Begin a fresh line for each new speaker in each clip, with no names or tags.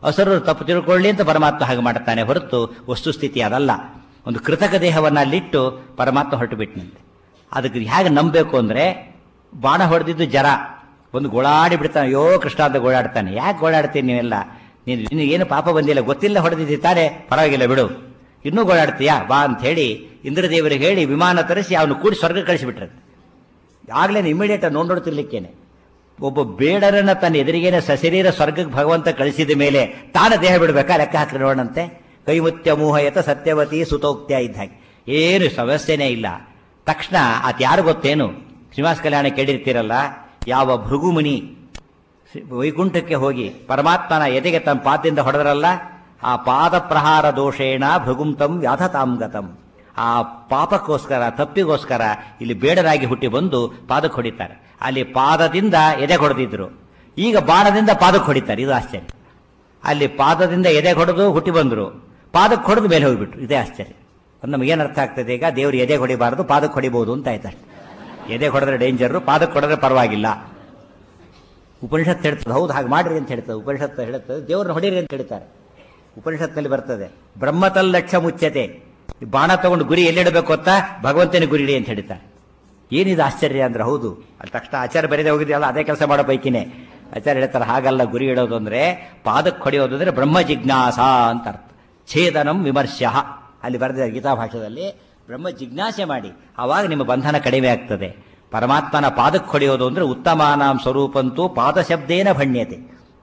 ಹಸುರರು ತಪ್ಪು ತಿಳ್ಕೊಳ್ಳಿ ಅಂತ ಪರಮಾತ್ಮ ಹಾಗೆ ಮಾಡ್ತಾನೆ ಹೊರತು ವಸ್ತುಸ್ಥಿತಿ ಅದಲ್ಲ ಒಂದು ಕೃತಕ ದೇಹವನ್ನು ಅಲ್ಲಿಟ್ಟು ಪರಮಾತ್ಮ ಹೊರಟು ಬಿಟ್ಟನಂತೆ ಅದಕ್ಕೆ ಹೇಗೆ ನಂಬಬೇಕು ಅಂದ್ರೆ ಬಾಣ ಹೊಡೆದಿದ್ದು ಜರ ಒಂದು ಗೋಳಾಡಿ ಬಿಡ್ತಾನೆ ಅಯ್ಯೋ ಕೃಷ್ಣ ಅಂತ ಗೋಳಾಡ್ತಾನೆ ಯಾಕೆ ಗೋಳಾಡ್ತೀನಿ ನೀವೆಲ್ಲ ನೀನು ನಿನಗೆ ಏನು ಪಾಪ ಬಂದಿಲ್ಲ ಗೊತ್ತಿಲ್ಲ ಹೊಡೆದಿದ್ದಿ ತಾನೆ ಪರವಾಗಿಲ್ಲ ಬಿಡು ಇನ್ನೂ ಗೋಳಾಡ್ತೀಯಾ ಬಾ ಅಂತ ಹೇಳಿ ಇಂದ್ರದೇವರಿಗೆ ಹೇಳಿ ವಿಮಾನ ತರಿಸಿ ಅವನು ಕೂಡಿ ಸ್ವರ್ಗ ಕಳಿಸಿಬಿಟ್ರಂತೆ ಆಗ್ಲೇ ಇಮಿಡಿಯೇಟ್ ನೋಡ್ ನೋಡ್ತಿರ್ಲಿಕ್ಕೇನೆ ಒಬ್ಬ ಬೇಡರನ್ನ ತನ್ನ ಎದುರಿಗೇನೆ ಸಶರೀರ ಸ್ವರ್ಗಕ್ಕೆ ಭಗವಂತ ಕಳಿಸಿದ ಮೇಲೆ ತಾನ ದೇಹ ಬಿಡಬೇಕಾ ಲೆಕ್ಕ ಹಾಕಿ ನೋಡಂತೆ ಕೈಮುತ್ಯ ಮೋಹಯತ ಸತ್ಯವತಿ ಸುತೋಕ್ತ್ಯ ಇದ್ದ ಹಾಗೆ ಏನು ಸಮಸ್ಯೆನೇ ಇಲ್ಲ ತಕ್ಷಣ ಆತ ಯಾರು ಗೊತ್ತೇನು ಶ್ರೀನಿವಾಸ ಕಲ್ಯಾಣ ಕೇಳಿರ್ತೀರಲ್ಲ ಯಾವ ಭೃಗುಮುನಿ ವೈಕುಂಠಕ್ಕೆ ಹೋಗಿ ಪರಮಾತ್ಮನ ಎದೆಗೆ ತಮ್ಮ ಪಾದದಿಂದ ಹೊಡೆದರಲ್ಲ ಆ ಪಾದ ಪ್ರಹಾರ ದೋಷೇಣ ಭೃಗುಂತಂ ವ್ಯಾಧತಾಂ ಗತಂ ಆ ಪಾಪಕ್ಕೋಸ್ಕರ ತಪ್ಪಿಗೋಸ್ಕರ ಇಲ್ಲಿ ಬೇಡರಾಗಿ ಹುಟ್ಟಿ ಬಂದು ಪಾದಕ್ಕೆ ಹೊಡಿತಾರೆ ಅಲ್ಲಿ ಪಾದದಿಂದ ಎದೆ ಹೊಡೆದಿದ್ರು ಈಗ ಬಾಣದಿಂದ ಪಾದಕ್ಕೆ ಹೊಡಿತಾರೆ ಇದು ಆಶ್ಚರ್ಯ ಅಲ್ಲಿ ಪಾದದಿಂದ ಎದೆ ಹೊಡೆದು ಹುಟ್ಟಿ ಬಂದ್ರು ಪಾದಕ್ಕೆ ಹೊಡೆದು ಮೇಲೆ ಹೋಗ್ಬಿಟ್ರು ಇದೇ ಆಶ್ಚರ್ಯ ನಮಗೇನು ಅರ್ಥ ಆಗ್ತದೆ ಈಗ ದೇವ್ರು ಎದೆ ಹೊಡಿಬಾರದು ಪಾದಕ್ಕೆ ಹೊಡಿಬಹುದು ಅಂತ ಆಯ್ತಷ್ಟೆ ಎದೆ ಹೊಡೆದ್ರೆ ಡೇಂಜರ್ ಪಾದಕ್ಕೆ ಹೊಡೆದ್ರೆ ಪರವಾಗಿಲ್ಲ ಉಪನಿಷತ್ ಹೇಳ್ತದೆ ಹೌದು ಹಾಗೆ ಮಾಡ್ರಿ ಅಂತ ಹೇಳ್ತದೆ ಉಪನಿಷತ್ ಹೇಳುತ್ತದೆ ದೇವ್ರನ್ನ ಹೊಡೀರಿ ಅಂತ ಹೇಳ್ತಾರೆ ಉಪನಿಷತ್ನಲ್ಲಿ ಬರ್ತದೆ ಬ್ರಹ್ಮತಲ್ ಲಕ್ಷ್ಯ ಮುಚ್ಚತೆ ಈ ಬಾಣ ತಗೊಂಡು ಗುರಿ ಎಲ್ಲಿಡಬೇಕು ಅಂತ ಭಗವಂತನ ಗುರಿ ಇಡಿ ಅಂತ ಹೇಳ್ತಾರೆ ಏನಿದು ಆಶ್ಚರ್ಯ ಅಂದ್ರೆ ಹೌದು ಅಲ್ಲಿ ತಕ್ಷಣ ಆಚಾರ್ಯ ಬರೀದೆ ಹೋಗಿದೆಯಲ್ಲ ಅದೇ ಕೆಲಸ ಮಾಡೋ ಪೈಕಿನೇ ಆಚಾರ್ಯ ಹೇಳ್ತಾರೆ ಹಾಗಲ್ಲ ಗುರಿ ಇಡೋದು ಅಂದ್ರೆ ಪಾದಕ್ಕೆ ಹೊಡೆಯೋದು ಅಂದ್ರೆ ಬ್ರಹ್ಮ ಜಿಜ್ಞಾಸ ಅಂತ ಅರ್ಥ ಛೇದನಂ ವಿಮರ್ಶ ಅಲ್ಲಿ ಬರೆದಿದ್ದಾರೆ ಗೀತಾ ಭಾಷೆಯಲ್ಲಿ ಬ್ರಹ್ಮ ಜಿಜ್ಞಾಸೆ ಮಾಡಿ ಆವಾಗ ನಿಮ್ಮ ಬಂಧನ ಕಡಿಮೆ ಆಗ್ತದೆ ಪರಮಾತ್ಮನ ಪಾದಕ್ಕೆ ಹೊಡೆಯೋದು ಅಂದ್ರೆ ಉತ್ತಮಾನಾಂ ಸ್ವರೂಪಂತೂ ಪಾದಶಬ್ದೇನ ಭಣ್ಯತೆ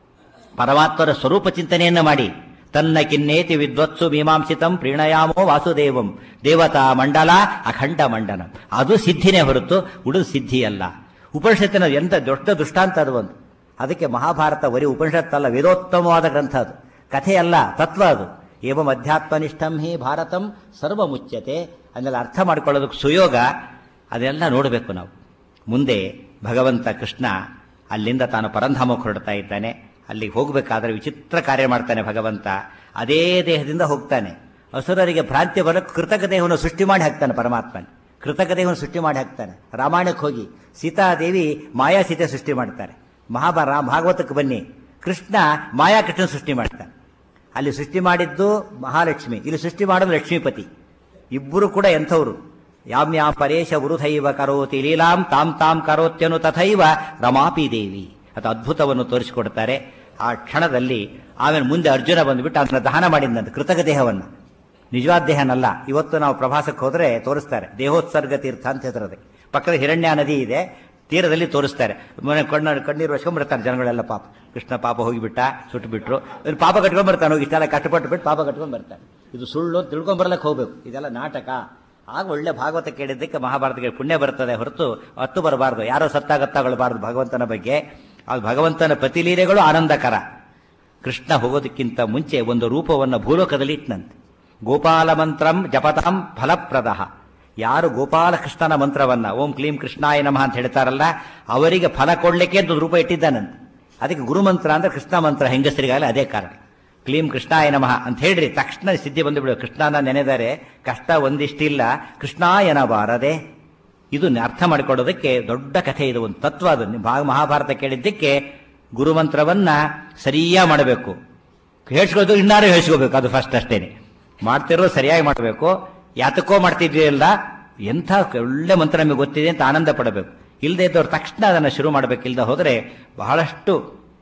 ಪರಮಾತ್ಮರ ಸ್ವರೂಪ ಚಿಂತನೆಯನ್ನ ಮಾಡಿ ತನ್ನ ಕಿನ್ನೇತಿ ವಿದ್ವತ್ಸು ಮೀಮಾಂಸಿತಂ ಪ್ರೀಣಯಾಮೋ ವಾಸುದೇವಂ ದೇವತಾ ಮಂಡಲ ಅಖಂಡ ಮಂಡನ ಅದು ಸಿದ್ಧಿನೇ ಹೊರತು ಉಳಿದು ಸಿದ್ಧಿ ಅಲ್ಲ ಉಪನಿಷತ್ತಿನ ಎಂತ ದೊಡ್ಡ ದೃಷ್ಟಾಂತ ಅದು ಒಂದು ಅದಕ್ಕೆ ಮಹಾಭಾರತ ಬರೀ ಉಪನಿಷತ್ತಲ್ಲ ವೇದೋತ್ತಮವಾದ ಗ್ರಂಥ ಅದು ಕಥೆ ಅಲ್ಲ ತತ್ವ ಅದು ಏವಂ ಅಧ್ಯಾತ್ಮನಿಷ್ಠಂ ಹಿ ಭಾರತಂ ಸರ್ವ ಮುಚ್ಯತೆ ಅದನ್ನೆಲ್ಲ ಅರ್ಥ ಮಾಡ್ಕೊಳ್ಳೋದಕ್ಕೆ ಸುಯೋಗ ಅದೆಲ್ಲ ನೋಡಬೇಕು ನಾವು ಮುಂದೆ ಭಗವಂತ ಕೃಷ್ಣ ಅಲ್ಲಿಂದ ತಾನು ಪರಂಧಾಮಕ್ಕೆ ಹೊರಡ್ತಾ ಇದ್ದಾನೆ ಅಲ್ಲಿಗೆ ಹೋಗಬೇಕಾದ್ರೆ ವಿಚಿತ್ರ ಕಾರ್ಯ ಮಾಡ್ತಾನೆ ಭಗವಂತ ಅದೇ ದೇಹದಿಂದ ಹೋಗ್ತಾನೆ ಅಸುರರಿಗೆ ಭ್ರಾಂತಿ ಬರಕ್ಕೆ ಕೃತಕ ದೇಹವನ್ನು ಸೃಷ್ಟಿ ಮಾಡಿ ಹಾಕ್ತಾನೆ ಪರಮಾತ್ಮನ ಕೃತಕ ದೇಹವನ್ನು ಸೃಷ್ಟಿ ಮಾಡಿ ಹಾಕ್ತಾನೆ ರಾಮಾಯಣಕ್ಕೆ ಹೋಗಿ ಸೀತಾದೇವಿ ಮಾಯಾ ಸೀತೆ ಸೃಷ್ಟಿ ಮಾಡ್ತಾರೆ ಮಹಾಭಾರ ಭಾಗವತಕ್ಕೆ ಬನ್ನಿ ಕೃಷ್ಣ ಮಾಯಾ ಕೃಷ್ಣ ಸೃಷ್ಟಿ ಮಾಡ್ತಾನೆ ಅಲ್ಲಿ ಸೃಷ್ಟಿ ಮಾಡಿದ್ದು ಮಹಾಲಕ್ಷ್ಮಿ ಇಲ್ಲಿ ಸೃಷ್ಟಿ ಮಾಡೋದು ಲಕ್ಷ್ಮೀಪತಿ ಇಬ್ಬರು ಕೂಡ ಎಂಥವ್ರು ಯಾಮ್ ಯಾಮ್ ಪರೇಶ ವೃಥೈವ ಕರೋತಿ ಲೀಲಾಂ ತಾಮ್ ತಾಮ್ ಕರೋತ್ಯನು ತಥೈವ ರಮಾಪಿ ದೇವಿ ಅದು ಅದ್ಭುತವನ್ನು ತೋರಿಸಿಕೊಡ್ತಾರೆ ಆ ಕ್ಷಣದಲ್ಲಿ ಆಮೇಲೆ ಮುಂದೆ ಅರ್ಜುನ ಬಂದುಬಿಟ್ಟು ಅದನ್ನ ದಹನ ಮಾಡಿದಂತೆ ಕೃತಕ ದೇಹವನ್ನು ನಿಜವಾದ ದೇಹನಲ್ಲ ಇವತ್ತು ನಾವು ಪ್ರವಾಸಕ್ಕೆ ಹೋದ್ರೆ ತೋರಿಸ್ತಾರೆ ದೇಹೋತ್ಸರ್ಗ ತೀರ್ಥ ಅಂತ ಹೆಸರದೆ ಪಕ್ಕದ ಹಿರಣ್ಯ ನದಿ ಇದೆ ತೀರದಲ್ಲಿ ತೋರಿಸ್ತಾರೆ ಮನೆ ಕಣ್ಣ ಕಣ್ಣೀರು ಬರ್ತಾರೆ ಜನಗಳೆಲ್ಲ ಪಾಪ ಕೃಷ್ಣ ಪಾಪ ಹೋಗಿಬಿಟ್ಟ ಸುಟ್ಟು ಬಿಟ್ರು ಇವ್ನು ಪಾಪ ಕಟ್ಕೊಂಡ್ ಬರ್ತಾನೆ ಹೋಗಿ ಇಷ್ಟೆಲ್ಲ ಕಷ್ಟಪಟ್ಟು ಬಿಟ್ಟು ಪಾಪ ಕಟ್ಕೊಂಡ್ ಬರ್ತಾನೆ ಇದು ಸುಳ್ಳು ಅಂತ ತಿಳ್ಕೊಂಡ್ ಬರ್ಲಕ್ಕೆ ಹೋಗ್ಬೇಕು ಇದೆಲ್ಲ ನಾಟಕ ಆಗ ಒಳ್ಳೆ ಭಾಗವತ ಕೇಳಿದ್ದಕ್ಕೆ ಮಹಾಭಾರತಕ್ಕೆ ಪುಣ್ಯ ಬರ್ತದೆ ಹೊರತು ಹತ್ತು ಬರಬಾರ್ದು ಯಾರೋ ಸತ್ತಾಗತ್ತಾಗಬಾರ್ದು ಭಗವಂತನ ಬಗ್ಗೆ ಅದು ಭಗವಂತನ ಪ್ರತಿಲೀಲೆಗಳು ಆನಂದಕರ ಕೃಷ್ಣ ಹೋಗೋದಕ್ಕಿಂತ ಮುಂಚೆ ಒಂದು ರೂಪವನ್ನು ಭೂಲೋಕದಲ್ಲಿ ಇಟ್ಟನಂತೆ ಗೋಪಾಲ ಮಂತ್ರಂ ಜಪತಾಂ ಫಲಪ್ರದ ಯಾರು ಗೋಪಾಲಕೃಷ್ಣನ ಮಂತ್ರವನ್ನ ಓಂ ಕ್ಲೀಂ ಕೃಷ್ಣಾಯ ನಮಃ ಅಂತ ಹೇಳ್ತಾರಲ್ಲ ಅವರಿಗೆ ಫಲ ಕೊಡ್ಲಿಕ್ಕೆ ಅಂತ ಒಂದು ರೂಪ ಇಟ್ಟಿದ್ದಾನಂತೆ ಅದಕ್ಕೆ ಗುರುಮಂತ್ರ ಅಂದ್ರೆ ಕೃಷ್ಣ ಮಂತ್ರ ಹೆಂಗಸರಿಗಾಗಲಿ ಅದೇ ಕಾರಣ ಕ್ಲೀಂ ಕೃಷ್ಣಾಯ ನಮಃ ಅಂತ ಹೇಳ್ರಿ ತಕ್ಷಣ ಸಿದ್ಧಿ ಬಂದು ಬಿಡು ಕೃಷ್ಣನ ನೆನೆದರೆ ಕಷ್ಟ ಒಂದಿಷ್ಟಿಲ್ಲ ಕೃಷ್ಣಾಯನ ಬಾರದೆ ಇದು ಅರ್ಥ ಮಾಡಿಕೊಳ್ಳೋದಕ್ಕೆ ದೊಡ್ಡ ಕಥೆ ಇದು ಒಂದು ತತ್ವ ಅದು ಭಾಗ ಮಹಾಭಾರತ ಕೇಳಿದ್ದಕ್ಕೆ ಗುರುಮಂತ್ರವನ್ನ ಸರಿಯಾ ಮಾಡಬೇಕು ಹೇಳ್ಸ್ಕೋದು ಇನ್ನಾರು ಹೇಳ್ಸ್ಕೋಬೇಕು ಅದು ಫಸ್ಟ್ ಅಷ್ಟೇನೆ ಮಾಡ್ತಿರೋ ಸರಿಯಾಗಿ ಮಾಡಬೇಕು ಯಾತಕ್ಕೋ ಮಾಡ್ತಿದ್ವಿ ಅಲ್ಲ ಎಂಥ ಒಳ್ಳೆ ಮಂತ್ರ ನಮಗೆ ಗೊತ್ತಿದೆ ಅಂತ ಆನಂದ ಪಡಬೇಕು ಇಲ್ಲದೆ ಇದ್ದವ್ರು ತಕ್ಷಣ ಅದನ್ನು ಶುರು ಮಾಡಬೇಕು ಇಲ್ಲದೆ ಹೋದರೆ ಬಹಳಷ್ಟು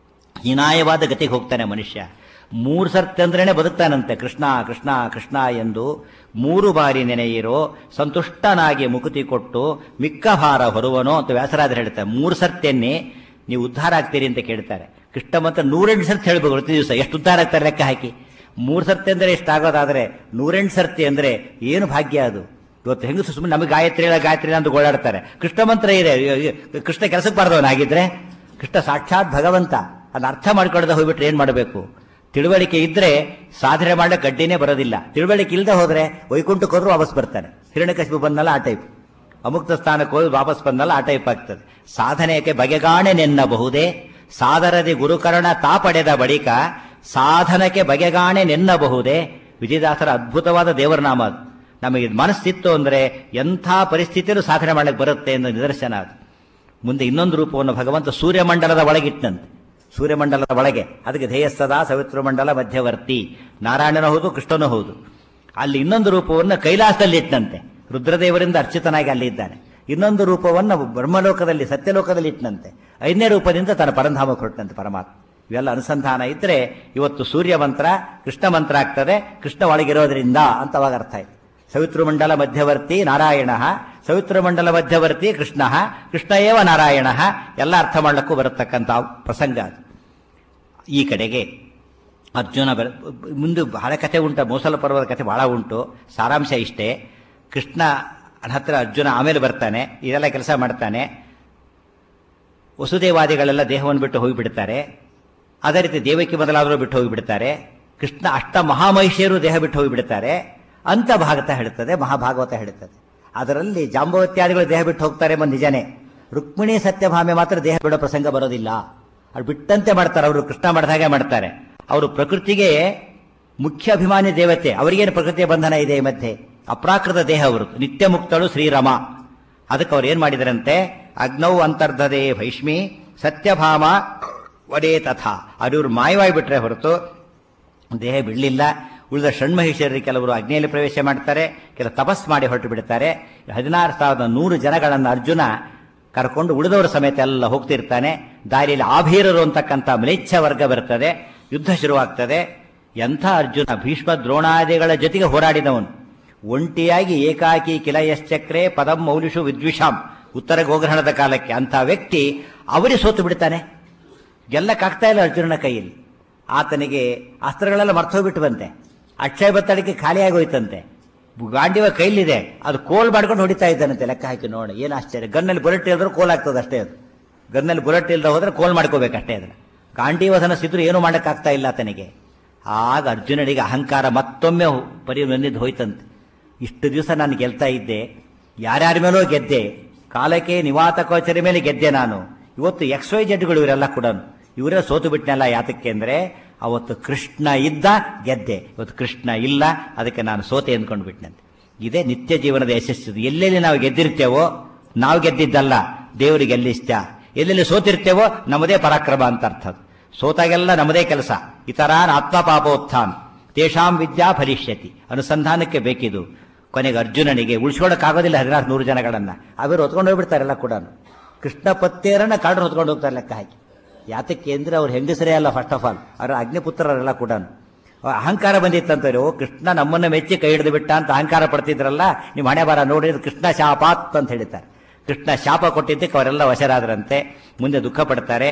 ಹೀನಾಯವಾದ ಗತಿಗೆ ಹೋಗ್ತಾನೆ ಮನುಷ್ಯ ಮೂರು ಸರ್ತಿ ಅಂದ್ರೇನೆ ಬದುಕ್ತಾನಂತೆ ಕೃಷ್ಣ ಕೃಷ್ಣ ಕೃಷ್ಣ ಎಂದು ಮೂರು ಬಾರಿ ನೆನೆಯಿರೋ ಸಂತುಷ್ಟನಾಗಿ ಮುಕುತಿ ಕೊಟ್ಟು ಮಿಕ್ಕ ಭಾರ ಹೊರುವನೋ ಅಂತ ವ್ಯಾಸರಾಜರು ಹೇಳ್ತಾರೆ ಮೂರು ಸರ್ತಿಯನ್ನೇ ನೀವು ಉದ್ಧಾರ ಆಗ್ತೀರಿ ಅಂತ ಕೇಳ್ತಾರೆ ಕೃಷ್ಣ ಮಂತ್ರ ನೂರೆಂಟು ಸರ್ತಿ ಹೇಳ್ಬೇಕು ಪ್ರತಿ ದಿವಸ ಎಷ್ಟು ಉದ್ಧಾರ ಆಗ್ತಾರೆ ಲೆಕ್ಕ ಹಾಕಿ ಮೂರು ಸರ್ತಿ ಅಂದ್ರೆ ಎಷ್ಟಾಗೋದಾದ್ರೆ ನೂರೆಂಟು ಸರ್ತಿ ಅಂದ್ರೆ ಏನು ಭಾಗ್ಯ ಅದು ಇವತ್ತು ಹೆಂಗಸು ಸುಮ್ಮನೆ ನಮಗೆ ಗಾಯತ್ರಿ ಇಲ್ಲ ಗಾಯತ್ರಿ ಇಲ್ಲ ಅಂತ ಗೋಳಾಡ್ತಾರೆ ಕೃಷ್ಣ ಮಂತ್ರ ಇದೆ ಕೃಷ್ಣ ಕೆಲಸಕ್ಕೆ ಬಾರ್ದವನಾಗಿದ್ರೆ ಕೃಷ್ಣ ಸಾಕ್ಷಾತ್ ಭಗವಂತ ಅದನ್ನ ಅರ್ಥ ಮಾಡ್ಕೊಳ್ಳದೆ ಹೋಗ್ಬಿಟ್ರೆ ಏನ್ ಮಾಡಬೇಕು ತಿಳುವಳಿಕೆ ಇದ್ರೆ ಸಾಧನೆ ಮಾಡಕ್ಕೆ ಗಡ್ಡಿನೇ ಬರೋದಿಲ್ಲ ತಿಳುವಳಿಕೆ ಇಲ್ಲದೆ ಹೋದ್ರೆ ವೈಕುಂಠಕ್ಕೆ ಹೋದ್ರು ವಾಪಸ್ ಬರ್ತಾನೆ ಹಿರಣ್ಯಕಶಿಪು ಬಂದಲ್ಲ ಆ ಟೈಪ್ ಅಮುಕ್ತ ಸ್ಥಾನಕ್ಕೆ ಹೋಗಿ ವಾಪಸ್ ಬಂದಲ್ಲ ಆ ಟೈಪ್ ಆಗ್ತದೆ ಸಾಧನೆಯಕ್ಕೆ ಬಗೆಗಾಣೆ ನೆನ್ನಬಹುದೇ ಸಾದರದಿ ಗುರುಕರಣ ತಾ ಪಡೆದ ಬಳಿಕ ಸಾಧನಕ್ಕೆ ಬಗೆಗಾಣೆ ನೆನ್ನಬಹುದೇ ವಿಜಯದಾಸರ ಅದ್ಭುತವಾದ ದೇವರ ನಾಮ ಅದು ನಮಗೆ ಮನಸ್ಸಿತ್ತು ಅಂದ್ರೆ ಎಂಥ ಪರಿಸ್ಥಿತಿಯಲ್ಲೂ ಸಾಧನೆ ಮಾಡಕ್ಕೆ ಬರುತ್ತೆ ಅನ್ನೋ ನಿದರ್ಶನ ಅದು ಮುಂದೆ ಇನ್ನೊಂದು ರೂಪವನ್ನು ಭಗವಂತ ಸೂರ್ಯಮಂಡಲದ ಒಳಗಿಟ್ಟಂತೆ ಸೂರ್ಯಮಂಡಲದ ಒಳಗೆ ಅದಕ್ಕೆ ಧ್ಯೇಯಸ್ಸದ ಸವಿತೃಮಂಡಲ ಮಧ್ಯವರ್ತಿ ನಾರಾಯಣನ ಹೌದು ಕೃಷ್ಣನೂ ಹೌದು ಅಲ್ಲಿ ಇನ್ನೊಂದು ರೂಪವನ್ನು ಕೈಲಾಸದಲ್ಲಿ ಇಟ್ಟನಂತೆ ರುದ್ರದೇವರಿಂದ ಅರ್ಚಿತನಾಗಿ ಅಲ್ಲಿ ಇದ್ದಾನೆ ಇನ್ನೊಂದು ರೂಪವನ್ನು ಬ್ರಹ್ಮಲೋಕದಲ್ಲಿ ಸತ್ಯಲೋಕದಲ್ಲಿ ಇಟ್ಟನಂತೆ ಐದನೇ ರೂಪದಿಂದ ತನ್ನ ಪರಂಧಾಮಕ್ಕೆ ಹೊರಟಂತೆ ಪರಮಾತ್ಮ ಇವೆಲ್ಲ ಅನುಸಂಧಾನ ಇದ್ರೆ ಇವತ್ತು ಸೂರ್ಯ ಮಂತ್ರ ಕೃಷ್ಣ ಮಂತ್ರ ಆಗ್ತದೆ ಕೃಷ್ಣ ಒಳಗಿರೋದ್ರಿಂದ ಅಂತ ಅವಾಗ ಅರ್ಥ ಆಯ್ತು ಸವಿತೃಮಂಡಲ ಮಧ್ಯವರ್ತಿ ನಾರಾಯಣ ಸವಿತೃಮಂಡಲ ಮಧ್ಯವರ್ತಿ ಕೃಷ್ಣ ಕೃಷ್ಣ ಏವ ನಾರಾಯಣ ಎಲ್ಲ ಅರ್ಥ ಮಾಡಲಿಕ್ಕೂ ಬರತಕ್ಕಂಥ ಪ್ರಸಂಗ ಅದು ಈ ಕಡೆಗೆ ಅರ್ಜುನ ಬರ ಮುಂದೆ ಬಹಳ ಕಥೆ ಉಂಟು ಮೋಸಲ ಪರ್ವದ ಕಥೆ ಬಹಳ ಉಂಟು ಸಾರಾಂಶ ಇಷ್ಟೇ ಕೃಷ್ಣ ಹತ್ರ ಅರ್ಜುನ ಆಮೇಲೆ ಬರ್ತಾನೆ ಇದೆಲ್ಲ ಕೆಲಸ ಮಾಡ್ತಾನೆ ವಸುದೇವಾದಿಗಳೆಲ್ಲ ದೇಹವನ್ನು ಬಿಟ್ಟು ಹೋಗಿಬಿಡ್ತಾರೆ ಅದೇ ರೀತಿ ದೇವಕಿ ಮೊದಲಾದರೂ ಬಿಟ್ಟು ಹೋಗಿಬಿಡ್ತಾರೆ ಕೃಷ್ಣ ಅಷ್ಟ ಮಹಾಮಹಿಷಿಯರು ದೇಹ ಬಿಟ್ಟು ಹೋಗಿಬಿಡ್ತಾರೆ ಅಂತ ಭಾಗವತ ಹೇಳುತ್ತದೆ ಮಹಾಭಾಗವತ ಹೇಳುತ್ತದೆ ಅದರಲ್ಲಿ ಜಾಂಬವತ್ಯಾದಿಗಳು ದೇಹ ಬಿಟ್ಟು ಹೋಗ್ತಾರೆ ಎಂಬ ನಿಜನೇ ರುಕ್ಮಿಣಿ ಸತ್ಯಭಾಮೆ ಮಾತ್ರ ದೇಹ ಬಿಡೋ ಪ್ರಸಂಗ ಬರೋದಿಲ್ಲ ಅವ್ರು ಬಿಟ್ಟಂತೆ ಮಾಡ್ತಾರೆ ಅವರು ಕೃಷ್ಣ ಮಾಡಿದ ಹಾಗೆ ಮಾಡ್ತಾರೆ ಅವರು ಪ್ರಕೃತಿಗೆ ಮುಖ್ಯ ಅಭಿಮಾನಿ ದೇವತೆ ಅವರಿಗೇನು ಪ್ರಕೃತಿಯ ಬಂಧನ ಇದೆ ಈ ಮಧ್ಯೆ ಅಪ್ರಾಕೃತ ದೇಹ ಅವರು ನಿತ್ಯ ಮುಕ್ತಳು ಶ್ರೀರಾಮ ಅದಕ್ಕೆ ಅವ್ರು ಏನ್ ಮಾಡಿದರಂತೆ ಅಗ್ನೌ ಅಂತರ್ಧದೆ ಭೈಷ್ಮಿ ಸತ್ಯಭಾಮ ವಡೇ ತಥಾ ಅದು ಇವ್ರು ಮಾಯವಾಗಿ ಬಿಟ್ರೆ ಹೊರತು ದೇಹ ಬಿಡಲಿಲ್ಲ ಉಳಿದ ಷಣ್ಮಹಿಷರಿಗೆ ಕೆಲವರು ಅಗ್ನಿಯಲ್ಲಿ ಪ್ರವೇಶ ಮಾಡ್ತಾರೆ ಕೆಲ ತಪಸ್ ಮಾಡಿ ಹೊರಟು ಬಿಡ್ತಾರೆ ಹದಿನಾರು ಸಾವಿರದ ನೂರು ಜನಗಳನ್ನು ಅರ್ಜುನ ಕರ್ಕೊಂಡು ಉಳಿದವರ ಸಮೇತ ಎಲ್ಲ ಹೋಗ್ತಿರ್ತಾನೆ ದಾರಿಯಲ್ಲಿ ಆಭೀರರು ಅಂತಕ್ಕಂಥ ಮ್ಲೇಚ್ಛ ವರ್ಗ ಬರ್ತದೆ ಯುದ್ಧ ಶುರುವಾಗ್ತದೆ ಎಂಥ ಅರ್ಜುನ ಭೀಷ್ಮ ದ್ರೋಣಾದಿಗಳ ಜೊತೆಗೆ ಹೋರಾಡಿದವನು ಒಂಟಿಯಾಗಿ ಏಕಾಕಿ ಕಿಲಯಶ್ಚಕ್ರೆ ಪದಂ ಮೌಲಿಷು ವಿದ್ವಿಷಾಂ ಉತ್ತರ ಗೋಗ್ರಹಣದ ಕಾಲಕ್ಕೆ ಅಂಥ ವ್ಯಕ್ತಿ ಅವರೇ ಸೋತು ಬಿಡ್ತಾನೆ ಗೆಲ್ಲಕ್ಕಾಗ್ತಾ ಇಲ್ಲ ಅರ್ಜುನನ ಕೈಯಲ್ಲಿ ಆತನಿಗೆ ಅಸ್ತ್ರಗಳೆಲ್ಲ ಮರ್ತೋಗ್ಬಿಟ್ಟು ಬಂತೆ ಅಕ್ಷಯ ಬತ್ತಡಿಕೆ ಖಾಲಿಯಾಗಿ ಹೋಯ್ತಂತೆ ಗಾಂಡಿವ ಕೈಲಿದೆ ಅದು ಕೋಲ್ ಮಾಡ್ಕೊಂಡು ಹೊಡಿತಾ ಇದ್ದಾನಂತೆ ಲೆಕ್ಕ ಹಾಕಿ ನೋಡಿ ಏನು ಆಶ್ಚರ್ಯ ಗನ್ನಲ್ಲಿ ಬುಲೆಟ್ ಇಲ್ದ್ರೆ ಕೋಲ್ ಆಗ್ತದೆ ಅಷ್ಟೇ ಅದು ಗನ್ನಲ್ಲಿ ಬುಲೆಟ್ ಇಲ್ಲದೆ ಹೋದ್ರೆ ಕೋಲ್ ಮಾಡ್ಕೋಬೇಕಷ್ಟೇ ಅದನ್ನ ಗಾಂಡೀವಧನ ಸಿದ್ರು ಏನು ಮಾಡೋಕ್ಕಾಗ್ತಾ ಇಲ್ಲ ಆತನಿಗೆ ಆಗ ಅರ್ಜುನನಿಗೆ ಅಹಂಕಾರ ಮತ್ತೊಮ್ಮೆ ಪರಿ ಬಂದಿದ್ದು ಹೋಯ್ತಂತೆ ಇಷ್ಟು ದಿವಸ ನಾನು ಗೆಲ್ತಾ ಇದ್ದೆ ಯಾರ್ಯಾರ ಮೇಲೂ ಗೆದ್ದೆ ಕಾಲಕ್ಕೆ ನಿವಾತ ಕೋಚರಿ ಮೇಲೆ ಗೆದ್ದೆ ನಾನು ಇವತ್ತು ಎಕ್ಸ್ ವೈ ಜಡ್ಗಳು ಇವರೆಲ್ಲ ಕೂಡ ಇವರೇ ಸೋತು ಬಿಟ್ನಲ್ಲ ಯಾತಕ್ಕೆ ಅಂದ್ರೆ ಅವತ್ತು ಕೃಷ್ಣ ಇದ್ದ ಗೆದ್ದೆ ಇವತ್ತು ಕೃಷ್ಣ ಇಲ್ಲ ಅದಕ್ಕೆ ನಾನು ಸೋತೆ ಅಂದ್ಕೊಂಡು ಬಿಟ್ನಂತೆ ಇದೇ ನಿತ್ಯ ಜೀವನದ ಯಶಸ್ಸು ಎಲ್ಲೆಲ್ಲಿ ನಾವು ಗೆದ್ದಿರ್ತೇವೋ ನಾವು ಗೆದ್ದಿದ್ದಲ್ಲ ದೇವರಿಗೆ ಎಲ್ಲಿ ಇಷ್ಟ ಎಲ್ಲೆಲ್ಲಿ ಸೋತಿರ್ತೇವೋ ನಮ್ಮದೇ ಪರಾಕ್ರಮ ಅಂತ ಅರ್ಥ ಅದು. ಸೋತಾಗೆಲ್ಲ ನಮ್ಮದೇ ಕೆಲಸ ಇತರಾನ್ ಆತ್ಮಪಾಪೋತ್ಥಾನ್ ತೇಷಾಂ ವಿದ್ಯಾ ಫಲಿಷ್ಯತಿ ಅನುಸಂಧಾನಕ್ಕೆ ಬೇಕಿದು ಕೊನೆಗೆ ಅರ್ಜುನನಿಗೆ ಉಳಿಸ್ಕೊಳ್ಳೋಕ್ಕಾಗೋದಿಲ್ಲ ಹದಿನಾರು ನೂರು ಜನಗಳನ್ನ ಅವರು ಹೊತ್ಕೊಂಡು ಹೋಗ್ಬಿಡ್ತಾರೆಲ್ಲ ಕೂಡ ಕೃಷ್ಣ ಪತ್ತೇರನ್ನ ಕಾಡು ಹೊತ್ಕೊಂಡು ಹೋಗ್ತಾರೆ ಲೆಕ್ಕ ಹಾಕಿ ಯಾತಕ್ಕೆ ಅಂದ್ರೆ ಅವ್ರು ಹೆಂಗಸರೇ ಅಲ್ಲ ಫಸ್ಟ್ ಆಫ್ ಆಲ್ ಅವ್ರ ಅಗ್ನಿಪುತ್ರರೆಲ್ಲ ಕೂಡ ಅಹಂಕಾರ ಬಂದಿತ್ತಂತವ್ರು ಓ ಕೃಷ್ಣ ನಮ್ಮನ್ನ ಮೆಚ್ಚಿ ಕೈ ಹಿಡಿದು ಬಿಟ್ಟ ಅಂತ ಅಹಂಕಾರ ಪಡ್ತಿದ್ರಲ್ಲ ನೀವು ಹಣೆ ಬಾರ ನೋಡಿದ್ರೆ ಕೃಷ್ಣ ಶಾಪಾತ್ ಅಂತ ಹೇಳ್ತಾರೆ ಕೃಷ್ಣ ಶಾಪ ಕೊಟ್ಟಿದ್ದಕ್ಕೆ ಅವರೆಲ್ಲ ವಶರಾದ್ರಂತೆ ಮುಂದೆ ದುಃಖ ಪಡ್ತಾರೆ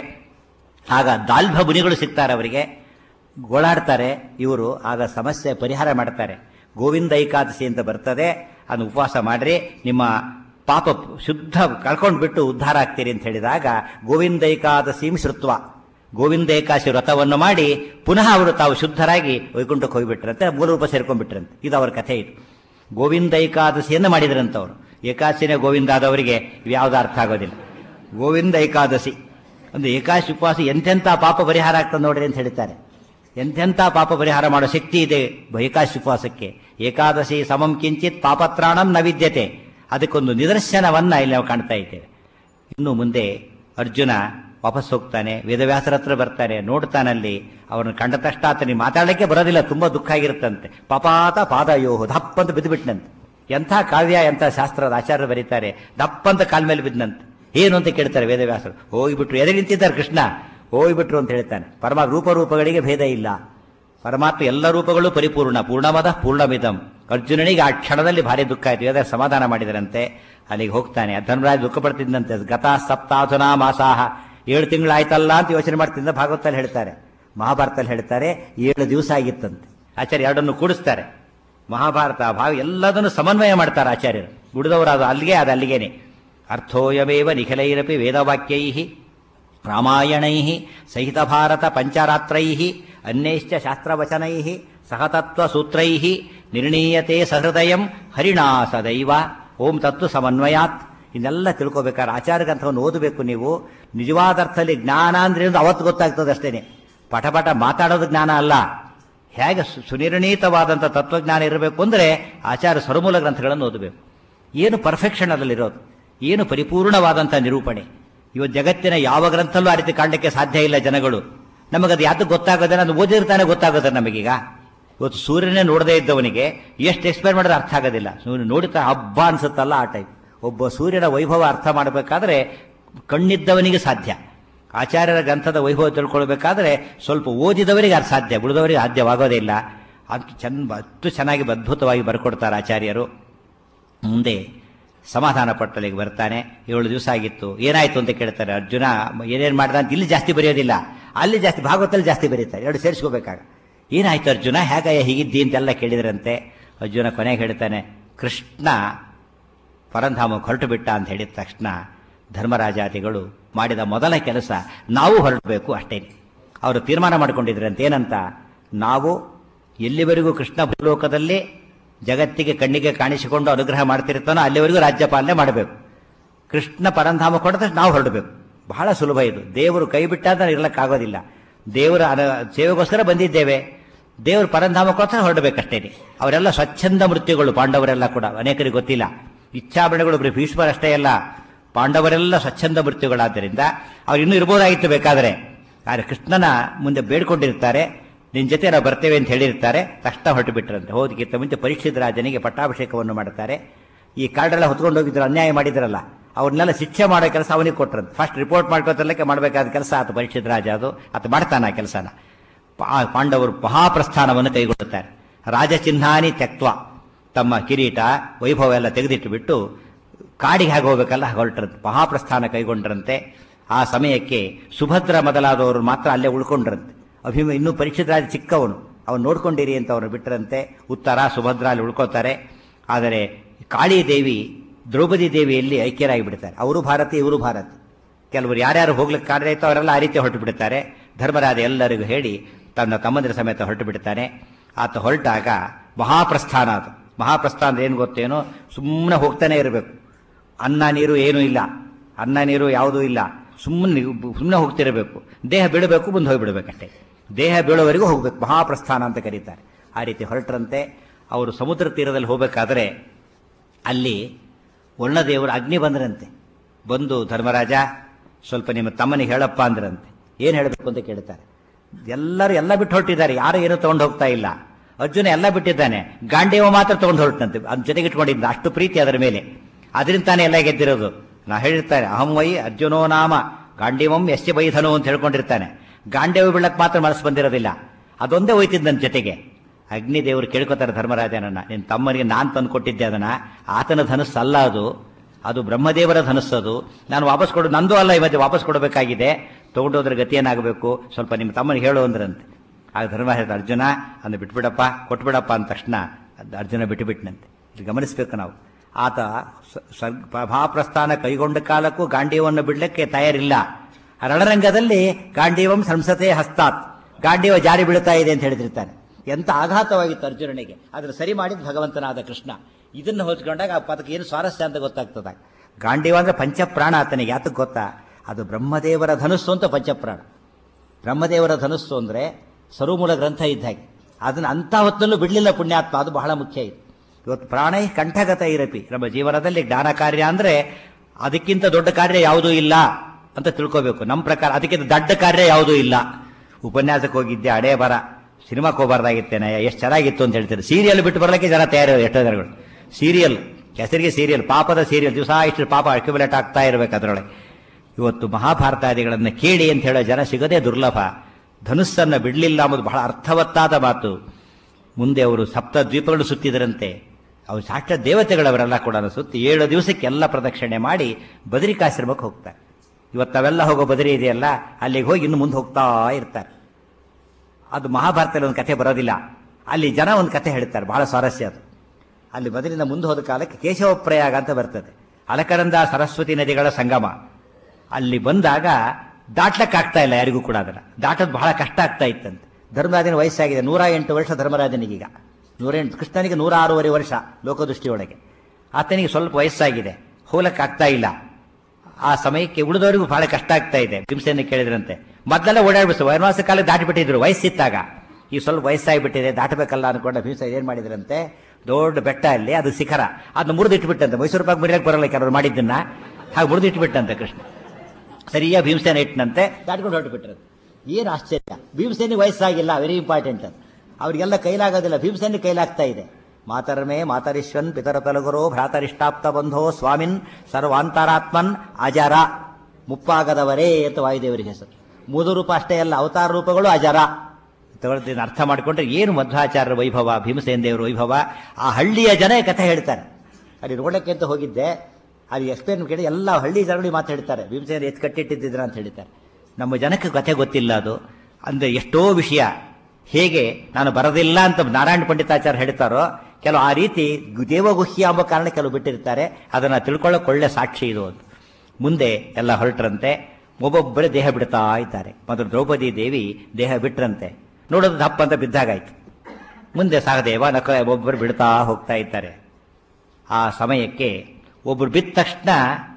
ಆಗ ದಾಲ್ಭ ಮುನಿಗಳು ಸಿಗ್ತಾರೆ ಅವರಿಗೆ ಗೋಳಾಡ್ತಾರೆ ಇವರು ಆಗ ಸಮಸ್ಯೆ ಪರಿಹಾರ ಮಾಡ್ತಾರೆ ಗೋವಿಂದ ಏಕಾದಶಿ ಅಂತ ಬರ್ತದೆ ಅದನ್ನು ಉಪವಾಸ ಮಾಡ್ರಿ ನಿಮ್ಮ ಪಾಪ ಶುದ್ಧ ಕಳ್ಕೊಂಡು ಬಿಟ್ಟು ಉದ್ಧಾರ ಆಗ್ತೀರಿ ಅಂತ ಹೇಳಿದಾಗ ಗೋವಿಂದ ಏಕಾದಶಿಂ ಶ್ರುತ್ವ ಗೋವಿಂದ ಏಕಾದಶಿ ವ್ರತವನ್ನು ಮಾಡಿ ಪುನಃ ಅವರು ತಾವು ಶುದ್ಧರಾಗಿ ವೈಕುಂಠಕ್ಕೆ ಹೋಗಿಬಿಟ್ರಂತೆ ಮೂಲ ರೂಪ ಸೇರ್ಕೊಂಡ್ಬಿಟ್ರಂತೆ ಇದು ಅವರ ಕಥೆ ಇದು ಗೋವಿಂದ ಏಕಾದಶಿಯನ್ನು ಮಾಡಿದ್ರಂತವ್ರು ಏಕಾದಶಿನೇ ಗೋವಿಂದ ಆದವರಿಗೆ ಇವ್ಯಾವುದೂ ಅರ್ಥ ಆಗೋದಿಲ್ಲ ಗೋವಿಂದ ಏಕಾದಶಿ ಒಂದು ಏಕಾದಶಿ ಉಪವಾಸ ಎಂತೆಂಥ ಪಾಪ ಪರಿಹಾರ ಆಗ್ತದೆ ನೋಡ್ರಿ ಅಂತ ಹೇಳ್ತಾರೆ ಎಂತೆಂಥ ಪಾಪ ಪರಿಹಾರ ಮಾಡೋ ಶಕ್ತಿ ಇದೆ ಏಕಾದಶಿ ಉಪವಾಸಕ್ಕೆ ಏಕಾದಶಿ ಸಮಂ ಕಿಂಚಿತ್ ಪಾಪತ್ರಾಣಂ ನ ವಿದ್ಯತೆ ಅದಕ್ಕೊಂದು ನಿದರ್ಶನವನ್ನ ಇಲ್ಲಿ ನಾವು ಕಾಣ್ತಾ ಇದ್ದೇವೆ ಇನ್ನು ಮುಂದೆ ಅರ್ಜುನ ವಾಪಸ್ ಹೋಗ್ತಾನೆ ವೇದವ್ಯಾಸರ ಹತ್ರ ಬರ್ತಾನೆ ನೋಡ್ತಾನಲ್ಲಿ ಅವರನ್ನು ಕಂಡ ತಕ್ಷಣ ಆತನಿಗೆ ಮಾತಾಡಲಿಕ್ಕೆ ಬರೋದಿಲ್ಲ ತುಂಬಾ ದುಃಖ ಆಗಿರುತ್ತಂತೆ ಪಪಾತ ಪಾದಯೋಹ ದಪ್ಪಂತ ಬಿದ್ದುಬಿಟ್ನಂತೆ ಎಂಥ ಕಾವ್ಯ ಎಂಥ ಶಾಸ್ತ್ರದ ಆಚಾರ್ಯರು ಬರೀತಾರೆ ದಪ್ಪಂತ ಕಾಲ ಮೇಲೆ ಬಿದ್ದಂತೆ ಏನು ಅಂತ ಕೇಳ್ತಾರೆ ವೇದವ್ಯಾಸರು ಹೋಗಿಬಿಟ್ರು ಎದೆ ನಿಂತಿದ್ದಾರೆ ಕೃಷ್ಣ ಹೋಗಿಬಿಟ್ರು ಅಂತ ಹೇಳ್ತಾನೆ ಪರಮ ರೂಪಗಳಿಗೆ ಭೇದ ಇಲ್ಲ ಪರಮಾತ್ಮ ಎಲ್ಲ ರೂಪಗಳು ಪರಿಪೂರ್ಣ ಪೂರ್ಣಮದ ಪೂರ್ಣಮಿದಂ ಅರ್ಜುನನಿಗೆ ಆ ಕ್ಷಣದಲ್ಲಿ ಭಾರಿ ದುಃಖ ಆಯ್ತು ವೇದ ಸಮಾಧಾನ ಮಾಡಿದರಂತೆ ಅಲ್ಲಿಗೆ ಹೋಗ್ತಾನೆ ಧರ್ಮರಾಜ್ ದುಃಖ ಪಡ್ತಿದ್ದಂತೆ ಗತಾ ಸಪ್ತಾಧುನಾ ಮಾಸಾಹ ಏಳು ತಿಂಗಳಾಯ್ತಲ್ಲ ಅಂತ ಯೋಚನೆ ಮಾಡ್ತಿದ್ದ ಭಾಗವತಲ್ಲಿ ಹೇಳ್ತಾರೆ ಮಹಾಭಾರತದಲ್ಲಿ ಹೇಳ್ತಾರೆ ಏಳು ದಿವಸ ಆಗಿತ್ತಂತೆ ಆಚಾರ್ಯ ಎರಡನ್ನು ಕೂಡಿಸ್ತಾರೆ ಮಹಾಭಾರತ ಭಾವ ಎಲ್ಲದನ್ನು ಸಮನ್ವಯ ಮಾಡ್ತಾರೆ ಆಚಾರ್ಯರು ಉಳಿದವರು ಅದು ಅಲ್ಲಿಗೆ ಅದು ಅಲ್ಲಿಗೇನೆ ಅರ್ಥೋಯಮೇವ ನಿಖಿಲೈರಪಿ ವೇದವಾಕ್ಯೈ ರಾಮಾಯಣೈ ಸಹಿತ ಭಾರತ ಪಂಚರಾತ್ರೈ ಅನ್ಯೈಶ್ಚ ಶಾಸ್ತ್ರವಚನೈ ಸಹತತ್ವ ಸೂತ್ರೈ ನಿರ್ಣೀಯತೆ ಸಹೃದಯಂ ಹರಿಣಾ ಸದೈವ ಓಂ ತತ್ವ ಸಮನ್ವಯಾತ್ ಇದನ್ನೆಲ್ಲ ತಿಳ್ಕೋಬೇಕಾದ್ರೆ ಆಚಾರ್ಯಗ್ರಂಥವನ್ನು ಓದಬೇಕು ನೀವು ನಿಜವಾದ ಅರ್ಥದಲ್ಲಿ ಜ್ಞಾನ ಅಂದ್ರೆ ಏನು ಅವತ್ತು ಗೊತ್ತಾಗ್ತದೆ ಅಷ್ಟೇನೆ ಪಟ ಪಟ ಮಾತಾಡೋದು ಜ್ಞಾನ ಅಲ್ಲ ಹೇಗೆ ಸು- ಸುನಿರ್ಣೀತವಾದಂಥ ತತ್ವಜ್ಞಾನ ಇರಬೇಕು ಅಂದ್ರೆ ಆಚಾರ್ಯ ಸ್ವರಮೂಲ ಗ್ರಂಥಗಳನ್ನು ಓದಬೇಕು ಏನು ಪರ್ಫೆಕ್ಷನ್ ಅದರಲ್ಲಿರೋದು ಏನು ಪರಿಪೂರ್ಣವಾದಂಥ ನಿರೂಪಣೆ ಇವತ್ತು ಜಗತ್ತಿನ ಯಾವ ಗ್ರಂಥಲ್ಲೂ ಆ ರೀತಿ ಕಾಣಲಿಕ್ಕೆ ಸಾಧ್ಯ ಇಲ್ಲ ಜನಗಳು ನಮಗದು ಯಾತಕ್ಕೆ ಗೊತ್ತಾಗೋದೇ ಅದು ಓದಿರ್ತಾನೆ ಗೊತ್ತಾಗೋದೇ ನಮಗೀಗ ಇವತ್ತು ಸೂರ್ಯನೇ ನೋಡದೇ ಇದ್ದವನಿಗೆ ಎಷ್ಟು ಎಕ್ಸ್ಪ್ಲೇನ್ ಮಾಡಿದ್ರೆ ಅರ್ಥ ಆಗೋದಿಲ್ಲ ಸೂರ್ಯ ನೋಡಿತಾ ಹಬ್ಬ ಅನ್ಸುತ್ತಲ್ಲ ಆ ಟೈಪ್ ಒಬ್ಬ ಸೂರ್ಯನ ವೈಭವ ಅರ್ಥ ಮಾಡಬೇಕಾದ್ರೆ ಕಣ್ಣಿದ್ದವನಿಗೆ ಸಾಧ್ಯ ಆಚಾರ್ಯರ ಗ್ರಂಥದ ವೈಭವ ತಿಳ್ಕೊಳ್ಬೇಕಾದ್ರೆ ಸ್ವಲ್ಪ ಓದಿದವರಿಗೆ ಅದು ಸಾಧ್ಯ ಉಳಿದವರಿಗೆ ಸಾಧ್ಯವಾಗೋದೇ ಇಲ್ಲ ಅದು ಚೆನ್ನ ಅಷ್ಟು ಚೆನ್ನಾಗಿ ಅದ್ಭುತವಾಗಿ ಬರ್ಕೊಡ್ತಾರೆ ಆಚಾರ್ಯರು ಮುಂದೆ ಸಮಾಧಾನ ಪಟ್ಟಲಿಗೆ ಬರ್ತಾನೆ ಏಳು ದಿವಸ ಆಗಿತ್ತು ಏನಾಯ್ತು ಅಂತ ಕೇಳ್ತಾರೆ ಅರ್ಜುನ ಏನೇನು ಮಾಡ್ದ ಅಂತ ಇಲ್ಲಿ ಜಾಸ್ತಿ ಬರೆಯೋದಿಲ್ಲ ಅಲ್ಲಿ ಜಾಸ್ತಿ ಭಾಗವತಲ್ಲಿ ಜಾಸ್ತಿ ಬರೀತಾರೆ ಎರಡು ಸೇರಿಸ್ಕೋಬೇಕಾಗ ಏನಾಯ್ತು ಅರ್ಜುನ ಹೇಗಯ್ಯ ಹೀಗಿದ್ದಿ ಅಂತೆಲ್ಲ ಕೇಳಿದ್ರಂತೆ ಅರ್ಜುನ ಕೊನೆಗೆ ಹೇಳ್ತಾನೆ ಕೃಷ್ಣ ಪರಂಧಾಮಕ್ಕೆ ಹೊರಟು ಬಿಟ್ಟ ಅಂತ ಹೇಳಿದ ತಕ್ಷಣ ಧರ್ಮರಾಜಾದಿಗಳು ಮಾಡಿದ ಮೊದಲ ಕೆಲಸ ನಾವು ಹೊರಡಬೇಕು ಅಷ್ಟೇ ಅವರು ತೀರ್ಮಾನ ಮಾಡಿಕೊಂಡಿದ್ರಂತೆ ಏನಂತ ನಾವು ಎಲ್ಲಿವರೆಗೂ ಕೃಷ್ಣ ಭೂಲೋಕದಲ್ಲಿ ಜಗತ್ತಿಗೆ ಕಣ್ಣಿಗೆ ಕಾಣಿಸಿಕೊಂಡು ಅನುಗ್ರಹ ಮಾಡ್ತಿರ್ತಾನೋ ಅಲ್ಲಿವರೆಗೂ ರಾಜ್ಯಪಾಲನೆ ಮಾಡಬೇಕು ಕೃಷ್ಣ ಪರಂಧಾಮ ಕೊಡದ ನಾವು ಹೊರಡಬೇಕು ಬಹಳ ಸುಲಭ ಇದು ದೇವರು ಕೈ ಬಿಟ್ಟಾದ್ರೆ ಇರಲಿಕ್ಕಾಗೋದಿಲ್ಲ ದೇವರ ಅನ- ಸೇವೆಗೋಸ್ಕರ ಬಂದಿದ್ದೇವೆ ದೇವರು ಪರಂಧಾಮ ಕೊಡ್ತಾರೆ ಹೊರಡಬೇಕಷ್ಟೇ ಅವರೆಲ್ಲ ಸ್ವಚ್ಛಂದ ಮೃತ್ಯುಗಳು ಪಾಂಡವರೆಲ್ಲ ಕೂಡ ಅನೇಕರಿಗೆ ಗೊತ್ತಿಲ್ಲ ಇಚ್ಛಾಬಣಗಳು ಬರೀ ಭೀಷ್ಮರಷ್ಟೇ ಅಲ್ಲ ಪಾಂಡವರೆಲ್ಲ ಸ್ವಚ್ಛಂದ ಮೃತ್ಯುಗಳಾದ್ದರಿಂದ ಅವ್ರು ಇನ್ನೂ ಇರ್ಬೋದಾಗಿತ್ತು ಬೇಕಾದರೆ ಆದರೆ ಕೃಷ್ಣನ ಮುಂದೆ ಬೇಡ್ಕೊಂಡಿರ್ತಾರೆ ನಿನ್ನ ಜೊತೆ ನಾವು ಬರ್ತೇವೆ ಅಂತ ಹೇಳಿರ್ತಾರೆ ತಕ್ಷಣ ಹೊರಟು ಬಿಟ್ರಂತೆ ಹೋದಕ್ಕಿಂತ ಮುಂಚೆ ಪರೀಕ್ಷಿತ ರಾಜನಿಗೆ ಪಟ್ಟಾಭಿಷೇಕವನ್ನು ಮಾಡ್ತಾರೆ ಈ ಕಾರ್ಡೆಲ್ಲ ಹೊತ್ಕೊಂಡು ಹೋಗಿದ್ರು ಅನ್ಯಾಯ ಮಾಡಿದ್ರಲ್ಲ ಅವ್ರನ್ನೆಲ್ಲ ಶಿಕ್ಷೆ ಮಾಡೋ ಕೆಲಸ ಅವನಿಗೆ ಕೊಟ್ರಂತೆ ಫಸ್ಟ್ ರಿಪೋರ್ಟ್ ಮಾಡ್ಕೊತಲ್ಲಕ್ಕೆ ಮಾಡಬೇಕಾದ ಕೆಲಸ ಆತ ಪರೀಕ್ಷಿತ ರಾಜ ಅದು ಆತ ಮಾಡ್ತಾನ ಆ ಕೆಲಸನ ಪಾ- ಪಾಂಡವರು ಮಹಾಪ್ರಸ್ಥಾನವನ್ನು ಕೈಗೊಳ್ಳುತ್ತಾರೆ ರಾಜಚಿಹ್ನಾನಿ ತೆಕ್ವ ತಮ್ಮ ಕಿರೀಟ ವೈಭವ ಎಲ್ಲ ತೆಗೆದಿಟ್ಟು ಬಿಟ್ಟು ಕಾಡಿಗೆ ಹಾಗೆ ಹೋಗ್ಬೇಕಲ್ಲ ಹಾಗೆ ಹೊರಟ್ರಂತೆ ಮಹಾಪ್ರಸ್ಥಾನ ಕೈಗೊಂಡ್ರಂತೆ ಆ ಸಮಯಕ್ಕೆ ಸುಭದ್ರ ಮೊದಲಾದವರು ಮಾತ್ರ ಅಲ್ಲೇ ಉಳ್ಕೊಂಡ್ರಂತೆ ಅಭಿಮ ಇನ್ನೂ ಪರೀಕ್ಷಿತ ರಾಜ ಚಿಕ್ಕವನು ಅವನು ನೋಡ್ಕೊಂಡಿರಿ ಅಂತ ಅವ್ರನ್ನ ಬಿಟ್ಟರಂತೆ ಉತ್ತರ ಸುಭದ್ರ ಅಲ್ಲಿ ಉಳ್ಕೋತಾರೆ ಆದರೆ ಕಾಳಿ ದೇವಿ ದ್ರೌಪದಿ ದೇವಿಯಲ್ಲಿ ಐಕ್ಯರಾಗಿ ಬಿಡ್ತಾರೆ ಅವರು ಭಾರತಿ ಇವರು ಭಾರತಿ ಕೆಲವರು ಯಾರ್ಯಾರು ಹೋಗ್ಲಿಕ್ಕೆ ಕಾರ್ಯ ಇತ್ತು ಅವರೆಲ್ಲ ಆ ರೀತಿ ಹೊರಟು ಬಿಡ್ತಾರೆ ಧರ್ಮರಾಜ ಎಲ್ಲರಿಗೂ ಹೇಳಿ ತನ್ನ ತಮ್ಮಂದಿರ ಸಮೇತ ಹೊರಟು ಬಿಡ್ತಾನೆ ಆತ ಹೊರಟಾಗ ಮಹಾಪ್ರಸ್ಥಾನ ಅದು ಮಹಾಪ್ರಸ್ಥಾನ ಏನು ಗೊತ್ತೇನೋ ಸುಮ್ಮನೆ ಹೋಗ್ತಾನೆ ಇರಬೇಕು ಅನ್ನ ನೀರು ಏನೂ ಇಲ್ಲ ಅನ್ನ ನೀರು ಯಾವುದೂ ಇಲ್ಲ ಸುಮ್ಮನೆ ಸುಮ್ಮನೆ ಹೋಗ್ತಿರಬೇಕು ದೇಹ ಬೀಳಬೇಕು ಮುಂದೆ ಹೋಗಿಬಿಡ್ಬೇಕಷ್ಟೇ ದೇಹ ಬೀಳೋವರೆಗೂ ಹೋಗ್ಬೇಕು ಮಹಾಪ್ರಸ್ಥಾನ ಅಂತ ಕರೀತಾರೆ ಆ ರೀತಿ ಹೊರಟ್ರಂತೆ ಅವರು ಸಮುದ್ರ ತೀರದಲ್ಲಿ ಹೋಗಬೇಕಾದ್ರೆ ಅಲ್ಲಿ ವರ್ಣದೇವರು ಅಗ್ನಿ ಬಂದ್ರಂತೆ ಬಂದು ಧರ್ಮರಾಜ ಸ್ವಲ್ಪ ನಿಮ್ಮ ತಮ್ಮನಿಗೆ ಹೇಳಪ್ಪ ಅಂದ್ರಂತೆ ಏನು ಹೇಳಬೇಕು ಅಂತ ಕೇಳ್ತಾರೆ ಎಲ್ಲರೂ ಎಲ್ಲ ಬಿಟ್ಟು ಹೊರಟಿದ್ದಾರೆ ಯಾರು ಏನೂ ತಗೊಂಡು ಹೋಗ್ತಾ ಇಲ್ಲ ಅರ್ಜುನ ಎಲ್ಲ ಬಿಟ್ಟಿದ್ದಾನೆ ಗಾಂಡೀವ ಮಾತ್ರ ತಗೊಂಡು ಹೊರಟಂತೆ ಅದ್ ಜೊತೆಗೆ ಇಟ್ಕೊಂಡಿದ್ದ ಅಷ್ಟು ಪ್ರೀತಿ ಅದರ ಮೇಲೆ ಅದರಿಂದ ತಾನೇ ಎಲ್ಲ ಗೆದ್ದಿರೋದು ನಾ ಹೇಳಿರ್ತಾನೆ ಅಹಂ ವೈ ಅರ್ಜುನೋ ನಾಮ ಗಾಂಡೀವಂ ಎಷ್ಟೇ ಬೈಧನು ಅಂತ ಹೇಳ್ಕೊಂಡಿರ್ತಾನೆ ಗಾಂಡೇವ ಬೀಳಕ್ ಮಾತ್ರ ಮನಸ್ಸು ಬಂದಿರೋದಿಲ್ಲ ಅದೊಂದೇ ಹೋಯ್ತಿದ್ ನನ್ನ ಜೊತೆಗೆ ಅಗ್ನಿ ದೇವರು ಕೇಳ್ಕೊತಾರೆ ಧರ್ಮರಾಜನನ್ನ ನಿನ್ನ ತಮ್ಮನಿಗೆ ನಾನು ತಂದು ಕೊಟ್ಟಿದ್ದೆ ಅದನ್ನ ಆತನ ಧನಸ್ಸು ಅಲ್ಲ ಅದು ಅದು ಬ್ರಹ್ಮದೇವರ ಧನಸ್ಸದು ನಾನು ವಾಪಸ್ ಕೊಡು ನಂದು ಅಲ್ಲ ಈ ಮಧ್ಯೆ ವಾಪಸ್ ಕೊಡಬೇಕಾಗಿದೆ ತಗೊಂಡೋದ್ರ ಗತಿ ಏನಾಗಬೇಕು ಸ್ವಲ್ಪ ನಿಮ್ಮ ತಮ್ಮನಿಗೆ ಹೇಳು ಅಂದ್ರಂತೆ ಆಗ ಧರ್ಮ ಹೇಳ್ದ ಅರ್ಜುನ ಅಂದು ಬಿಟ್ಬಿಡಪ್ಪ ಕೊಟ್ಬಿಡಪ್ಪ ಅಂದ ತಕ್ಷಣ ಅದ್ ಅರ್ಜುನ ಬಿಟ್ಟುಬಿಟ್ನಂತೆ ಇಲ್ಲಿ ಗಮನಿಸಬೇಕು ನಾವು ಆತ ಸ- ಸ್ವರ್ಗ ಮಹಾಪ್ರಸ್ಥಾನ ಕೈಗೊಂಡ ಕಾಲಕ್ಕೂ ಗಾಂಡೀವವನ್ನು ಬಿಡಲಿಕ್ಕೆ ತಯಾರಿಲ್ಲ ಆ ರಣರಂಗದಲ್ಲಿ ಗಾಂಡೀವಂ ಸಂಸತೆ ಹಸ್ತಾತ್ ಗಾಂಡೀವ ಜಾರಿ ಬೀಳ್ತಾ ಇದೆ ಅಂತ ಹೇಳಿದಿರ್ತಾನೆ ಎಂತ ಆಘಾತವಾಗಿತ್ತು ಅರ್ಜುನನಿಗೆ ಅದನ್ನು ಸರಿ ಮಾಡಿದ ಭಗವಂತನಾದ ಕೃಷ್ಣ ಇದನ್ನು ಹೋಲ್ಸ್ಕೊಂಡಾಗ ಆ ಪದಕ್ಕೆ ಏನು ಸ್ವಾರಸ್ಯ ಅಂತ ಗೊತ್ತಾಗ್ತದ ಗಾಂಡೀವ ಅಂದ್ರೆ ಪಂಚಪ್ರಾಣ ಆತನಿಗೆ ಯಾತಕ್ಕೆ ಗೊತ್ತಾ ಅದು ಬ್ರಹ್ಮದೇವರ ಧನುಸ್ಸು ಅಂತ ಪಂಚಪ್ರಾಣ ಬ್ರಹ್ಮದೇವರ ಧನುಸ್ಸು ಅಂದ್ರೆ ಸರುಮೂಲ ಗ್ರಂಥ ಇದ್ದ ಹಾಗೆ ಅದನ್ನ ಅಂತ ಹೊತ್ತಲ್ಲೂ ಬಿಡಲಿಲ್ಲ ಪುಣ್ಯಾತ್ಮ ಅದು ಬಹಳ ಮುಖ್ಯ ಇದು ಇವತ್ತು ಪ್ರಾಣೈ ಕಂಠಗತ ಇರಪಿ ನಮ್ಮ ಜೀವನದಲ್ಲಿ ಜ್ಞಾನ ಕಾರ್ಯ ಅಂದ್ರೆ ಅದಕ್ಕಿಂತ ದೊಡ್ಡ ಕಾರ್ಯ ಯಾವುದೂ ಇಲ್ಲ ಅಂತ ತಿಳ್ಕೋಬೇಕು ನಮ್ಮ ಪ್ರಕಾರ ಅದಕ್ಕಿಂತ ದೊಡ್ಡ ಕಾರ್ಯ ಯಾವುದೂ ಇಲ್ಲ ಉಪನ್ಯಾಸಕ್ಕೆ ಹೋಗಿದ್ದೆ ಅಡೇ ಬರ ಸಿನಿಮಾಕ್ಕೆ ಹೋಗಬಾರ್ದಾಗಿತ್ತೇನೆ ಎಷ್ಟು ಚೆನ್ನಾಗಿತ್ತು ಅಂತ ಹೇಳ್ತಾರೆ ಸೀರಿಯಲ್ ಬಿಟ್ಟು ಬರಲಿಕ್ಕೆ ಜನ ತಯಾರಿ ಎಷ್ಟೋ ಜನಗಳು ಸೀರಿಯಲ್ ಹೆಸರಿಗೆ ಸೀರಿಯಲ್ ಪಾಪದ ಸೀರಿಯಲ್ ದಿವಸ ಇಷ್ಟು ಪಾಪ ಅಕ್ಯುಮುಲೇಟ್ ಆಗ್ತಾ ಇರಬೇಕು ಅದರೊಳಗೆ ಇವತ್ತು ಮಹಾಭಾರತಾದಿಗಳನ್ನು ಕೇಳಿ ಅಂತ ಹೇಳೋ ಜನ ಸಿಗದೇ ದುರ್ಲಭ ಧನುಸ್ಸನ್ನು ಬಿಡಲಿಲ್ಲ ಅನ್ನೋದು ಬಹಳ ಅರ್ಥವತ್ತಾದ ಮಾತು ಮುಂದೆ ಅವರು ಸಪ್ತ ದ್ವೀಪಗಳು ಸುತ್ತಿದರಂತೆ ಅವು ಸಾಕ್ಷಾತ್ ದೇವತೆಗಳವರೆಲ್ಲ ಕೂಡ ಸುತ್ತಿ ಏಳು ದಿವಸಕ್ಕೆ ಎಲ್ಲ ಪ್ರದಕ್ಷಿಣೆ ಮಾಡಿ ಬದರಿಕಾಶ್ರಮಕ್ಕೆ ಹೋಗ್ತಾರೆ ಇವತ್ತು ಅವೆಲ್ಲ ಹೋಗೋ ಬದರಿ ಇದೆಯಲ್ಲ ಅಲ್ಲಿಗೆ ಹೋಗಿ ಇನ್ನು ಮುಂದೆ ಹೋಗ್ತಾ ಇರ್ತಾರೆ ಅದು ಮಹಾಭಾರತದಲ್ಲಿ ಒಂದು ಕಥೆ ಬರೋದಿಲ್ಲ ಅಲ್ಲಿ ಜನ ಒಂದು ಕಥೆ ಹೇಳ್ತಾರೆ ಬಹಳ ಸ್ವಾರಸ್ಯ ಅದು ಅಲ್ಲಿ ಬದಲಿನ ಮುಂದೆ ಹೋದ ಕಾಲಕ್ಕೆ ಕೇಶವ ಪ್ರಯಾಗ ಅಂತ ಬರ್ತದೆ ಅಲಕನಂದ ಸರಸ್ವತಿ ನದಿಗಳ ಸಂಗಮ ಅಲ್ಲಿ ಬಂದಾಗ ದಾಟ್ಲಕ್ಕಾಗ್ತಾ ಇಲ್ಲ ಯಾರಿಗೂ ಕೂಡ ಅದನ್ನ ದಾಟೋದು ಬಹಳ ಕಷ್ಟ ಆಗ್ತಾ ಇತ್ತಂತೆ ಧರ್ಮರಾಜನ ವಯಸ್ಸಾಗಿದೆ ನೂರ ಎಂಟು ವರ್ಷ ಧರ್ಮರಾಜನಿಗೀಗ ನೂರ ಎಂಟು ಕೃಷ್ಣನಿಗೆ ನೂರ ಆರೂವರೆ ವರ್ಷ ಲೋಕದೃಷ್ಟಿಯೊಳಗೆ ಆತನಿಗೆ ಸ್ವಲ್ಪ ವಯಸ್ಸಾಗಿದೆ ಹೋಲಕ್ಕಾಗ್ತಾ ಇಲ್ಲ ಆ ಸಮಯಕ್ಕೆ ಉಳಿದವರಿಗೂ ಬಹಳ ಕಷ್ಟ ಆಗ್ತಾ ಇದೆ ಹಿಂಸೆಯನ್ನು ಕೇಳಿದ್ರಂತೆ ಮೊದಲೆಲ್ಲ ಓಡಾಡ್ಬಿಟ್ಟು ವನವಾಸ ಕಾಲ ದಾಟಿಬಿಟ್ಟಿದ್ರು ವಯಸ್ಸಿತ್ತಾಗ ಈ ಸ್ವಲ್ಪ ವಯಸ್ಸಾಗಿಬಿಟ್ಟಿದೆ ದಾಟಬೇಕಲ್ಲ ಅನ್ಕೊಂಡ ಭೀಮಸ ಏನ್ ಮಾಡಿದ್ರಂತೆ ದೊಡ್ಡ ಬೆಟ್ಟ ಅಲ್ಲಿ ಅದು ಶಿಖರ ಅದನ್ನ ಮುರಿದಿಟ್ಬಿಟ್ಟಂತೆ ಮೈಸೂರು ಪಾಕ್ ಮುರಿಯಕ್ಕೆ ಬರಲ್ಲ ಕೆಲವರು ಮಾಡಿದ್ದನ್ನ ಹಾಗೆ ಮುರಿದಿಟ್ಬಿಟ್ಟಂತೆ ಕೃಷ್ಣ ಸರಿಯಾ ಭೀಮಸೇನ ಇಟ್ಟನಂತೆ ದಾಟ್ಕೊಂಡು ಹೊರಟು ಬಿಟ್ರು ಏನು ಆಶ್ಚರ್ಯ ಭೀಮಸೇನಿಗೆ ವಯಸ್ಸಾಗಿಲ್ಲ ವೆರಿ ಇಂಪಾರ್ಟೆಂಟ್ ಅದು ಅವರಿಗೆಲ್ಲ ಕೈಲಾಗೋದಿಲ್ಲ ಭೀಮಸೇನಿಗೆ ಕೈಲಾಗ್ತಾ ಇದೆ ಮಾತರ್ಮೇ ಮಾತರಿಶ್ವನ್ ಪಿತರ ತಲಗುರೋ ಭ್ರಾತರಿಷ್ಟಾಪ್ತ ಬಂಧೋ ಸ್ವಾಮಿನ್ ಸರ್ವಾಂತರಾತ್ಮನ್ ಅಜರ ಮುಪ್ಪಾಗದವರೇ ಅಂತ ವಾಯುದೇವರಿಗೆ ಹೆಸರು ಮೂರು ರೂಪ ಅಷ್ಟೇ ಅಲ್ಲ ಅವತಾರ ರೂಪಗಳು ಅಜರ ತಗೊಳ್ತೀನಿ ಅರ್ಥ ಮಾಡಿಕೊಂಡ್ರೆ ಏನು ಮಧ್ವಾಚಾರ್ಯರ ವೈಭವ ಭೀಮಸೇನ ದೇವರ ವೈಭವ ಆ ಹಳ್ಳಿಯ ಜನ ಈ ಕಥೆ ಹೇಳ್ತಾರೆ ಅಲ್ಲಿ ನೋಡಕ್ಕೆ ಅಂತ ಹೋಗಿದ್ದೆ ಅಲ್ಲಿ ಎಕ್ಸ್ಪ್ಲೇನ್ ಕೇಳಿ ಎಲ್ಲ ಹಳ್ಳಿ ಜನಗಳು ಮಾತಾಡ್ತಾರೆ ಭೀಮಸೇನ ಎತ್ತು ಕಟ್ಟಿಟ್ಟಿದ್ರ ಅಂತ ಹೇಳ್ತಾರೆ ನಮ್ಮ ಜನಕ್ಕೆ ಕಥೆ ಗೊತ್ತಿಲ್ಲ ಅದು ಅಂದ್ರೆ ಎಷ್ಟೋ ವಿಷಯ ಹೇಗೆ ನಾನು ಬರೋದಿಲ್ಲ ಅಂತ ನಾರಾಯಣ ಪಂಡಿತಾಚಾರ್ಯ ಹೇಳ್ತಾರೋ ಕೆಲವು ಆ ರೀತಿ ದೇವಗುಹ್ಯ ಎಂಬ ಕಾರಣ ಕೆಲವು ಬಿಟ್ಟಿರ್ತಾರೆ ಅದನ್ನ ತಿಳ್ಕೊಳ್ಳೋಕೆ ಒಳ್ಳೆ ಸಾಕ್ಷಿ ಇದು ಅಂತ ಮುಂದೆ ಎಲ್ಲ ಹೊರಟ್ರಂತೆ ಒಬ್ಬೊಬ್ಬರೇ ದೇಹ ಬಿಡ್ತಾ ಇದ್ದಾರೆ ಮೊದಲು ದ್ರೌಪದಿ ದೇವಿ ದೇಹ ಬಿಟ್ರಂತೆ ನೋಡೋದು ದಪ್ಪ ಅಂತ ಬಿದ್ದಾಗಾಯ್ತು ಮುಂದೆ ಸಹದೇವ ನಕಲ ಒಬ್ಬೊಬ್ಬರು ಬಿಡ್ತಾ ಹೋಗ್ತಾ ಇದ್ದಾರೆ ಆ ಸಮಯಕ್ಕೆ ಒಬ್ಬರು ಬಿದ್ದ ತಕ್ಷಣ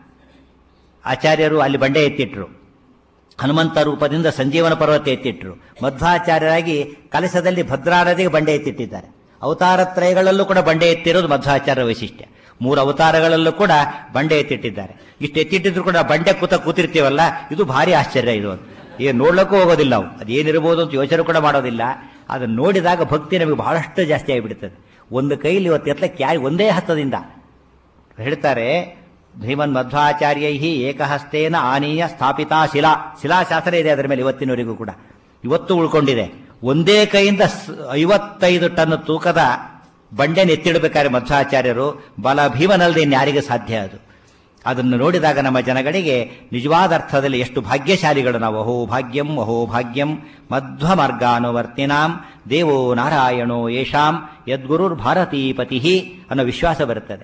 ಆಚಾರ್ಯರು ಅಲ್ಲಿ ಬಂಡೆ ಎತ್ತಿಟ್ರು ಹನುಮಂತ ರೂಪದಿಂದ ಸಂಜೀವನ ಪರ್ವತ ಎತ್ತಿಟ್ರು ಮಧ್ವಾಚಾರ್ಯರಾಗಿ ಕಲಸದಲ್ಲಿ ಭದ್ರಾನದಿಗೆ ಬಂಡೆ ಎತ್ತಿಟ್ಟಿದ್ದಾರೆ ಅವತಾರತ್ರಯಗಳಲ್ಲೂ ಕೂಡ ಬಂಡೆ ಎತ್ತಿರೋದು ಮಧ್ವಾಚಾರ್ಯ ವೈಶಿಷ್ಟ್ಯ ಮೂರು ಅವತಾರಗಳಲ್ಲೂ ಕೂಡ ಬಂಡೆ ಎತ್ತಿಟ್ಟಿದ್ದಾರೆ ಇಷ್ಟು ಎತ್ತಿಟ್ಟಿದ್ರು ಕೂಡ ಬಂಡೆ ಕೂತ ಕೂತಿರ್ತೀವಲ್ಲ ಇದು ಭಾರಿ ಆಶ್ಚರ್ಯ ಇದು ಈಗ ನೋಡ್ಲಿಕ್ಕೂ ಹೋಗೋದಿಲ್ಲ ಅವು ಅದೇನಿರ್ಬೋದು ಅಂತ ಯೋಚನೆ ಕೂಡ ಮಾಡೋದಿಲ್ಲ ಅದನ್ನು ನೋಡಿದಾಗ ಭಕ್ತಿ ನಮಗೆ ಬಹಳಷ್ಟು ಜಾಸ್ತಿ ಆಗಿಬಿಡ್ತದೆ ಒಂದು ಕೈಲಿ ಇವತ್ತು ಎತ್ತಲಕ್ಕೆ ಯಾರು ಒಂದೇ ಹಸ್ತದಿಂದ ಹೇಳ್ತಾರೆ ಭೀಮನ್ ಮಧ್ವಾಚಾರ್ಯೈ ಏಕಹಸ್ತೇನ ಆನೀಯ ಸ್ಥಾಪಿತಾ ಶಿಲಾ ಶಿಲಾಶಾಸನ ಇದೆ ಅದರ ಮೇಲೆ ಇವತ್ತಿನವರೆಗೂ ಕೂಡ ಇವತ್ತು ಉಳ್ಕೊಂಡಿದೆ ಒಂದೇ ಕೈಯಿಂದ ಸ್- ಐವತ್ತೈದು ಟನ್ ತೂಕದ ಬಂಡೆನ ಎತ್ತಿಡಬೇಕಾದ್ರೆ ಮಧ್ವಾಚಾರ್ಯರು ಬಲ ಭೀಮನಲ್ಲದೆ ಇನ್ಯಾರಿಗೆ ಸಾಧ್ಯ ಅದು ಅದನ್ನು ನೋಡಿದಾಗ ನಮ್ಮ ಜನಗಳಿಗೆ ನಿಜವಾದ ಅರ್ಥದಲ್ಲಿ ಎಷ್ಟು ಭಾಗ್ಯಶಾಲಿಗಳು ನಾವು ಅಹೋ ಭಾಗ್ಯಂ ಅಹೋ ಭಾಗ್ಯಂ ಮಧ್ವ ಮಾರ್ಗಾನುವರ್ತಿನಾಂ ದೇವೋ ನಾರಾಯಣೋ ಯೇಷಾಂ ಯದ್ಗುರುರ್ ಭಾರತೀಪತಿ ಅನ್ನೋ ವಿಶ್ವಾಸ ಬರುತ್ತದೆ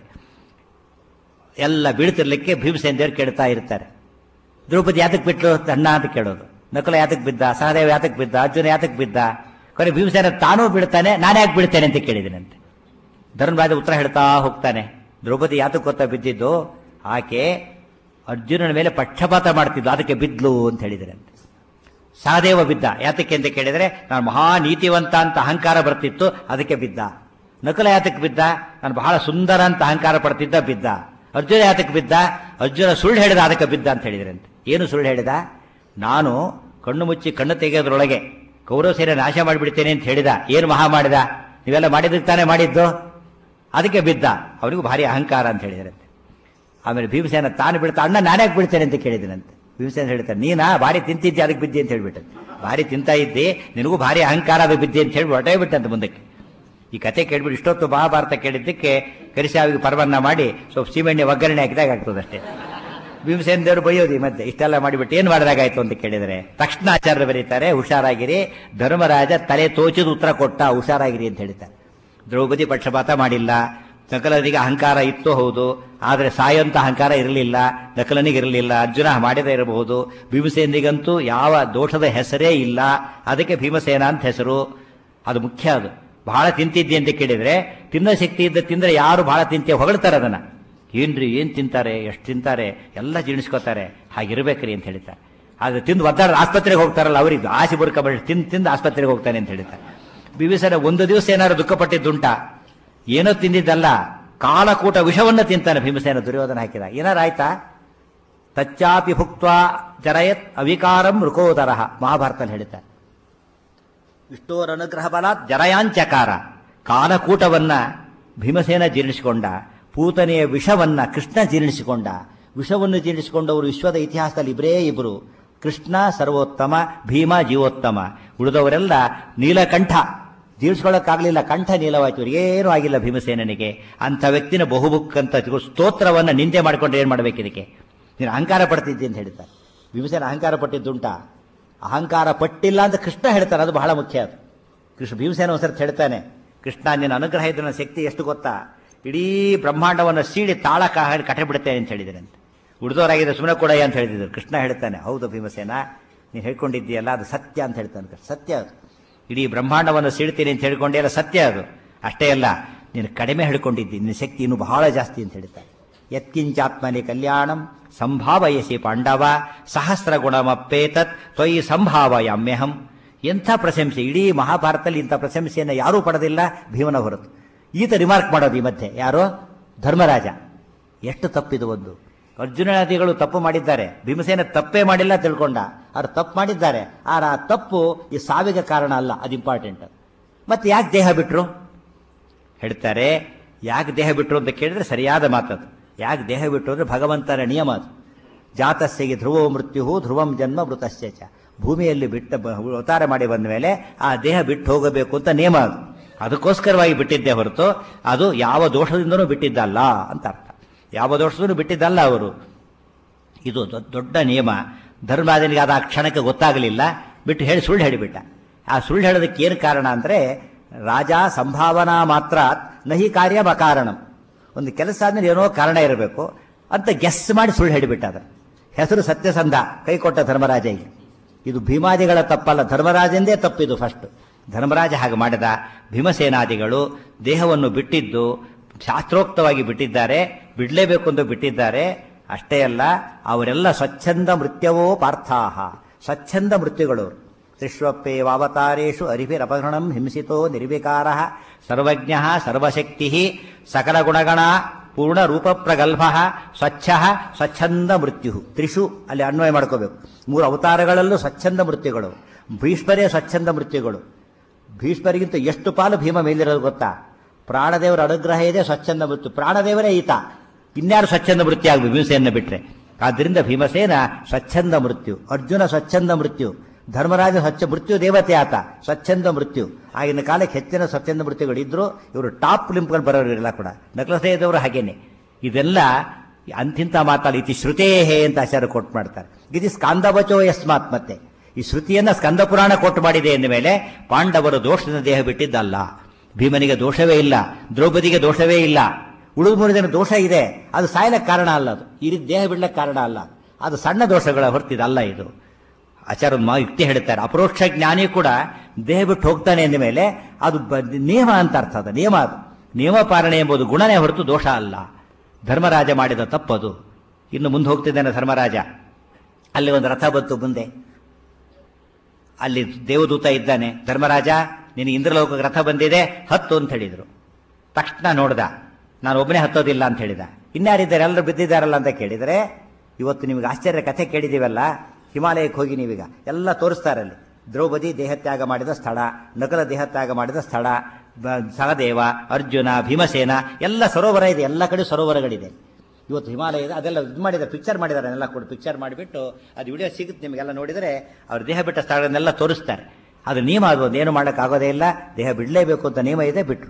ಎಲ್ಲ ಬೀಳ್ತಿರ್ಲಿಕ್ಕೆ ಭೀಮಸೇನ ದೇವರು ಕೇಳ್ತಾ ಇರ್ತಾರೆ ದ್ರೌಪದಿ ಯಾತಕ್ ಬಿಟ್ಲು ಅಣ್ಣ ಅಂತ ಕೇಳೋದು ನಕಲ ಯಾತಕ್ ಬಿದ್ದ ಸಹದೇವ ಯಾತಕ್ ಬಿದ್ದ ಅರ್ಜುನ ಯಾತಕ್ ಬಿದ್ದ ಕೊನೆ ಭೀಮಸೇನ ತಾನೂ ಬೀಳ್ತಾನೆ ನಾನು ಯಾಕೆ ಬೀಳ್ತೇನೆ ಅಂತ ಕೇಳಿದನಂತೆ ಧರ್ಮರಾಜ ಉತ್ತರ ಹೇಳ್ತಾ ಹೋಗ್ತಾನೆ ದ್ರೌಪದಿ ಯಾತಕ್ ಗೊತ್ತಾ ಬಿದ್ದಿದ್ದು ಆಕೆ ಅರ್ಜುನನ ಮೇಲೆ ಪಕ್ಷಪಾತ ಮಾಡ್ತಿದ್ಲು ಅದಕ್ಕೆ ಬಿದ್ಲು ಅಂತ ಹೇಳಿದ್ರಂತೆ ಸಹದೇವ ಬಿದ್ದ ಯಾತಕ್ಕೆ ಅಂತ ಕೇಳಿದ್ರೆ ನಾನು ಮಹಾ ನೀತಿವಂತ ಅಂತ ಅಹಂಕಾರ ಬರ್ತಿತ್ತು ಅದಕ್ಕೆ ಬಿದ್ದ ನಕಲ ಯಾತಕ್ಕೆ ಬಿದ್ದ ನಾನು ಬಹಳ ಸುಂದರ ಅಂತ ಅಹಂಕಾರ ಪಡ್ತಿದ್ದ ಬಿದ್ದ ಅರ್ಜುನ ಯಾತಕ್ಕೆ ಬಿದ್ದ ಅರ್ಜುನ ಸುಳ್ಳು ಹೇಳಿದ ಅದಕ್ಕೆ ಬಿದ್ದ ಅಂತ ಹೇಳಿದ್ರಂತೆ ಏನು ಸುಳ್ಳು ಹೇಳಿದ ನಾನು ಕಣ್ಣು ಮುಚ್ಚಿ ಕಣ್ಣು ತೆಗೆಯೋದ್ರೊಳಗೆ ಕೌರವ ಸೇನೆ ನಾಶ ಮಾಡಿಬಿಡ್ತೇನೆ ಅಂತ ಹೇಳಿದ ಏನು ಮಹಾ ಮಾಡಿದ ನೀವೆಲ್ಲ ಮಾಡಿದ್ದಕ್ಕೆ ತಾನೇ ಮಾಡಿದ್ದು ಅದಕ್ಕೆ ಬಿದ್ದ ಅವನಿಗೂ ಭಾರಿ ಅಹಂಕಾರ ಅಂತ ಹೇಳಿದ್ರಂತೆ ಆಮೇಲೆ ಭೀಮಸೇನ ತಾನು ಬೀಳ್ತಾ ಅಣ್ಣ ನಾನ್ಯಾಕೆ ಬೀಳ್ತೇನೆ ಅಂತ ಕೇಳಿದನಂತೆ ಭೀಮಸೇನ ಹೇಳ್ತಾನೆ ನೀನಾ ಭಾರಿ ತಿಂತಿದ್ದೆ ಅದಕ್ಕೆ ಬಿದ್ದಿ ಅಂತ ಹೇಳ್ಬಿಟ್ಟ ಭಾರಿ ತಿಂತಾ ಇದ್ದಿ ನಿನಗೂ ಭಾರಿ ಅಹಂಕಾರ ಅದು ಬಿದ್ದಿ ಅಂತ ಹೇಳಿ ಹೊರಟೇ ಬಿಟ್ಟಂತ ಮುಂದಕ್ಕೆ ಈ ಕತೆ ಕೇಳ್ಬಿಟ್ಟು ಇಷ್ಟೊತ್ತು ಮಹಾಭಾರತ ಕೇಳಿದ್ದಕ್ಕೆ ಕರಿಸಾವಿಗೆ ಪರವನ್ನ ಮಾಡಿ ಸ್ವಲ್ಪ ಸೀಮೆಣ್ಣೆ ಒಗ್ಗರಣೆ ಹಾಕಿದಾಗ ಆಗ್ತದಷ್ಟೇ ಭೀಮಸೇನ ದೇವರು ಬೈಯೋದು ಈ ಮಧ್ಯೆ ಇಷ್ಟೆಲ್ಲ ಮಾಡಿಬಿಟ್ಟು ಏನ್ ಮಾಡಿದಾಗಾಯ್ತು ಅಂತ ಕೇಳಿದರೆ ತಕ್ಷಣ ಆಚಾರ್ಯ ಬರೀತಾರೆ ಹುಷಾರಾಗಿರಿ ಧರ್ಮರಾಜ ತಲೆ ತೋಚಿದ ಉತ್ತರ ಕೊಟ್ಟ ಹುಷಾರಾಗಿರಿ ಅಂತ ಹೇಳ್ತಾರೆ ದ್ರೌಪದಿ ಪಕ್ಷಪಾತ ಮಾಡಿಲ್ಲ ನಕಲನಿಗೆ ಅಹಂಕಾರ ಇತ್ತು ಹೌದು ಆದರೆ ಸಾಯಂತ ಅಹಂಕಾರ ಇರಲಿಲ್ಲ ನಕಲನಿಗೆ ಇರಲಿಲ್ಲ ಅರ್ಜುನ ಮಾಡಿದ ಇರಬಹುದು ಭೀಮಸೇನಿಗಂತೂ ಯಾವ ದೋಷದ ಹೆಸರೇ ಇಲ್ಲ ಅದಕ್ಕೆ ಭೀಮಸೇನ ಅಂತ ಹೆಸರು ಅದು ಮುಖ್ಯ ಅದು ಬಹಳ ತಿಂತಿದ್ದಿ ಅಂತ ಕೇಳಿದ್ರೆ ತಿನ್ನೋ ಶಕ್ತಿ ಇದ್ದ ತಿಂದ್ರೆ ಯಾರು ಬಹಳ ತಿಂತೆ ಹೊಗಳ್ತಾರೆ ಅದನ್ನ ಏನ್ರಿ ಏನ್ ತಿಂತಾರೆ ಎಷ್ಟು ತಿಂತಾರೆ ಎಲ್ಲ ಜೀರ್ಣಿಸ್ಕೋತಾರೆ ಹಾಗಿರ್ಬೇಕ್ರಿ ಅಂತ ಹೇಳ್ತಾರೆ ಆದ್ರೆ ತಿಂದು ಒದ್ದಾಡ ಆಸ್ಪತ್ರೆಗೆ ಹೋಗ್ತಾರಲ್ಲ ಅವ್ರಿಗೆ ಆಸೆ ಬುರ್ಕ ತಿಂದು ತಿಂದು ಆಸ್ಪತ್ರೆಗೆ ಹೋಗ್ತಾನೆ ಅಂತ ಹೇಳ್ತಾರೆ ಬಿಬಿಸರ ಒಂದು ದಿವಸ ಏನಾದ್ರು ದುಃಖಪಟ್ಟಿದ್ದುಂಟ ಏನೋ ತಿಂದಿದ್ದಲ್ಲ ಕಾಲಕೂಟ ವಿಷವನ್ನ ತಿಂತಾನೆ ಭೀಮಸೇನ ದುರ್ಯೋಧನ ಹಾಕಿದ ಏನಾರ ಆಯ್ತಾ ತಚ್ಚಾಪಿ ಭುಕ್ತ ಜರಯತ್ ಅವಿಕಾರಂ ಋಕೋದರ ಮಹಾಭಾರತದಲ್ಲಿ ಹೇಳ್ತಾರೆ ವಿಷ್ಣುವರ ಅನುಗ್ರಹ ಬಲಾತ್ ಜರಯಾಂಚಕಾರ ಕಾಲಕೂಟವನ್ನ ಭೀಮಸೇನ ಜೀರ್ಣಿಸಿಕೊಂಡ ಪೂತನೆಯ ವಿಷವನ್ನ ಕೃಷ್ಣ ಜೀರ್ಣಿಸಿಕೊಂಡ ವಿಷವನ್ನು ಜೀರ್ಣಿಸಿಕೊಂಡವರು ವಿಶ್ವದ ಇತಿಹಾಸದಲ್ಲಿ ಇಬ್ಬರೇ ಇಬ್ಬರು ಕೃಷ್ಣ ಸರ್ವೋತ್ತಮ ಭೀಮ ಜೀವೋತ್ತಮ ಉಳಿದವರೆಲ್ಲ ನೀಲಕಂಠ ಜೀರ್ಣಿಸ್ಕೊಳ್ಳೋಕ್ಕಾಗಲಿಲ್ಲ ಕಂಠ ನೀಲವಾಯ್ತು ಏನೂ ಆಗಿಲ್ಲ ಭೀಮಸೇನನಿಗೆ ಅಂಥ ವ್ಯಕ್ತಿನ ಬಹುಬುಕ್ ಅಂತ ಸ್ತೋತ್ರವನ್ನ ನಿಂದೆ ಮಾಡಿಕೊಂಡ್ರೆ ಏನ್ ಮಾಡ್ಬೇಕು ಇದಕ್ಕೆ ನೀನು ಅಹಂಕಾರ ಪಡ್ತಿದ್ದಿ ಅಂತ ಹೇಳ್ತಾರೆ ಭೀಮಸೇನ ಅಹಂಕಾರ ಪಟ್ಟಿದ್ದುಂಟ ಅಹಂಕಾರ ಪಟ್ಟಿಲ್ಲ ಅಂತ ಕೃಷ್ಣ ಹೇಳ್ತಾನೆ ಅದು ಬಹಳ ಮುಖ್ಯ ಅದು ಕೃಷ್ಣ ಭೀಮಸೇನ ಒಂದ್ಸರ್ತಿ ಹೇಳ್ತಾನೆ ಕೃಷ್ಣ ನಿನ್ನ ಅನುಗ್ರಹ ಇದ್ರೆ ನನ್ನ ಶಕ್ತಿ ಎಷ್ಟು ಗೊತ್ತಾ ಇಡೀ ಬ್ರಹ್ಮಾಂಡವನ್ನು ಸೀಳಿ ತಾಳಕ ಹಾಡಿ ಕಟ್ಟೆ ಬಿಡುತ್ತೇನೆ ಅಂತ ಹೇಳಿದ್ರಂತೆ ಉಳಿದವರಾಗಿದೆ ಸುಮ್ಮನೆ ಕೊಡಯ್ಯ ಅಂತ ಹೇಳಿದ್ರು ಕೃಷ್ಣ ಹೇಳ್ತಾನೆ ಹೌದು ಭೀಮಸೇನ ನೀನು ಹೇಳ್ಕೊಂಡಿದ್ದೀಯಲ್ಲ ಅದು ಸತ್ಯ ಅಂತ ಹೇಳ್ತಾನೆ ಕೃಷ್ಣ. ಸತ್ಯ ಅದು ಇಡೀ ಬ್ರಹ್ಮಾಂಡವನ್ನು ಸೀಳ್ತೀನಿ ಅಂತ ಹೇಳ್ಕೊಂಡಿಯಲ್ಲ ಸತ್ಯ ಅದು ಅಷ್ಟೇ ಅಲ್ಲ ನೀನು ಕಡಿಮೆ ಹೇಳ್ಕೊಂಡಿದ್ದಿ ನಿನ್ನ ಶಕ್ತಿ ಇನ್ನೂ ಬಹಳ ಜಾಸ್ತಿ ಅಂತ ಹೇಳ್ತಾನೆ ಯತ್ಕಿಂಚಾತ್ಮನಿ ಕಲ್ಯಾಣಂ ಸಂಭಾವಯಸಿ ಪಾಂಡವ ಸಹಸ್ರ ಗುಣಮಪ್ಪೇತತ್ ತ್ವಯಿ ಸಂಭಾವಯಾಮ್ಯಹಂ ಎಂಥ ಪ್ರಶಂಸೆ ಇಡೀ ಮಹಾಭಾರತದಲ್ಲಿ ಇಂಥ ಪ್ರಶಂಸೆಯನ್ನು ಯಾರೂ ಪಡೆದಿಲ್ಲ ಭೀಮನ ಹೊರತು ಈತ ರಿಮಾರ್ಕ್ ಮಾಡೋದು ಈ ಮಧ್ಯೆ ಯಾರೋ ಧರ್ಮರಾಜ ಎಷ್ಟು ತಪ್ಪಿದು ಒಂದು ಅರ್ಜುನಾದಿಗಳು ತಪ್ಪು ಮಾಡಿದ್ದಾರೆ ಭೀಮಸೇನ ತಪ್ಪೇ ಮಾಡಿಲ್ಲ ತಿಳ್ಕೊಂಡ ಅವ್ರು ತಪ್ಪು ಮಾಡಿದ್ದಾರೆ ಆದ್ರೆ ಆ ತಪ್ಪು ಈ ಸಾವಿಗೆ ಕಾರಣ ಅಲ್ಲ ಅದು ಇಂಪಾರ್ಟೆಂಟ್ ಮತ್ತೆ ಯಾಕೆ ದೇಹ ಬಿಟ್ರು ಹೇಳ್ತಾರೆ ಯಾಕೆ ದೇಹ ಬಿಟ್ರು ಅಂತ ಕೇಳಿದ್ರೆ ಸರಿಯಾದ ಮಾತದು ಯಾಕೆ ದೇಹ ಬಿಟ್ರು ಅಂದ್ರೆ ಭಗವಂತನ ನಿಯಮ ಅದು ಜಾತಸ್ಸಿಗೆ ಧ್ರುವೋ ಮೃತ್ಯು ಧ್ರುವಂ ಜನ್ಮ ಮೃತಸ್ಯ ಚ ಭೂಮಿಯಲ್ಲಿ ಬಿಟ್ಟ ಬ- ಅವತಾರ ಮಾಡಿ ಬಂದ ಮೇಲೆ ಆ ದೇಹ ಬಿಟ್ಟು ಹೋಗಬೇಕು ಅಂತ ನಿಯಮ ಅದು ಅದಕ್ಕೋಸ್ಕರವಾಗಿ ಬಿಟ್ಟಿದ್ದೇ ಹೊರತು ಅದು ಯಾವ ದೋಷದಿಂದನೂ ಬಿಟ್ಟಿದ್ದಲ್ಲ ಅಂತ ಅರ್ಥ ಯಾವ ದೋಷದಿಂದನೂ ಬಿಟ್ಟಿದ್ದಲ್ಲ ಅವರು ಇದು ದೊಡ್ಡ ದೊಡ್ಡ ನಿಯಮ ಧರ್ಮರಾಜನಿಗೆ ಅದು ಆ ಕ್ಷಣಕ್ಕೆ ಗೊತ್ತಾಗಲಿಲ್ಲ ಬಿಟ್ಟು ಹೇಳಿ ಸುಳ್ಳು ಹೇಳಿಬಿಟ್ಟ ಆ ಸುಳ್ಳು ಹೇಳೋದಕ್ಕೆ ಏನು ಕಾರಣ ಅಂದರೆ ರಾಜ ಸಂಭಾವನಾ ಮಾತ್ರ ನಹಿ ಕಾರ್ಯ ಅಕಾರಣಂ ಒಂದು ಕೆಲಸ ಆದ್ಮೇಲೆ ಏನೋ ಕಾರಣ ಇರಬೇಕು ಅಂತ ಗೆಸ್ ಮಾಡಿ ಸುಳ್ಳು ಹೇಳಿಬಿಟ್ಟ ಅದ ಹೆಸರು ಸತ್ಯಸಂಧ ಕೈ ಕೊಟ್ಟ ಧರ್ಮರಾಜ ಈಗ ಇದು ಭೀಮಾದಿಗಳ ತಪ್ಪಲ್ಲ ಧರ್ಮರಾಜಂದೇ ತಪ್ಪಿದು ಫಸ್ಟ್ ಧರ್ಮರಾಜ ಹಾಗೆ ಮಾಡಿದ ಭೀಮಸೇನಾದಿಗಳು ದೇಹವನ್ನು ಬಿಟ್ಟಿದ್ದು ಶಾಸ್ತ್ರೋಕ್ತವಾಗಿ ಬಿಟ್ಟಿದ್ದಾರೆ ಬಿಡಲೇಬೇಕು ಅಂತ ಬಿಟ್ಟಿದ್ದಾರೆ ಅಷ್ಟೇ ಅಲ್ಲ ಅವರೆಲ್ಲ ಸ್ವಚ್ಛಂದ ಮೃತ್ಯವೋ ಪಾರ್ಥಾಹ ಸ್ವಚ್ಛಂದ ಮೃತ್ಯುಗಳು ತ್ರಿಶ್ವಪ್ಪೇವಾವತಾರೇಷು ಅರಿಭಿರಪಹೃಣಂ ಹಿಂಸಿತೋ ನಿರ್ವಿಕಾರ ಸರ್ವಜ್ಞ ಸರ್ವಶಕ್ತಿ ಸಕಲ ಗುಣಗಣ ಪೂರ್ಣ ರೂಪ ಪ್ರಗಲ್ಭ ಸ್ವಚ್ಛ ಸ್ವಚ್ಛಂದ ಮೃತ್ಯು ತ್ರಿಷು ಅಲ್ಲಿ ಅನ್ವಯ ಮಾಡ್ಕೋಬೇಕು ಮೂರು ಅವತಾರಗಳಲ್ಲೂ ಸ್ವಚ್ಛಂದ ಮೃತ್ಯುಗಳು ಭೀಷ್ಮರೇ ಸ್ವಚ್ಛಂದ ಮೃತ್ಯುಗಳು ಭೀಷ್ಮರಿಗಿಂತ ಎಷ್ಟು ಪಾಲು ಭೀಮ ಮೇಲಿರೋದು ಗೊತ್ತಾ ಪ್ರಾಣದೇವರ ಅನುಗ್ರಹ ಇದೆ ಸ್ವಚ್ಛಂದ ಮೃತ್ಯು ಪ್ರಾಣದೇವರೇ ಈತ ಇನ್ಯಾರು ಸ್ವಚ್ಛಂದ ಮೃತ್ಯು ಆಗಬೇಕು ಭೀಮಸೇನ ಬಿಟ್ರೆ ಆದ್ದರಿಂದ ಭೀಮಸೇನ ಸ್ವಚ್ಛಂದ ಮೃತ್ಯು ಅರ್ಜುನ ಸ್ವಚ್ಛಂದ ಮೃತ್ಯು ಧರ್ಮರಾಜ ಸ್ವಚ್ಛ ಮೃತ್ಯು ದೇವತೆ ಆತ ಸ್ವಚ್ಛಂದ ಮೃತ್ಯು ಆಗಿನ ಕಾಲಕ್ಕೆ ಹೆಚ್ಚಿನ ಸ್ವಚ್ಛಂದ ಮೃತ್ಯುಗಳು ಇದ್ರು ಇವರು ಟಾಪ್ ಲಿಂಪ್ಗಳು ಬರೋರಿಲ್ಲ ಕೂಡ ನಕಲಸೇದವರು ಹಾಗೇನೆ ಇದೆಲ್ಲ ಅಂತಿಂತ ಮಾತಲ್ಲ ಇತಿ ಶ್ರುತೇಹೇ ಅಂತ ಆಚಾರ್ಯ ಕೊಟ್ಟು ಮಾಡ್ತಾರೆ ಇದು ಸ್ಕಾಂದವಚೋ ಯಸ್ಮಾತ್ ಮತ್ತೆ ಈ ಶ್ರುತಿಯನ್ನ ಸ್ಕಂದ ಪುರಾಣ ಕೊಟ್ಟು ಮಾಡಿದೆ ಎಂದ ಮೇಲೆ ಪಾಂಡವರು ದೋಷದಿಂದ ದೇಹ ಬಿಟ್ಟಿದ್ದಲ್ಲ ಭೀಮನಿಗೆ ದೋಷವೇ ಇಲ್ಲ ದ್ರೌಪದಿಗೆ ದೋಷವೇ ಇಲ್ಲ ಉಳಿದ ಮೂರು ಜನ ದೋಷ ಇದೆ ಅದು ಸಾಯಲಕ್ಕೆ ಕಾರಣ ಅಲ್ಲ ಅದು ಈ ರೀತಿ ದೇಹ ಬಿಡ್ಲಕ್ಕೆ ಕಾರಣ ಅಲ್ಲ ಅದು ಸಣ್ಣ ದೋಷಗಳ ಹೊರತಿದಲ್ಲ ಇದು ಆಚಾರ ಮಾ ಯುಕ್ತಿ ಹೇಳ್ತಾರೆ ಅಪರೋಕ್ಷ ಜ್ಞಾನಿ ಕೂಡ ದೇಹ ಬಿಟ್ಟು ಹೋಗ್ತಾನೆ ಅಂದ ಮೇಲೆ ಅದು ಬ- ನಿಯಮ ಅಂತ ಅರ್ಥ ಅದು ನಿಯಮ ಅದು ನಿಯಮ ಪಾಲನೆ ಎಂಬುದು ಗುಣನೇ ಹೊರತು ದೋಷ ಅಲ್ಲ ಧರ್ಮರಾಜ ಮಾಡಿದ ತಪ್ಪದು ಇನ್ನು ಮುಂದೆ ಹೋಗ್ತಿದ್ದಾನೆ ಧರ್ಮರಾಜ ಅಲ್ಲಿ ಒಂದು ರಥ ಬಂತು ಮುಂದೆ ಅಲ್ಲಿ ದೇವದೂತ ಇದ್ದಾನೆ ಧರ್ಮರಾಜ ನಿನಗೆ ಇಂದ್ರಲೋಕಕ್ಕೆ ರಥ ಬಂದಿದೆ ಹತ್ತು ಅಂತ ಹೇಳಿದ್ರು ತಕ್ಷಣ ನೋಡ್ದ ನಾನು ಒಬ್ಬನೇ ಹತ್ತೋದಿಲ್ಲ ಅಂತ ಹೇಳಿದ ಇನ್ಯಾರಿದ್ದಾರೆ ಎಲ್ಲರೂ ಬಿದ್ದಿದ್ದಾರಲ್ಲ ಅಂತ ಕೇಳಿದರೆ ಇವತ್ತು ನಿಮಗೆ ಆಶ್ಚರ್ಯ ಕಥೆ ಕೇಳಿದೀವಲ್ಲ ಹಿಮಾಲಯಕ್ಕೆ ಹೋಗಿ ನೀವೀಗ ಎಲ್ಲ ತೋರಿಸ್ತಾರೆ ಅಲ್ಲಿ ದ್ರೌಪದಿ ದೇಹತ್ಯಾಗ ಮಾಡಿದ ಸ್ಥಳ ನಕಲ ದೇಹತ್ಯಾಗ ಮಾಡಿದ ಸ್ಥಳ ಬ- ಸಹದೇವ ಅರ್ಜುನ ಭೀಮಸೇನ ಎಲ್ಲ ಸರೋವರ ಇದೆ ಎಲ್ಲ ಕಡೆ ಸರೋವರಗಳಿದೆ ಇವತ್ತು ಹಿಮಾಲಯದ ಅದೆಲ್ಲ ಇದು ಮಾಡಿದ್ದಾರೆ ಪಿಕ್ಚರ್ ಮಾಡಿದ್ದಾರೆ ಎಲ್ಲ ಕೂಡ ಪಿಕ್ಚರ್ ಮಾಡಿಬಿಟ್ಟು ಅದು ವಿಡಿಯೋ ಸಿಗುತ್ತೆ ನಿಮಗೆಲ್ಲ ನೋಡಿದರೆ ಅವ್ರ ದೇಹ ಬಿಟ್ಟ ಸ್ಥಳಗಳನ್ನೆಲ್ಲ ತೋರಿಸ್ತಾರೆ ಅದು ನಿಯಮ ಅದು ಒಂದು ಏನು ಮಾಡೋಕ್ಕಾಗೋದೇ ಇಲ್ಲ ದೇಹ ಬಿಡಲೇಬೇಕು ಅಂತ ನಿಯಮ ಇದೆ ಬಿಟ್ರು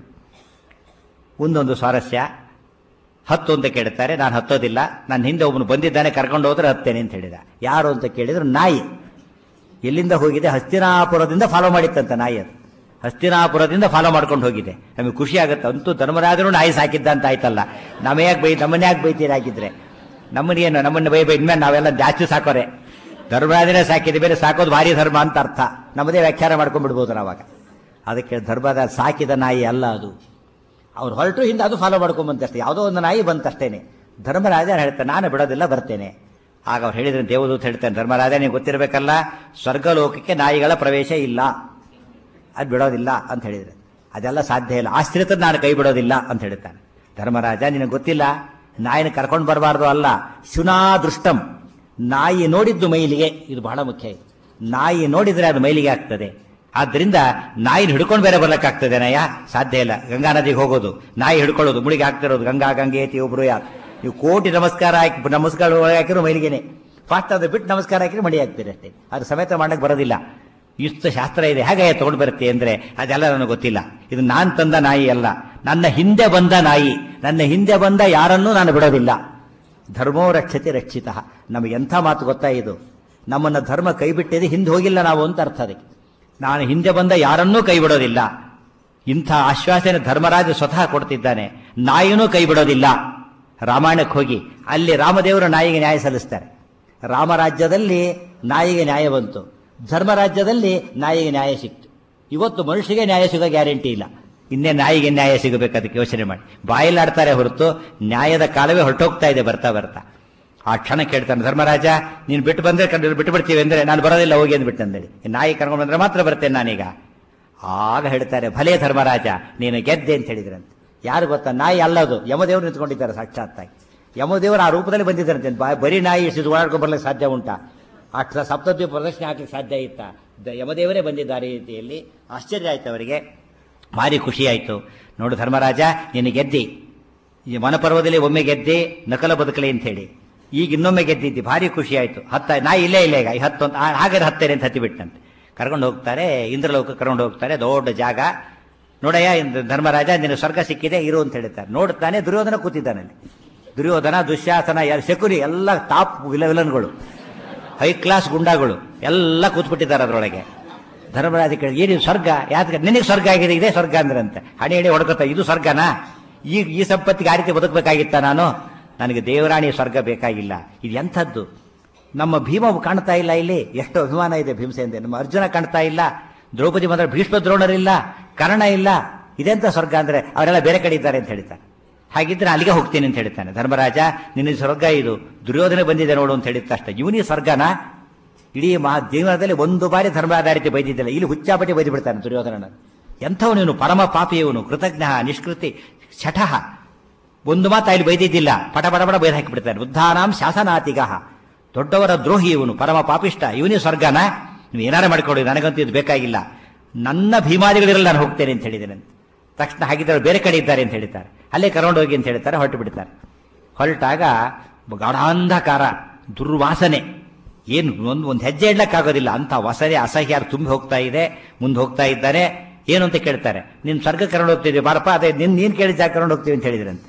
ಒಂದೊಂದು ಸ್ವಾರಸ್ಯ ಹತ್ತು ಅಂತ ಕೇಳ್ತಾರೆ ನಾನು ಹತ್ತೋದಿಲ್ಲ ನನ್ನ ಹಿಂದೆ ಒಬ್ಬನು ಬಂದಿದ್ದಾನೆ ಕರ್ಕೊಂಡು ಹೋದ್ರೆ ಹತ್ತೇನೆ ಅಂತ ಹೇಳಿದ ಯಾರು ಅಂತ ಕೇಳಿದ್ರು ನಾಯಿ ಎಲ್ಲಿಂದ ಹೋಗಿದೆ ಹಸ್ತಿನಾಪುರದಿಂದ ಫಾಲೋ ಮಾಡಿತ್ತಂತ ನಾಯಿ ಅದು ಹಸ್ತಿನಾಪುರದಿಂದ ಫಾಲೋ ಮಾಡ್ಕೊಂಡು ಹೋಗಿದೆ ನಮಗೆ ಖುಷಿ ಆಗುತ್ತೆ ಅಂತೂ ಧರ್ಮರಾಜನು ನಾಯಿ ಸಾಕಿದ್ದ ಅಂತ ಆಯ್ತಲ್ಲ ನಮ್ಮ ಯಾಕೆ ಬೈ ನಮ್ಮನ್ನ ಯಾಕೆ ಬೈತೀರಿ ಹಾಕಿದ್ರೆ ನಮ್ಮನ್ನೇನು ನಮ್ಮನ್ನ ಬೈ ಬೈ ಇನ್ಮೇಲೆ ನಾವೆಲ್ಲ ಜಾಸ್ತಿ ಸಾಕೋರೆ ಧರ್ಮರಾಜನೇ ಸಾಕಿದ ಬೇರೆ ಸಾಕೋದು ಭಾರಿ ಧರ್ಮ ಅಂತ ಅರ್ಥ ನಮ್ಮದೇ ವ್ಯಾಖ್ಯಾನ ಮಾಡ್ಕೊಂಡ್ಬಿಡ್ಬೋದು ನಾವಾಗ ಅದಕ್ಕೆ ಧರ್ಮದ ಸಾಕಿದ ನಾಯಿ ಅಲ್ಲ ಅದು ಅವ್ರು ಹೊರಟು ಹಿಂದೆ ಅದು ಫಾಲೋ ಮಾಡ್ಕೊಂಬಂತಷ್ಟೇ ಯಾವುದೋ ಒಂದು ನಾಯಿ ಬಂತಷ್ಟೇನೆ ಧರ್ಮರಾಜ ಹೇಳ್ತಾನೆ ನಾನು ಬಿಡೋದಿಲ್ಲ ಬರ್ತೇನೆ ಆಗ ಅವ್ರು ಹೇಳಿದ್ರೆ ದೇವದೂತ ಹೇಳ್ತಾನೆ ಧರ್ಮರಾಜ ನೀವು ಗೊತ್ತಿರಬೇಕಲ್ಲ ಸ್ವರ್ಗಲೋಕಕ್ಕೆ ನಾಯಿಗಳ ಪ್ರವೇಶ ಇಲ್ಲ ಅದು ಬಿಡೋದಿಲ್ಲ ಅಂತ ಹೇಳಿದ್ರೆ ಅದೆಲ್ಲ ಸಾಧ್ಯ ಇಲ್ಲ ಆಶ್ರಿತದ ನಾನು ಕೈ ಬಿಡೋದಿಲ್ಲ ಅಂತ ಹೇಳ್ತಾನೆ ಧರ್ಮರಾಜ ನಿನಗೆ ಗೊತ್ತಿಲ್ಲ ನಾಯಿನ ಕರ್ಕೊಂಡು ಬರಬಾರ್ದು ಅಲ್ಲ ಶುನಾ ದೃಷ್ಟಂ ನಾಯಿ ನೋಡಿದ್ದು ಮೈಲಿಗೆ ಇದು ಬಹಳ ಮುಖ್ಯ ಇದು ನಾಯಿ ನೋಡಿದ್ರೆ ಅದು ಮೈಲಿಗೆ ಆಗ್ತದೆ ಆದ್ರಿಂದ ನಾಯಿನ ಹಿಡ್ಕೊಂಡು ಬೇರೆ ಬರ್ಲಕ್ಕಾಗ್ತದೆ ನಯ್ಯ ಸಾಧ್ಯ ಇಲ್ಲ ಗಂಗಾ ನದಿಗೆ ಹೋಗೋದು ನಾಯಿ ಹಿಡ್ಕೊಳ್ಳೋದು ಮುಳಿಗೆ ಆಗ್ತಿರೋದು ಗಂಗಾ ಗಂಗೇತಿ ಒಬ್ರು ಯಾರು ನೀವು ಕೋಟಿ ನಮಸ್ಕಾರ ಹಾಕಿ ನಮಸ್ಕಾರ ಒಳಗೆ ಹಾಕಿರೋ ಮೈಲಿಗೆನೆ ಫಾಸ್ಟ್ ಅದು ಬಿಟ್ಟು ನಮಸ್ಕಾರ ಹಾಕಿದ್ರೆ ಮಡಿ ಹಾಕ್ತೀರಿ ಅಷ್ಟೇ ಅದು ಸಮೇತ ಮಾಡಕ್ಕೆ ಬರೋದಿಲ್ಲ ಇಷ್ಟು ಶಾಸ್ತ್ರ ಇದೆ ಹೇಗೆ ತಗೊಂಡು ಬರುತ್ತೆ ಅಂದ್ರೆ ಅದೆಲ್ಲ ನನಗೆ ಗೊತ್ತಿಲ್ಲ ಇದು ನಾನ್ ತಂದ ನಾಯಿ ಅಲ್ಲ ನನ್ನ ಹಿಂದೆ ಬಂದ ನಾಯಿ ನನ್ನ ಹಿಂದೆ ಬಂದ ಯಾರನ್ನೂ ನಾನು ಬಿಡೋದಿಲ್ಲ ಧರ್ಮೋ ರಕ್ಷತೆ ರಕ್ಷಿತ ನಮಗೆ ಎಂಥ ಮಾತು ಗೊತ್ತಾ ಇದು ನಮ್ಮನ್ನ ಧರ್ಮ ಕೈ ಬಿಟ್ಟಿದೆ ಹಿಂದೆ ಹೋಗಿಲ್ಲ ನಾವು ಅಂತ ಅರ್ಥ ಅದಕ್ಕೆ ನಾನು ಹಿಂದೆ ಬಂದ ಯಾರನ್ನೂ ಕೈ ಬಿಡೋದಿಲ್ಲ ಇಂಥ ಆಶ್ವಾಸನೆ ಧರ್ಮರಾಜ ಸ್ವತಃ ಕೊಡ್ತಿದ್ದಾನೆ ನಾಯಿನೂ ಕೈ ಬಿಡೋದಿಲ್ಲ ರಾಮಾಯಣಕ್ಕೆ ಹೋಗಿ ಅಲ್ಲಿ ರಾಮದೇವರು ನಾಯಿಗೆ ನ್ಯಾಯ ಸಲ್ಲಿಸ್ತಾರೆ ರಾಮರಾಜ್ಯದಲ್ಲಿ ನಾಯಿಗೆ ನ್ಯಾಯ ಬಂತು ಧರ್ಮರಾಜ್ಯದಲ್ಲಿ ನಾಯಿಗೆ ನ್ಯಾಯ ಸಿಕ್ತು ಇವತ್ತು ಮನುಷ್ಯಗೆ ನ್ಯಾಯ ಸಿಗೋ ಗ್ಯಾರಂಟಿ ಇಲ್ಲ ಇನ್ನೇ ನಾಯಿಗೆ ನ್ಯಾಯ ಸಿಗಬೇಕು ಅದಕ್ಕೆ ಯೋಚನೆ ಮಾಡಿ ಬಾಯಿಲಾಡ್ತಾರೆ ಹೊರತು ನ್ಯಾಯದ ಕಾಲವೇ ಹೊರಟೋಗ್ತಾ ಇದೆ ಬರ್ತಾ ಬರ್ತಾ ಆ ಕ್ಷಣ ಕೇಳ್ತಾನೆ ಧರ್ಮರಾಜ ನೀನು ಬಿಟ್ಟು ಬಂದ್ರೆ ಕಂಡು ಬಿಟ್ಟು ಬಿಡ್ತೀವಿ ಅಂದ್ರೆ ನಾನು ಬರೋದಿಲ್ಲ ಹೋಗಿ ಅಂದ್ಬಿಟ್ಟು ಅಂದೇಳಿ ಈ ನಾಯಿ ಕರ್ಕೊಂಡು ಬಂದ್ರೆ ಮಾತ್ರ ಬರ್ತೇನೆ ನಾನೀಗ ಆಗ ಹೇಳ್ತಾರೆ ಭಲೇ ಧರ್ಮರಾಜ ನೀನು ಗೆದ್ದೆ ಅಂತ ಹೇಳಿದ್ರಂತೆ ಯಾರು ಗೊತ್ತಾ ನಾಯಿ ಅಲ್ಲದು ಯಮದೇವರು ನಿಂತ್ಕೊಂಡಿದ್ದಾರೆ ಸಾಕ್ಷಾತ್ತಾಗಿ ಯಮದೇವರು ಆ ರೂಪದಲ್ಲಿ ಬಂದಿದ್ದಾರಂತೆ ಬ- ಬರೀ ನಾಯಿ ಇಷ್ಟು ಓಡಾಡ್ಕೊಂಡು ಬರ್ಲಿಕ್ಕೆ ಸಾಧ್ಯ ಉಂಟಾ ಅಷ್ಟ ಸಪ್ತದ್ವೀಪ ಪ್ರದರ್ಶನ ಹಾಕ್ಲಿಕ್ಕೆ ಸಾಧ್ಯ ಇತ್ತಾ ದ- ಯಮದೇವರೇ ಬಂದಿದ್ದಾರೆ ಈ ರೀತಿಯಲ್ಲಿ ಆಶ್ಚರ್ಯ ಆಯ್ತು ಅವರಿಗೆ ಭಾರಿ ಖುಷಿ ಆಯ್ತು ನೋಡು ಧರ್ಮರಾಜ ನಿನ್ನ ಗೆದ್ದಿ ಈ ವನಪರ್ವದಲ್ಲಿ ಒಮ್ಮೆ ಗೆದ್ದಿ ನಕಲ ಬದುಕಲಿ ಅಂತ ಹೇಳಿ ಈಗ ಇನ್ನೊಮ್ಮೆ ಗೆದ್ದಿದ್ದಿ ಭಾರಿ ಖುಷಿ ಆಯ್ತು ಹತ್ತ ನಾ ಇಲ್ಲೇ ಇಲ್ಲ ಈಗ ಈ ಹತ್ತು ಅಂತ ಆ- ಹಾಗಾದ್ರೆ ಹತ್ತೇನೆ ಅಂತ ಹತ್ತಿ ಬಿಟ್ಟಂತೆ ಕರ್ಕೊಂಡು ಹೋಗ್ತಾರೆ ಇಂದ್ರಲೋಕ ಕರ್ಕೊಂಡು ಹೋಗ್ತಾರೆ ದೊಡ್ಡ ಜಾಗ ನೋಡಯ್ಯ ಇಂದ್ರ ಧರ್ಮರಾಜ ನಿನ್ನ ಸ್ವರ್ಗ ಸಿಕ್ಕಿದೆ ಇರು ಅಂತ ಹೇಳ್ತಾರೆ ನೋಡ್ತಾನೆ ದುರ್ಯೋಧನ ಕೂತಿದ್ದಾನಲ್ಲಿ ದುರ್ಯೋಧನ ದುಶ್ಯಾಸನ ಯಾರು ಶಕುನಿ ಎಲ್ಲ ಟಾಪ್ ವಿಲ ವಿಲನ್ಗಳು ಹೈ ಕ್ಲಾಸ್ ಗುಂಡಾಗಳು ಎಲ್ಲ ಕೂತ್ಬಿಟ್ಟಿದ್ದಾರೆ ಅದರೊಳಗೆ ಧರ್ಮರಾಜ ಕೇಳಿ ಏನು ಸ್ವರ್ಗ ಯಾಕೆ ನಿನಗೆ ಸ್ವರ್ಗ ಆಗಿದೆ ಇದೇ ಸ್ವರ್ಗ ಅಂದ್ರಂತೆ ಹಣೆ ಹಣೆ ಹೊಡ್ಕೊತ ಇದು ಸ್ವರ್ಗನಾ ಈ ಈ ಸಂಪತ್ತಿಗೆ ಆ ರೀತಿ ಬದುಕಬೇಕಾಗಿತ್ತ ನಾನು ನನಗೆ ದೇವರಾಣಿ ಸ್ವರ್ಗ ಬೇಕಾಗಿಲ್ಲ ಇದು ಎಂಥದ್ದು ನಮ್ಮ ಭೀಮ ಕಾಣ್ತಾ ಇಲ್ಲ ಇಲ್ಲಿ ಎಷ್ಟು ಅಭಿಮಾನ ಇದೆ ಭೀಮಸೇಂದ್ರ ನಮ್ಮ ಅರ್ಜುನ ಕಾಣ್ತಾ ಇಲ್ಲ ದ್ರೌಪದಿ ಮಾತ್ರ ಭೀಷ್ಮ ದ್ರೋಣರಿಲ್ಲ ಕರ್ಣ ಇಲ್ಲ ಇದೆಂತ ಸ್ವರ್ಗ ಅಂದ್ರೆ ಅವರೆಲ್ಲ ಬೇರೆ ಕಡೆ ಇದ್ದಾರೆ ಅಂತ ಹೇಳ್ತಾರೆ ಹಾಗಿದ್ರೆ ಅಲ್ಲಿಗೆ ಹೋಗ್ತೀನಿ ಅಂತ ಹೇಳ್ತಾನೆ ಧರ್ಮರಾಜ ನಿನ್ನ ಸ್ವರ್ಗ ಇದು ದುರ್ಯೋಧನೆ ಬಂದಿದೆ ನೋಡು ಅಂತ ಹೇಳಿದ ತಕ್ಷಣ ಇವನಿ ಸ್ವರ್ಗನ ಇಡೀ ಮಹಾ ಜೀವನದಲ್ಲಿ ಒಂದು ಬಾರಿ ಧರ್ಮರಾಜ ರೀತಿ ಬೈದಿದ್ದಿಲ್ಲ ಇಲ್ಲಿ ಹುಚ್ಚಾಪಟ್ಟಿ ಬೈದು ಬಿಡ್ತಾನೆ ದುರ್ಯೋಧನನ ಎಂಥವನು ಇವನು ಪರಮ ಪಾಪಿ ಇವನು ಕೃತಜ್ಞ ನಿಷ್ಕೃತಿ ಶಠಃ ಒಂದು ಮಾತು ಇಲ್ಲಿ ಬೈದಿದ್ದಿಲ್ಲ ಪಟ ಪಟ ಪಟ ಬೈದು ಹಾಕಿಬಿಡ್ತಾನೆ ಬುದ್ಧಾನಾಂ ಶಾಸನಾತಿಗ ದೊಡ್ಡವರ ದ್ರೋಹಿ ಇವನು ಪರಮ ಪಾಪಿಷ್ಟ ಇವನೇ ಸ್ವರ್ಗನ ನೀವು ಏನಾರು ಮಾಡಿಕೊಡಿ ನನಗಂತೂ ಇದು ಬೇಕಾಗಿಲ್ಲ ನನ್ನ ಭೀಮಾದಿಗಳಿರಲ್ಲ ನಾನು ಹೋಗ್ತೇನೆ ಅಂತ ಹೇಳಿದ್ದೇನೆ ತಕ್ಷಣ ಹಾಗಿದ್ದಾರೆ ಬೇರೆ ಕಡೆ ಇದ್ದಾರೆ ಅಂತ ಹೇಳ್ತಾರೆ ಅಲ್ಲೇ ಕರ್ಕೊಂಡು ಹೋಗಿ ಅಂತ ಹೇಳ್ತಾರೆ ಹೊರಟು ಬಿಡ್ತಾರೆ ಹೊರಟಾಗ ಗಾಢಾಂಧಕಾರ ದುರ್ವಾಸನೆ ಏನು ಒಂದು ಒಂದು ಹೆಜ್ಜೆ ಇಡ್ಲಕ್ಕಾಗೋದಿಲ್ಲ ಅಂತ ವಸನೆ ಅಸಹ್ಯ ತುಂಬಿ ಹೋಗ್ತಾ ಇದೆ ಮುಂದೆ ಹೋಗ್ತಾ ಇದ್ದಾರೆ ಏನು ಅಂತ ಕೇಳ್ತಾರೆ ನಿನ್ ಸ್ವರ್ಗ ಕರ್ಕೊಂಡು ಹೋಗ್ತಿದ್ವಿ ಬಾರಪ್ಪ ಅದೇ ನಿನ್ ನೀನ್ ಕೇಳಿದ ಜಾಗ ಕರ್ಕೊಂಡು ಹೋಗ್ತೀವಿ ಅಂತ ಹೇಳಿದ್ರಂತೆ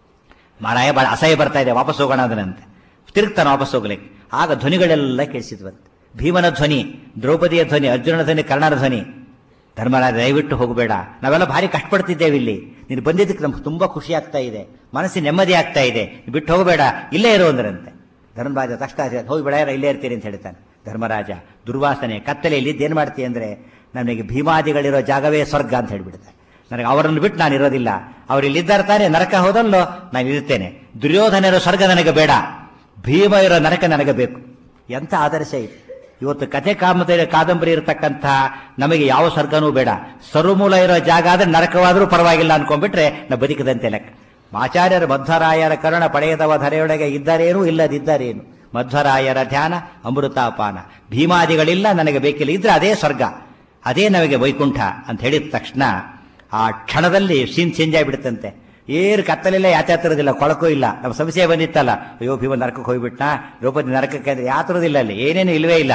ಮಾರಾಯ ಬಹಳ ಅಸಹ್ಯ ಬರ್ತಾ ಇದೆ ವಾಪಸ್ ಹೋಗೋಣ ಅದನಂತೆ ತಿರುಗ್ತಾನೆ ವಾಪಸ್ ಹೋಗ್ಲಿಕ್ಕೆ ಆಗ ಧ್ವನಿಗಳೆಲ್ಲ ಕೇಳಿಸಿದ್ವಂತೆ ಭೀಮನ ಧ್ವನಿ ದ್ರೌಪದಿಯ ಧ್ವನಿ ಅರ್ಜುನನ ಧ್ವನಿ ಕರ್ಣನ ಧ್ವನಿ ಧರ್ಮರಾಜ ದಯವಿಟ್ಟು ಹೋಗಬೇಡ ನಾವೆಲ್ಲ ಭಾರಿ ಕಷ್ಟಪಡ್ತಿದ್ದೇವೆ ಇಲ್ಲಿ ನೀನು ಬಂದಿದ್ದಕ್ಕೆ ನಮ್ಗೆ ತುಂಬಾ ಖುಷಿ ಆಗ್ತಾ ಇದೆ ಮನಸ್ಸಿನ ನೆಮ್ಮದಿ ಆಗ್ತಾ ಇದೆ ನೀನು ಬಿಟ್ಟು ಹೋಗಬೇಡ ಇಲ್ಲೇ ಇರು ಅಂದ್ರಂತೆ ಧರ್ಮರಾಜ ತಕ್ಷಣ ಹೋಗ್ಬೇಡ ಯಾರ ಇಲ್ಲೇ ಇರ್ತೀರಿ ಅಂತ ಹೇಳ್ತಾನೆ ಧರ್ಮರಾಜ ದುರ್ವಾಸನೆ ಕತ್ತಲೆಯಲ್ಲಿ ಇದ್ದೇನು ಮಾಡ್ತೀಯ ಅಂದ್ರೆ ನನಗೆ ಭೀಮಾದಿಗಳಿರೋ ಜಾಗವೇ ಸ್ವರ್ಗ ಅಂತ ಹೇಳ್ಬಿಡ್ತಾರೆ ನನಗೆ ಅವರನ್ನು ಬಿಟ್ಟು ನಾನು ಇರೋದಿಲ್ಲ ಅವ್ರು ಇಲ್ಲಿದ್ದಾರೆ ತಾನೆ ನರಕ ಹೋದಲ್ಲೋ ನಾನು ಇರುತ್ತೇನೆ ದುರ್ಯೋಧನರ ಸ್ವರ್ಗ ನನಗೆ ಬೇಡ ಭೀಮ ಇರೋ ನರಕ ನನಗೆ ಬೇಕು ಎಂಥ ಆದರ್ಶ ಇದೆ ಇವತ್ತು ಕಥೆ ಕಾಮತ ಕಾದಂಬರಿ ಇರತಕ್ಕಂಥ ನಮಗೆ ಯಾವ ಸ್ವರ್ಗನೂ ಬೇಡ ಸರ್ವಮೂಲ ಇರೋ ಜಾಗ ಆದ್ರೆ ನರಕವಾದರೂ ಪರವಾಗಿಲ್ಲ ಅನ್ಕೊಂಡ್ಬಿಟ್ರೆ ನಾ ಬದುಕದಂತೆ ಲೆಕ್ಕ ಆಚಾರ್ಯರ ಮಧ್ವರಾಯರ ಕರುಣ ಪಡೆಯದವ ಧರೆಯೊಳಗೆ ಇದ್ದಾರೇನು ಇಲ್ಲದಿದ್ದಾರೇನು ಮಧ್ವರಾಯರ ಧ್ಯಾನ ಅಮೃತಾಪಾನ ಭೀಮಾದಿಗಳಿಲ್ಲ ನನಗೆ ಬೇಕಿಲ್ಲ ಇದ್ರೆ ಅದೇ ಸ್ವರ್ಗ ಅದೇ ನಮಗೆ ವೈಕುಂಠ ಅಂತ ಹೇಳಿದ ತಕ್ಷಣ ಆ ಕ್ಷಣದಲ್ಲಿ ಸೀನ್ ಚೇಂಜ್ ಆಗಿಬಿಡುತ್ತಂತೆ ಏರು ಕತ್ತಲೆಲ್ಲ ಯಾತ್ಯಾತಿರೋದಿಲ್ಲ ಕೊಳಕೂ ಇಲ್ಲ ನಮ್ಮ ಸಂಶಯ ಬಂದಿತ್ತಲ್ಲ ಅಯ್ಯೋ ಭೀಮ ನರಕಕ್ಕೆ ಹೋಗ್ಬಿಟ್ನಾ ದ್ರೌಪದಿ ನರಕಕ್ಕೆ ಅಂದ್ರೆ ಯಾತಿರೋದಿಲ್ಲ ಅಲ್ಲಿ ಏನೇನು ಇಲ್ವೇ ಇಲ್ಲ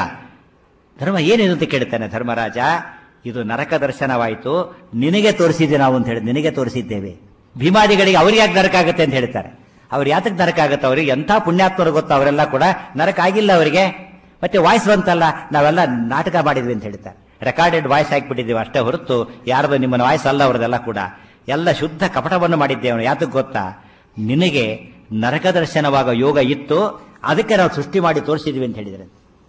ಧರ್ಮ ಏನೇನು ಅಂತ ಕೇಳ್ತಾನೆ ಧರ್ಮರಾಜ ಇದು ನರಕ ದರ್ಶನವಾಯಿತು ನಿನಗೆ ತೋರಿಸಿದ್ದೆ ನಾವು ಅಂತ ಹೇಳಿ ನಿನಗೆ ತೋರಿಸಿದ್ದೇವೆ ಭೀಮಾದಿಗಳಿಗೆ ಅವ್ರಿಗೆ ಯಾಕೆ ನರಕ ಆಗುತ್ತೆ ಅಂತ ಹೇಳ್ತಾರೆ ಅವ್ರು ಯಾತಕ್ಕೆ ನರಕ ಆಗುತ್ತೆ ಅವರಿಗೆ ಎಂಥ ಪುಣ್ಯಾತ್ಮರು ಗೊತ್ತಾ ಅವರೆಲ್ಲ ಕೂಡ ನರಕ ಆಗಿಲ್ಲ ಅವರಿಗೆ ಮತ್ತೆ ವಾಯ್ಸ್ ಬಂತಲ್ಲ ನಾವೆಲ್ಲ ನಾಟಕ ಮಾಡಿದ್ವಿ ಅಂತ ಹೇಳ್ತಾರೆ ರೆಕಾರ್ಡೆಡ್ ವಾಯ್ಸ್ ಹಾಕ್ಬಿಟ್ಟಿದ್ದೀವಿ ಅಷ್ಟೇ ಹೊರತು ಯಾರ್ದು ನಿಮ್ಮನ್ನ ವಾಯ್ಸ್ ಅಲ್ಲ ಅವ್ರದೆಲ್ಲ ಕೂಡ ಎಲ್ಲ ಶುದ್ಧ ಕಪಟವನ್ನು ಮಾಡಿದ್ದೇವೆ ಯಾತಕ್ಕೆ ಗೊತ್ತಾ ನಿನಗೆ ನರಕ ದರ್ಶನವಾಗ ಯೋಗ ಇತ್ತು ಅದಕ್ಕೆ ನಾವು ಸೃಷ್ಟಿ ಮಾಡಿ ತೋರಿಸಿದ್ವಿ ಅಂತ ಹೇಳಿದ್ರೆ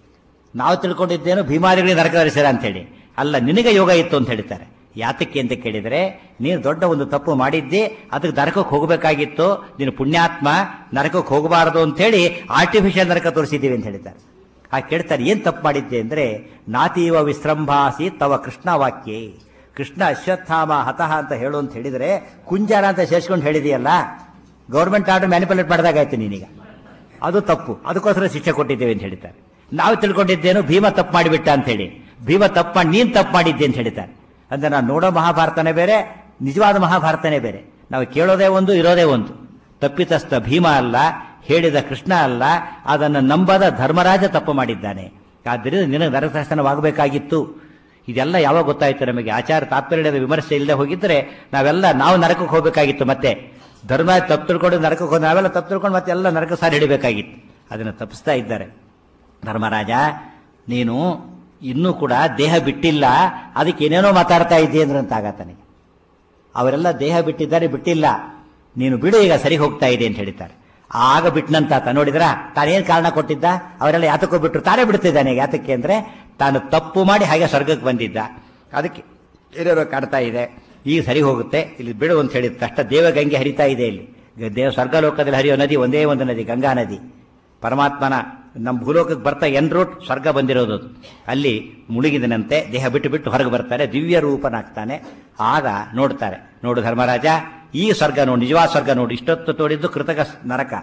ನಾವು ತಿಳ್ಕೊಂಡಿದ್ದೇನು ಭೀಮಾದಿಗಳಿಗೆ ನರಕ ದರ್ಶನ ಅಂತ ಹೇಳಿ ಅಲ್ಲ ನಿನಗೆ ಯೋಗ ಇತ್ತು ಅಂತ ಹೇಳ್ತಾರೆ ಯಾತಕ್ಕೆ ಅಂತ ಕೇಳಿದರೆ ನೀನು ದೊಡ್ಡ ಒಂದು ತಪ್ಪು ಮಾಡಿದ್ದಿ ಅದಕ್ಕೆ ನರಕಕ್ಕೆ ಹೋಗಬೇಕಾಗಿತ್ತು ನೀನು ಪುಣ್ಯಾತ್ಮ ನರಕಕ್ಕೆ ಹೋಗಬಾರದು ಅಂತ ಹೇಳಿ ಆರ್ಟಿಫಿಷಿಯಲ್ ನರಕ ತೋರಿಸಿದ್ದೀವಿ ಅಂತ ಹೇಳ್ತಾರೆ ಆ ಕೇಳ್ತಾರೆ ಏನ್ ತಪ್ಪು ಮಾಡಿದ್ದೆ ಅಂದ್ರೆ ನಾತೀವ ವಿಶ್ರಂಭಾಸಿ ತವ ಕೃಷ್ಣ ವಾಕ್ಯೇ ಕೃಷ್ಣ ಅಶ್ವತ್ಥಾಮ ಹತಃ ಅಂತ ಹೇಳು ಅಂತ ಹೇಳಿದ್ರೆ ಕುಂಜಾರ ಅಂತ ಸೇರಿಸ್ಕೊಂಡು ಹೇಳಿದೆಯಲ್ಲ ಗೌರ್ಮೆಂಟ್ ಆರ್ಡರ್ ಮ್ಯಾನಿಪುಲೇಟ್ ಮಾಡಿದಾಗಾಯ್ತು ನೀನೀಗ ಅದು ತಪ್ಪು ಅದಕ್ಕೋಸ್ಕರ ಶಿಕ್ಷೆ ಕೊಟ್ಟಿದ್ದೇವೆ ಅಂತ ಹೇಳ್ತಾರೆ ನಾವು ತಿಳ್ಕೊಂಡಿದ್ದೇನು ಭೀಮ ತಪ್ಪು ಮಾಡಿಬಿಟ್ಟ ಅಂತ ಹೇಳಿ ಭೀಮ ತಪ್ಪು ಮಾಡಿ ನೀನ್ ತಪ್ಪು ಮಾಡಿದ್ದೆ ಅಂತ ಹೇಳ್ತಾರೆ ಅಂದ್ರೆ ನಾವು ನೋಡೋ ಮಹಾಭಾರತನೇ ಬೇರೆ ನಿಜವಾದ ಮಹಾಭಾರತನೇ ಬೇರೆ ನಾವು ಕೇಳೋದೇ ಒಂದು ಇರೋದೇ ಒಂದು ತಪ್ಪಿತಸ್ಥ ಭೀಮ ಅಲ್ಲ ಹೇಳಿದ ಕೃಷ್ಣ ಅಲ್ಲ ಅದನ್ನು ನಂಬದ ಧರ್ಮರಾಜ ತಪ್ಪು ಮಾಡಿದ್ದಾನೆ ಆದ್ದರಿಂದ ನಿನಗೆ ನರಕದರ್ಶನವಾಗಬೇಕಾಗಿತ್ತು ಇದೆಲ್ಲ ಯಾವಾಗ ಗೊತ್ತಾಯ್ತು ನಮಗೆ ಆಚಾರ ತಾತ್ಪರ್ಯದ ವಿಮರ್ಶೆ ಇಲ್ಲದೆ ಹೋಗಿದ್ರೆ ನಾವೆಲ್ಲ ನಾವು ನರಕಕ್ಕೆ ಹೋಗಬೇಕಾಗಿತ್ತು ಮತ್ತೆ ಧರ್ಮ ತಪ್ಪು ತಿಳ್ಕೊಂಡು ನರಕಕ್ಕೆ ಹೋಗಿ ನಾವೆಲ್ಲ ತಪ್ಪು ತಿಳ್ಕೊಂಡು ಮತ್ತೆ ಎಲ್ಲ ನರಕ ಸಾರಿ ಹಿಡಿಬೇಕಾಗಿತ್ತು ಅದನ್ನು ತಪ್ಪಿಸ್ತಾ ಇದ್ದಾರೆ ಧರ್ಮರಾಜ ನೀನು ಇನ್ನೂ ಕೂಡ ದೇಹ ಬಿಟ್ಟಿಲ್ಲ ಅದಕ್ಕೆ ಏನೇನೋ ಮಾತಾಡ್ತಾ ಇದ್ದೀಯ ಅಂದ್ರಂತ ಆಗತ್ತಾನೆ ಅವರೆಲ್ಲ ದೇಹ ಬಿಟ್ಟಿದ್ದಾರೆ ಬಿಟ್ಟಿಲ್ಲ ನೀನು ಬಿಡು ಈಗ ಸರಿ ಹೋಗ್ತಾ ಇದೆ ಅಂತ ಹೇಳ್ತಾರೆ ಆಗ ಬಿಟ್ನಂತ ಆತ ನೋಡಿದ್ರ ತಾನೇನ್ ಕಾರಣ ಕೊಟ್ಟಿದ್ದ ಅವರೆಲ್ಲ ಯಾತಕ್ಕೂ ಬಿಟ್ರು ತಾನೇ ಬಿಡ್ತಿದ್ದಾನೆ ಯಾತಕ್ಕೆ ಅಂದ್ರೆ ತಾನು ತಪ್ಪು ಮಾಡಿ ಹಾಗೆ ಸ್ವರ್ಗಕ್ಕೆ ಬಂದಿದ್ದ ಅದಕ್ಕೆ ಏನೇನೋ ಕಾಡ್ತಾ ಇದೆ ಈಗ ಸರಿ ಹೋಗುತ್ತೆ ಇಲ್ಲಿ ಬಿಡು ಅಂತ ಹೇಳಿದ ತಕ್ಷಣ ದೇವಗಂಗೆ ಹರಿತಾ ಇದೆ ಇಲ್ಲಿ ದೇವ ಸ್ವರ್ಗಲೋಕದಲ್ಲಿ ಹರಿಯೋ ನದಿ ಒಂದೇ ಒಂದು ನದಿ ಗಂಗಾ ನದಿ ಪರಮಾತ್ಮನ ನಮ್ಮ ಭೂಲೋಕಕ್ಕೆ ಬರ್ತಾ ಎನ್ ರೂಟ್ ಸ್ವರ್ಗ ಬಂದಿರೋದು ಅದು. ಅಲ್ಲಿ ಮುಳುಗಿದನಂತೆ ದೇಹ ಬಿಟ್ಟು ಬಿಟ್ಟು ಹೊರಗೆ ಬರ್ತಾರೆ ದಿವ್ಯ ರೂಪನಾಗ್ತಾನೆ ಆಗ ನೋಡ್ತಾರೆ ನೋಡು ಧರ್ಮರಾಜ ಈ ಸ್ವರ್ಗ ನೋಡು ನಿಜವಾದ ಸ್ವರ್ಗ ನೋಡು ಇಷ್ಟೊತ್ತು ತೋಡಿದ್ದು ಕೃತಕ ನರಕ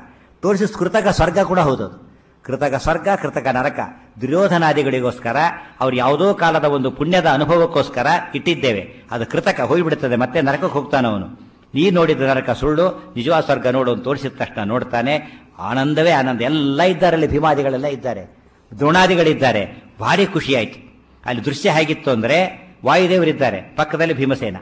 ತೋರಿಸಿದ ಕೃತಕ ಸ್ವರ್ಗ ಕೂಡ ಹೌದದು ಕೃತಕ ಸ್ವರ್ಗ ಕೃತಕ ನರಕ ದುರ್ಯೋಧನಾದಿಗಳಿಗೋಸ್ಕರ ಅವ್ರು ಯಾವುದೋ ಕಾಲದ ಒಂದು ಪುಣ್ಯದ ಅನುಭವಕ್ಕೋಸ್ಕರ ಇಟ್ಟಿದ್ದೇವೆ ಅದು ಕೃತಕ ಹೋಗಿಬಿಡುತ್ತದೆ ಮತ್ತೆ ನರಕಕ್ಕೆ ಹೋಗ್ತಾನೆ ಅವನು ನೀ ನೋಡಿದ ನರಕ ಸುಳ್ಳು ನಿಜವಾದ ಸ್ವರ್ಗ ನೋಡು ಅಂತ ತೋರಿಸಿದ ತಕ್ಷಣ ನೋಡ್ತಾನೆ ಆನಂದವೇ ಆನಂದ ಎಲ್ಲ ಇದ್ದಾರೆ ಅಲ್ಲಿ ಭೀಮಾದಿಗಳೆಲ್ಲ ಇದ್ದಾರೆ ದ್ರೋಣಾದಿಗಳಿದ್ದಾರೆ ಭಾರಿ ಖುಷಿ ಆಯ್ತು ಅಲ್ಲಿ ದೃಶ್ಯ ಹೇಗಿತ್ತು ಅಂದ್ರೆ ವಾಯುದೇವರಿದ್ದಾರೆ ಪಕ್ಕದಲ್ಲಿ ಭೀಮಸೇನ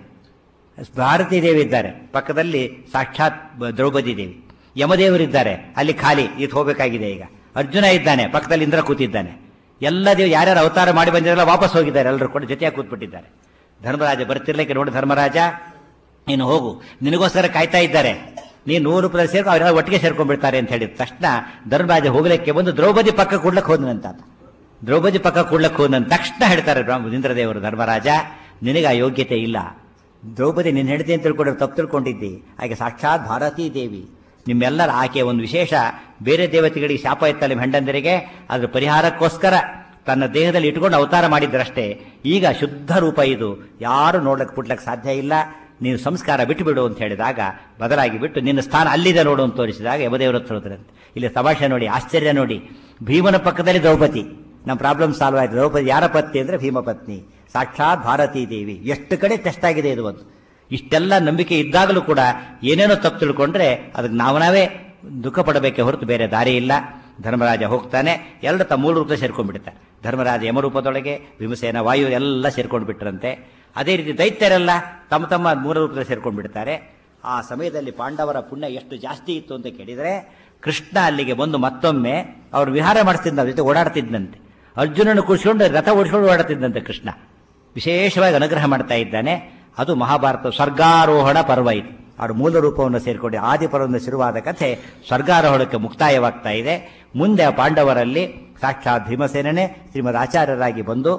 ಭಾರತೀ ದೇವಿ ಇದ್ದಾರೆ ಪಕ್ಕದಲ್ಲಿ ಸಾಕ್ಷಾತ್ ಬ- ದ್ರೌಪದಿ ದೇವಿ ಯಮದೇವರಿದ್ದಾರೆ ಅಲ್ಲಿ ಖಾಲಿ ಇದು ಹೋಗಬೇಕಾಗಿದೆ ಈಗ ಅರ್ಜುನ ಇದ್ದಾನೆ ಪಕ್ಕದಲ್ಲಿ ಇಂದ್ರ ಕೂತಿದ್ದಾನೆ ಎಲ್ಲ ದೇವ್ ಯಾರ್ಯಾರು ಅವತಾರ ಮಾಡಿ ಬಂದಿರಲ್ಲ ವಾಪಸ್ ಹೋಗಿದ್ದಾರೆ ಎಲ್ಲರೂ ಕೂಡ ಜೊತೆಯಾಗಿ ಕೂತ್ಬಿಟ್ಟಿದ್ದಾರೆ ಧರ್ಮರಾಜ ಬರ್ತಿರ್ಲಿಕ್ಕೆ ನೋಡಿ ಧರ್ಮರಾಜ ನೀನು ಹೋಗು ನಿನಗೋಸ್ಕರ ಕಾಯ್ತಾ ಇದ್ದಾರೆ ನೀನು ನೂರು ರೂಪಾಯಿ ಸೇರ್ಕೊ ಅವರೆಲ್ಲ ಒಟ್ಟಿಗೆ ಸೇರ್ಕೊಂಡ್ಬಿಡ್ತಾರೆ ಅಂತ ಹೇಳಿದ ತಕ್ಷಣ ಧರ್ಮರಾಜ ಹೋಗ್ಲಿಕ್ಕೆ ಬಂದು ದ್ರೌಪದಿ ಪಕ್ಕ ಕೂಡ್ಲಕ್ಕೆ ಹೋದನಂತ ಆತ. ದ್ರೌಪದಿ ಪಕ್ಕ ಕೂಡ್ಲಕ್ಕೆ ಹೋದಂತ ತಕ್ಷಣ ಹೇಳ್ತಾರೆ ಬ್ರಹ್ಮ- ಇಂದ್ರದೇವರು ಧರ್ಮರಾಜ ನಿನಗೆ ಆ ಯೋಗ್ಯತೆ ಇಲ್ಲ ದ್ರೌಪದಿ ನಿನ್ನ ಹೆಂಡತಿ ಅಂತ ತಿಳ್ಕೊಂಡ್ರೆ ತಪ್ಪು ತಿಳ್ಕೊಂಡಿದ್ದಿ ಹಾಗೆ ಸಾಕ್ಷಾತ್ ಭಾರತೀ ದೇವಿ ನಿಮ್ಮೆಲ್ಲರ ಆಕೆ ಒಂದು ವಿಶೇಷ ಬೇರೆ ದೇವತೆಗಳಿಗೆ ಶಾಪ ಇತ್ತಲ್ಲ ನಿಮ್ಮ ಹೆಂಡಂದರಿಗೆ ಅದ್ರ ಪರಿಹಾರಕ್ಕೋಸ್ಕರ ತನ್ನ ದೇಹದಲ್ಲಿ ಇಟ್ಕೊಂಡು ಅವತಾರ ಮಾಡಿದ್ರಷ್ಟೇ ಈಗ ಶುದ್ಧ ರೂಪ ಇದು ಯಾರು ನೋಡ್ಲಕ್ಕೆ ಪುಟ್ಲಕ್ಕೆ ಸಾಧ್ಯ ಇಲ್ಲ ನೀನು ಸಂಸ್ಕಾರ ಬಿಟ್ಟು ಬಿಡು ಅಂತ ಹೇಳಿದಾಗ ಬದಲಾಗಿ ಬಿಟ್ಟು ನಿನ್ನ ಸ್ಥಾನ ಅಲ್ಲಿದೆ ನೋಡು ಅಂತ ತೋರಿಸಿದಾಗ ಯಮದೇವರ ಹತ್ರ ಹೋದ್ರಂತೆ ಇಲ್ಲಿ ತಮಾಷೆ ನೋಡಿ ಆಶ್ಚರ್ಯ ನೋಡಿ ಭೀಮನ ಪಕ್ಕದಲ್ಲಿ ದ್ರೌಪದಿ ನಮ್ಮ ಪ್ರಾಬ್ಲಮ್ ಸಾಲ್ವ್ ಆಯ್ತು ದ್ರೌಪದಿ ಯಾರ ಪತ್ನಿ ಅಂದ್ರೆ ಭೀಮ ಪತ್ನಿ ಸಾಕ್ಷಾತ್ ಭಾರತೀ ದೇವಿ ಎಷ್ಟು ಕಡೆ ಟೆಸ್ಟ್ ಆಗಿದೆ ಇದು ಒಂದು ಇಷ್ಟೆಲ್ಲ ನಂಬಿಕೆ ಇದ್ದಾಗಲೂ ಕೂಡ ಏನೇನೋ ತಪ್ಪು ತಿಳ್ಕೊಂಡ್ರೆ ಅದಕ್ಕೆ ನಾವು ನಾವೇ ದುಃಖ ಪಡಬೇಕೆ ಹೊರತು ಬೇರೆ ದಾರಿ ಇಲ್ಲ ಧರ್ಮರಾಜ ಹೋಗ್ತಾನೆ ಎರಡು ತಮ್ಮ ಮೂಲ ರೂಪ ಸೇರ್ಕೊಂಡ್ಬಿಡ್ತಾರೆ ಧರ್ಮರಾಜ ಯಮರೂಪದೊಳಗೆ ಭೀಮಸೇನ ವಾಯು ಎಲ್ಲ ಸೇರ್ಕೊಂಡು ಬಿಟ್ರಂತೆ ಅದೇ ರೀತಿ ದೈತ್ಯರೆಲ್ಲ ತಮ್ಮ ತಮ್ಮ ಮೂಲ ರೂಪದಲ್ಲಿ ಸೇರ್ಕೊಂಡು ಬಿಡ್ತಾರೆ ಆ ಸಮಯದಲ್ಲಿ ಪಾಂಡವರ ಪುಣ್ಯ ಎಷ್ಟು ಜಾಸ್ತಿ ಇತ್ತು ಅಂತ ಕೇಳಿದರೆ ಕೃಷ್ಣ ಅಲ್ಲಿಗೆ ಬಂದು ಮತ್ತೊಮ್ಮೆ ಅವ್ರು ವಿಹಾರ ಮಾಡಿಸ್ತಿದ್ದ ಅವ್ರ ಜೊತೆ ಓಡಾಡ್ತಿದ್ದಂತೆ ಅರ್ಜುನನ್ನು ಕೂರಿಸ್ಕೊಂಡು ರಥ ಓಡಿಸ್ಕೊಂಡು ಓಡಾಡ್ತಿದ್ದಂತೆ ಕೃಷ್ಣ ವಿಶೇಷವಾಗಿ ಅನುಗ್ರಹ ಮಾಡ್ತಾ ಇದ್ದಾನೆ ಅದು ಮಹಾಭಾರತ ಸ್ವರ್ಗಾರೋಹಣ ಪರ್ವ ಇದು ಅವರ ಮೂಲ ರೂಪವನ್ನು ಸೇರಿಕೊಂಡು ಆದಿಪರ್ವದಿಂದ ಶುರುವಾದ ಕಥೆ ಸ್ವರ್ಗಾರೋಹಣಕ್ಕೆ ಮುಕ್ತಾಯವಾಗ್ತಾ ಇದೆ ಮುಂದೆ ಆ ಪಾಂಡವರಲ್ಲಿ ಸಾಕ್ಷಾತ್ ಭೀಮಸೇನನೇ ಶ್ರೀಮದ್ ಆಚಾರ್ಯರಾಗಿ ಬಂದು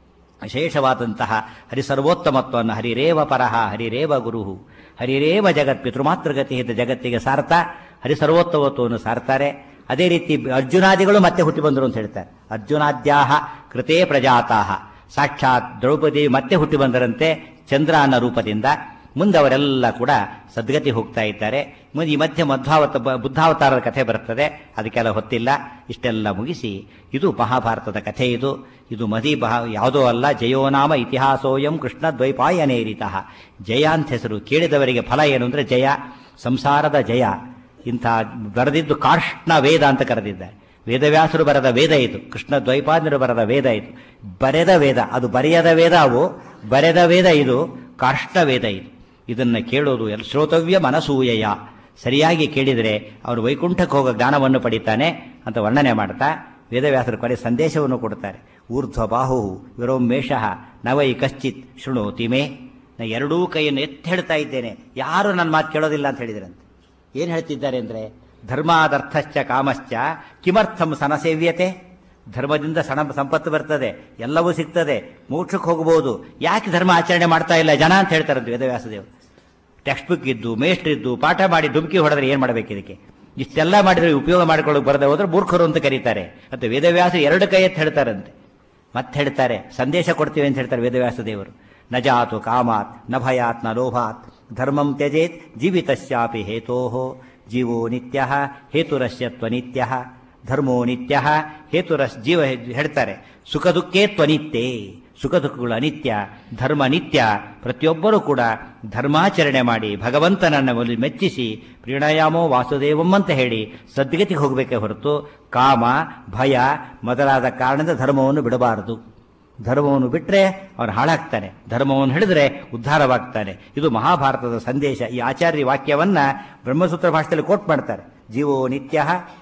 ವಿಶೇಷವಾದಂತಹ ಹರಿಸರ್ವೋತ್ತಮತ್ವವನ್ನು ಹರಿರೇವ ಪರಹ ಹರಿರೇವ ಗುರುಹು ಹರಿರೇವ ಜಗತ್ ಪಿತೃಮಾತೃಗತಿ ಇದ್ದ ಜಗತ್ತಿಗೆ ಸಾರ್ಥ ಹರಿಸರ್ವೋತ್ತಮತ್ವವನ್ನು ಸಾರ್ತಾರೆ ಅದೇ ರೀತಿ ಅರ್ಜುನಾದಿಗಳು ಮತ್ತೆ ಹುಟ್ಟಿ ಬಂದರು ಅಂತ ಹೇಳ್ತಾರೆ ಅರ್ಜುನಾದ್ಯಾಹ ಕೃತೇ ಪ್ರಜಾತಾಹ ಸಾಕ್ಷಾತ್ ದ್ರೌಪದಿ ಮತ್ತೆ ಹುಟ್ಟಿ ಬಂದರಂತೆ ಚಂದ್ರ ಅನ್ನೋ ರೂಪದಿಂದ ಮುಂದೆ ಅವರೆಲ್ಲ ಕೂಡ ಸದ್ಗತಿ ಹೋಗ್ತಾ ಇದ್ದಾರೆ ಮುಂದೆ ಈ ಮಧ್ಯೆ ಮಧ್ವಾವತ ಬ- ಬುದ್ಧಾವತಾರದ ಕಥೆ ಬರ್ತದೆ ಅದಕ್ಕೆಲ್ಲ ಹೊತ್ತಿಲ್ಲ ಇಷ್ಟೆಲ್ಲ ಮುಗಿಸಿ ಇದು ಮಹಾಭಾರತದ ಕಥೆ ಇದು ಇದು ಮದಿ ಬಹ ಯಾವುದೋ ಅಲ್ಲ ಜಯೋನಾಮ ಇತಿಹಾಸೋಯಂ ಕೃಷ್ಣ ದ್ವೈಪಾಯನೇರಿತಃ ಜಯ ಅಂತ ಹೆಸರು ಕೇಳಿದವರಿಗೆ ಫಲ ಏನು ಅಂದ್ರೆ ಜಯ ಸಂಸಾರದ ಜಯ ಇಂಥ ಬರೆದಿದ್ದು ಕಾರ್ಷ್ಣ ವೇದ ಅಂತ ಕರೆದಿದ್ದಾರೆ ವೇದವ್ಯಾಸರು ಬರೆದ ವೇದ ಇದು ಕೃಷ್ಣ ದ್ವೈಪಾದ್ಯರು ಬರೆದ ವೇದ ಇದು ಬರೆದ ವೇದ ಅದು ಬರೆಯದ ವೇದ ಅವು ಬರೆದ ವೇದ ಇದು ಕಾರ್ಷ್ಣ ವೇದ ಇದು ಇದನ್ನ ಕೇಳೋದು ಎಲ್ಲ ಶ್ರೋತವ್ಯ ಮನಸೂಯಯ ಸರಿಯಾಗಿ ಕೇಳಿದರೆ ಅವನು ವೈಕುಂಠಕ್ಕೆ ಹೋಗೋ ಜ್ಞಾನವನ್ನು ಪಡಿತಾನೆ ಅಂತ ವರ್ಣನೆ ಮಾಡ್ತಾ ವೇದವ್ಯಾಸರ ಕೊನೆ ಸಂದೇಶವನ್ನು ಕೊಡ್ತಾರೆ ಊರ್ಧ್ವ ಬಾಹು ವಿರೋಮೇಶ ನವೈ ಕಶ್ಚಿತ್ ಶೃಣೋತಿ ಮೇ ನಾ ಎರಡೂ ಕೈಯನ್ನು ಎತ್ತಿ ಹೇಳ್ತಾ ಇದ್ದೇನೆ ಯಾರು ನನ್ನ ಮಾತು ಕೇಳೋದಿಲ್ಲ ಅಂತ ಹೇಳಿದ್ರಂತೆ ಏನ್ ಹೇಳ್ತಿದ್ದಾರೆ ಅಂದ್ರೆ ಧರ್ಮಾದರ್ಥಶ್ಚ ಕಾಮಶ್ಚ ಕಿಮರ್ಥಂ ಸನಸೇವ್ಯತೆ ಧರ್ಮದಿಂದ ಸಣ ಸಂಪತ್ತು ಬರ್ತದೆ ಎಲ್ಲವೂ ಸಿಗ್ತದೆ ಮೋಕ್ಷಕ್ಕೆ ಹೋಗಬಹುದು ಯಾಕೆ ಧರ್ಮ ಆಚರಣೆ ಮಾಡ್ತಾ ಇಲ್ಲ ಜನ ಅಂತ ಹೇಳ್ತಾರಂತೆ ವೇದವ್ಯಾಸದೇವರು ಟೆಕ್ಸ್ಟ್ ಬುಕ್ ಇದ್ದು ಮೇಷ್ಟ್ರು ಇದ್ದು ಪಾಠ ಮಾಡಿ ಡುಮ್ಕಿ ಹೊಡೆದ್ರೆ ಏನ್ ಮಾಡ್ಬೇಕು ಇದಕ್ಕೆ ಇಷ್ಟೆಲ್ಲ ಮಾಡಿದ್ರೆ ಉಪಯೋಗ ಮಾಡಿಕೊಳ್ಳೋಕೆ ಬರದೆ ಹೋದ್ರೆ ಮೂರ್ಖರು ಅಂತ ಕರೀತಾರೆ ಮತ್ತೆ ವೇದವ್ಯಾಸ ಎರಡು ಕೈ ಎತ್ತಿ ಹೇಳ್ತಾರಂತೆ ಮತ್ತೆ ಹೇಳ್ತಾರೆ ಸಂದೇಶ ಕೊಡ್ತೀವಿ ಅಂತ ಹೇಳ್ತಾರೆ ವೇದವ್ಯಾಸ ದೇವರು ನ ಜಾತು ಕಾಮಾತ್ ನ ಭಯಾತ್ ನ ಲೋಭಾತ್ ಧರ್ಮಂ ತ್ಯಜೇತ್ ಜೀವಿತಶ್ಚಾಪಿ ಹೇತೋಹೋ ಜೀವೋ ನಿತ್ಯ ಹೇತುರಶ್ಯತ್ವ ನಿತ್ಯ ಧರ್ಮೋ ನಿತ್ಯ ಹೇತುರಸ್ ಜೀವ ಹೇಳ್ತಾರೆ ಸುಖ ದುಃಖೇ ತ್ವನಿತ್ಯೇ ಸುಖ ದುಃಖಗಳು ಅನಿತ್ಯ ಧರ್ಮ ನಿತ್ಯ ಪ್ರತಿಯೊಬ್ಬರೂ ಕೂಡ ಧರ್ಮಾಚರಣೆ ಮಾಡಿ ಭಗವಂತನನ್ನ ಒಲಿ ಮೆಚ್ಚಿಸಿ ಪ್ರೀಣಯಾಮೋ ವಾಸುದೇವಂ ಅಂತ ಹೇಳಿ ಸದ್ಗತಿಗೆ ಹೋಗಬೇಕೇ ಹೊರತು ಕಾಮ ಭಯ ಮೊದಲಾದ ಕಾರಣದಿಂದ ಧರ್ಮವನ್ನು ಬಿಡಬಾರದು ಧರ್ಮವನ್ನು ಬಿಟ್ಟರೆ ಅವನು ಹಾಳಾಗ್ತಾನೆ ಧರ್ಮವನ್ನು ಹಿಡಿದ್ರೆ ಉದ್ಧಾರವಾಗ್ತಾನೆ ಇದು ಮಹಾಭಾರತದ ಸಂದೇಶ ಈ ಆಚಾರ್ಯ ವಾಕ್ಯವನ್ನ ಬ್ರಹ್ಮಸೂತ್ರ ಭಾಷೆಯಲ್ಲಿ ಕೋಟ್ ಮಾಡ್ತಾರೆ ಜೀವೋ ನಿತ್ಯ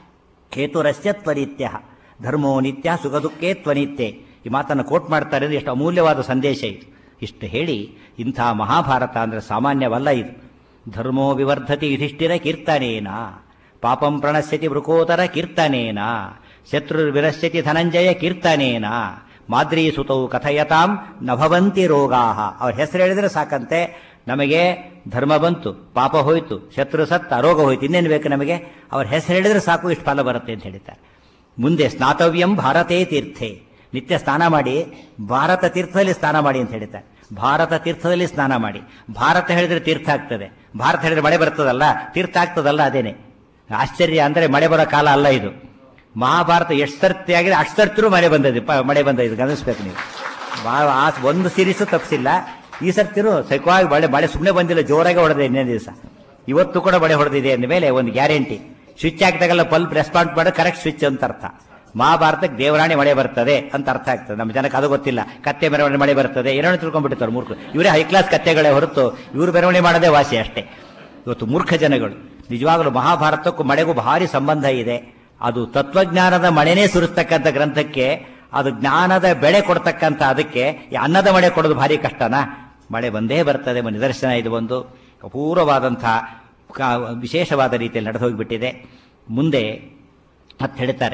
ಹೇತುರಸ್ಯ ತ್ವನಿತ್ಯ ಧರ್ಮೋ ನಿತ್ಯ ಸುಖ ದುಃಖೇ ತ್ವನಿತ್ಯೆ ಈ ಮಾತನ್ನು ಕೋಟ್ ಮಾಡ್ತಾರೆ ಅಂದ್ರೆ ಎಷ್ಟು ಅಮೂಲ್ಯವಾದ ಸಂದೇಶ ಇದು ಇಷ್ಟು ಹೇಳಿ ಇಂಥ ಮಹಾಭಾರತ ಅಂದ್ರೆ ಸಾಮಾನ್ಯವಲ್ಲ ಇದು ಧರ್ಮೋ ವಿವರ್ಧತಿ ಯುಧಿಷ್ಠಿರ ಕೀರ್ತನೇನ ಪಾಪಂ ಪ್ರಣಶ್ಯತಿ ವೃಕೋದರ ಕೀರ್ತನೇನ ಶತ್ರುರ್ವಿರಶ್ಯತಿ ಧನಂಜಯ ಕೀರ್ತನೇನ ಮಾದ್ರಿ ಸುತವು ಕಥಯತಾಂ ನಭವಂತಿ ರೋಗಾಹ ಅವ್ರ ಹೆಸರು ಹೇಳಿದ್ರೆ ಸಾಕಂತೆ ನಮಗೆ ಧರ್ಮ ಬಂತು ಪಾಪ ಹೋಯ್ತು ಶತ್ರು ಸತ್ತ ರೋಗ ಹೋಯ್ತು ಇನ್ನೇನು ಬೇಕು ನಮಗೆ ಅವ್ರ ಹೆಸರು ಹೇಳಿದ್ರೆ ಸಾಕು ಇಷ್ಟು ಫಲ ಬರುತ್ತೆ ಅಂತ ಹೇಳ್ತಾರೆ ಮುಂದೆ ಸ್ನಾತವ್ಯಂ ಭಾರತೇ ತೀರ್ಥೆ ನಿತ್ಯ ಸ್ನಾನ ಮಾಡಿ ಭಾರತ ತೀರ್ಥದಲ್ಲಿ ಸ್ನಾನ ಮಾಡಿ ಅಂತ ಹೇಳ್ತಾರೆ ಭಾರತ ತೀರ್ಥದಲ್ಲಿ ಸ್ನಾನ ಮಾಡಿ ಭಾರತ ಹೇಳಿದ್ರೆ ತೀರ್ಥ ಆಗ್ತದೆ ಭಾರತ ಹೇಳಿದ್ರೆ ಮಳೆ ಬರ್ತದಲ್ಲ ತೀರ್ಥ ಆಗ್ತದಲ್ಲ ಅದೇನೆ ಆಶ್ಚರ್ಯ ಅಂದ್ರೆ ಮಳೆ ಬರೋ ಕಾಲ ಅಲ್ಲ ಇದು ಮಹಾಭಾರತ ಎಷ್ಟು ಸರ್ತಿ ಆಗಿದೆ ಅಷ್ಟು ಸರ್ತಿರೂ ಮಳೆ ಬಂದದ್ದು ಪ- ಮಳೆ ಬಂದದ್ದು ಗಮನಿಸ್ಬೇಕು ನೀವು ಬಹಳ ಆ- ಒಂದು ಸೀರೀಸು ತಪ್ಪಿಸಿಲ್ಲ ಈ ಸರ್ತಿನೂ ಸೈಕವಾಗಿ ಮಳೆ ಮಳೆ ಸುಮ್ಮನೆ ಬಂದಿಲ್ಲ ಜೋರಾಗಿ ಹೊಡೆದೆ ಇನ್ನೇ ದಿವಸ ಇವತ್ತು ಕೂಡ ಮಳೆ ಹೊಡೆದಿದೆ ಅಂದ ಮೇಲೆ ಒಂದು ಗ್ಯಾರಂಟಿ ಸ್ವಿಚ್ ಹಾಕಿದಾಗೆಲ್ಲ ಬಲ್ಬ್ ರೆಸ್ಪಾಂಡ್ ಮಾಡೋದು ಕರೆಕ್ಟ್ ಸ್ವಿಚ್ ಅಂತ ಅರ್ಥ ಮಹಾಭಾರತಕ್ಕೆ ದೇವರಾಣಿ ಮಳೆ ಬರ್ತದೆ ಅಂತ ಅರ್ಥ ಆಗ್ತದೆ ನಮ್ಮ ಜನಕ್ಕೆ ಅದು ಗೊತ್ತಿಲ್ಲ ಕತ್ತೆ ಮೆರವಣಿಗೆ ಮಳೆ ಬರ್ತದೆ ಏನೋ ತಿಳ್ಕೊಂಡ್ಬಿಟ್ಟಿರ್ತಾರೆ ಮೂರ್ಖರು ಇವರೇ ಹೈ ಕ್ಲಾಸ್ ಕತ್ತೆಗಳೇ ಹೊರತು ಇವರು ಮೆರವಣಿಗೆ ಮಾಡೋದೇ ವಾಸಿ ಅಷ್ಟೇ ಇವತ್ತು ಮೂರ್ಖ ಜನಗಳು ನಿಜವಾಗಲೂ ಮಹಾಭಾರತಕ್ಕೂ ಮಳೆಗೂ ಭಾರಿ ಸಂಬಂಧ ಇದೆ ಅದು ತತ್ವಜ್ಞಾನದ ಮಳೆನೇ ಸುರಿಸ್ತಕ್ಕಂಥ ಗ್ರಂಥಕ್ಕೆ ಅದು ಜ್ಞಾನದ ಬೆಳೆ ಕೊಡ್ತಕ್ಕಂಥ ಅದಕ್ಕೆ ಈ ಅನ್ನದ ಮಳೆ ಕೊಡೋದು ಭಾರಿ ಕಷ್ಟನಾ ಮಳೆ ಬಂದೇ ಬರ್ತದೆ ಎಂಬ ನಿದರ್ಶನ ಇದು ಒಂದು ಅಪೂರ್ವವಾದಂಥ ಕಾ- ವಿಶೇಷವಾದ ರೀತಿಯಲ್ಲಿ ನಡೆದು ಹೋಗಿಬಿಟ್ಟಿದೆ ಮುಂದೆ ಮತ್ತೆ ಹೇಳ್ತಾರೆ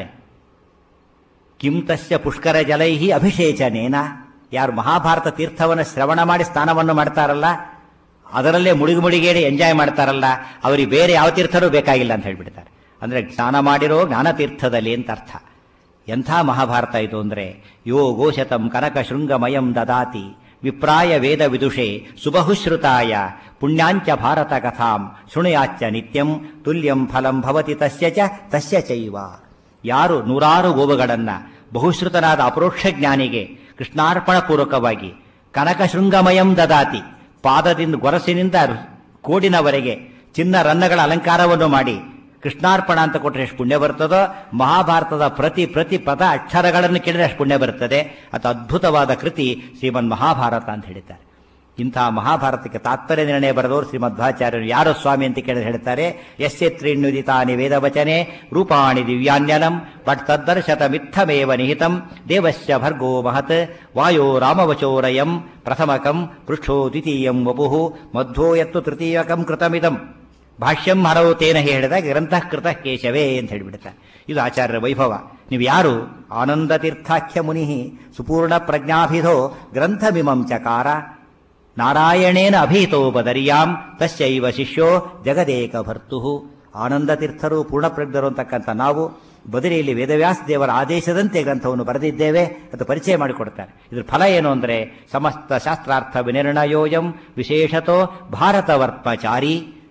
ಕಿಂ ತಸ್ಯ ಪುಷ್ಕರ ಜಲೈಹಿ ಅಭಿಷೇಚನೇನ ಯಾರು ಮಹಾಭಾರತ ತೀರ್ಥವನ್ನು ಶ್ರವಣ ಮಾಡಿ ಸ್ನಾನವನ್ನು ಮಾಡ್ತಾರಲ್ಲ ಅದರಲ್ಲೇ ಮುಳುಗಿ ಮುಳುಗೇಡಿ ಎಂಜಾಯ್ ಮಾಡ್ತಾರಲ್ಲ ಅವರಿಗೆ ಬೇರೆ ಯಾವ ತೀರ್ಥರೂ ಬೇಕಾಗಿಲ್ಲ ಅಂತ ಹೇಳ್ಬಿಡ್ತಾರೆ ಅಂದ್ರೆ ಸ್ನಾನ ಮಾಡಿರೋ ಜ್ಞಾನ ತೀರ್ಥದಲ್ಲಿ ಅಂತ ಅರ್ಥ ಎಂಥ ಮಹಾಭಾರತ ಇದು ಅಂದ್ರೆ ಯೋ ಗೋಶತಂ ಕನಕ ಶೃಂಗಮಯಂ ದದಾತಿ ವಿಪ್ರಾಯ ವೇದ ವಿದುಷೆ ಸುಬಹುಶ್ರುತಾಯ ಪುಣ್ಯಾಂಚ ಭಾರತ ಕಥಾಂ ಶೃಣುಯಾಚ್ಚ ನಿತ್ಯಂ ತುಲ್ಯಂ ಫಲಂ ಭವತಿ ತಸ್ಯ ಚ ತಸ್ಯ ಚೈವ ಯಾರು ನೂರಾರು ಗೋವುಗಳನ್ನ ಬಹುಶ್ರುತನಾದ ಅಪರೋಕ್ಷ ಜ್ಞಾನಿಗೆ ಕೃಷ್ಣಾರ್ಪಣ ಪೂರ್ವಕವಾಗಿ ಕನಕ ಶೃಂಗಮಯಂ ದದಾತಿ ಪಾದದಿಂದ ಗೊರಸಿನಿಂದ ಕೋಡಿನವರೆಗೆ ಚಿನ್ನ ರನ್ನಗಳ ಅಲಂಕಾರವನ್ನು ಮಾಡಿ ಕೃಷ್ಣಾರ್ಪಣ ಅಂತ ಕೊಟ್ಟರೆ ಎಷ್ಟು ಪುಣ್ಯ ಬರ್ತದೋ ಮಹಾಭಾರತದ ಪ್ರತಿ ಪ್ರತಿ ಪದ ಅಕ್ಷರಗಳನ್ನು ಕೇಳಿದ್ರೆ ಅಷ್ಟು ಪುಣ್ಯ ಬರ್ತದೆ ಅದು ಅದ್ಭುತವಾದ ಕೃತಿ ಶ್ರೀಮನ್ ಮಹಾಭಾರತ ಅಂತ ಹೇಳಿದ್ದಾರೆ ಇಂತಹ ಮಹಾಭಾರತಕ್ಕೆ ತಾತ್ಪರ್ಯ ನಿರ್ಣಯ ಬರೆದವರು ಶ್ರೀಮಧ್ವಾಚಾರ್ಯರು ಯಾರು ಸ್ವಾಮಿ ಅಂತ ಕೇಳಿದ್ರೆ ಹೇಳ್ತಾರೆ ಯಸ್ಯತ್ರಿನ್ಯುದಿತಾನಿ ವೇದವಚನೆ ರೂಪಾಣಿ ದಿವ್ಯಾನ್ಯನಂ ಬಟ್ ತದ್ದರ್ಶತ ಮಿಥಮೇವ ನಿಹಿತಂ ದೇವಸ್ಯ ಭರ್ಗೋ ಮಹತ್ ವಾಯೋ ರಾಮವಚೋರಯಂ ಪ್ರಥಮಕಂ ಪೃಷ್ಠೋ ದ್ವಿತೀಯಂ ವಪುಃ ಮಧ್ವೋ ಯತ್ತು ತೃತೀಯಕಂ ಕೃತಮಿದಂ ಭಾಷ್ಯಂ ಹರವು ತೇನ ಹೇಳಿದಾಗ ಗ್ರಂಥಃ ಕೃತ ಕೇಶವೇ ಅಂತ ಹೇಳಿಬಿಡ್ತಾರೆ ಇದು ಆಚಾರ್ಯರ ವೈಭವ ನೀವು ಯಾರು ಆನಂದ ತೀರ್ಥಾಖ್ಯ ಮುನಿ ಸುಪೂರ್ಣ ಪ್ರಜ್ಞಾಭಿಧೋ ಗ್ರಂಥಮಿಮಂ ಚಕಾರ ನಾರಾಯಣೇನ ಅಭೀತೋಪದರ್ಯಾಂ ತಸ್ಯೈವ ಶಿಷ್ಯೋ ಜಗದೇಕ ಭರ್ತು ಆನಂದ ತೀರ್ಥರು ಪೂರ್ಣಪ್ರಜ್ಞರು ಅಂತಕ್ಕಂಥ ನಾವು ಬದರಿಯಲ್ಲಿ ವೇದವ್ಯಾಸ ದೇವರ ಆದೇಶದಂತೆ ಗ್ರಂಥವನ್ನು ಬರೆದಿದ್ದೇವೆ ಅದು ಪರಿಚಯ ಮಾಡಿಕೊಡ್ತಾರೆ ಇದ್ರ ಫಲ ಏನು ಅಂದರೆ ಸಮಸ್ತ ಶಾಸ್ತ್ರಾರ್ಥ ವಿನಿರ್ಣಯೋಯಂ ವಿಶೇಷತೋ ಭಾರತವರ್ಪಚಾರಿ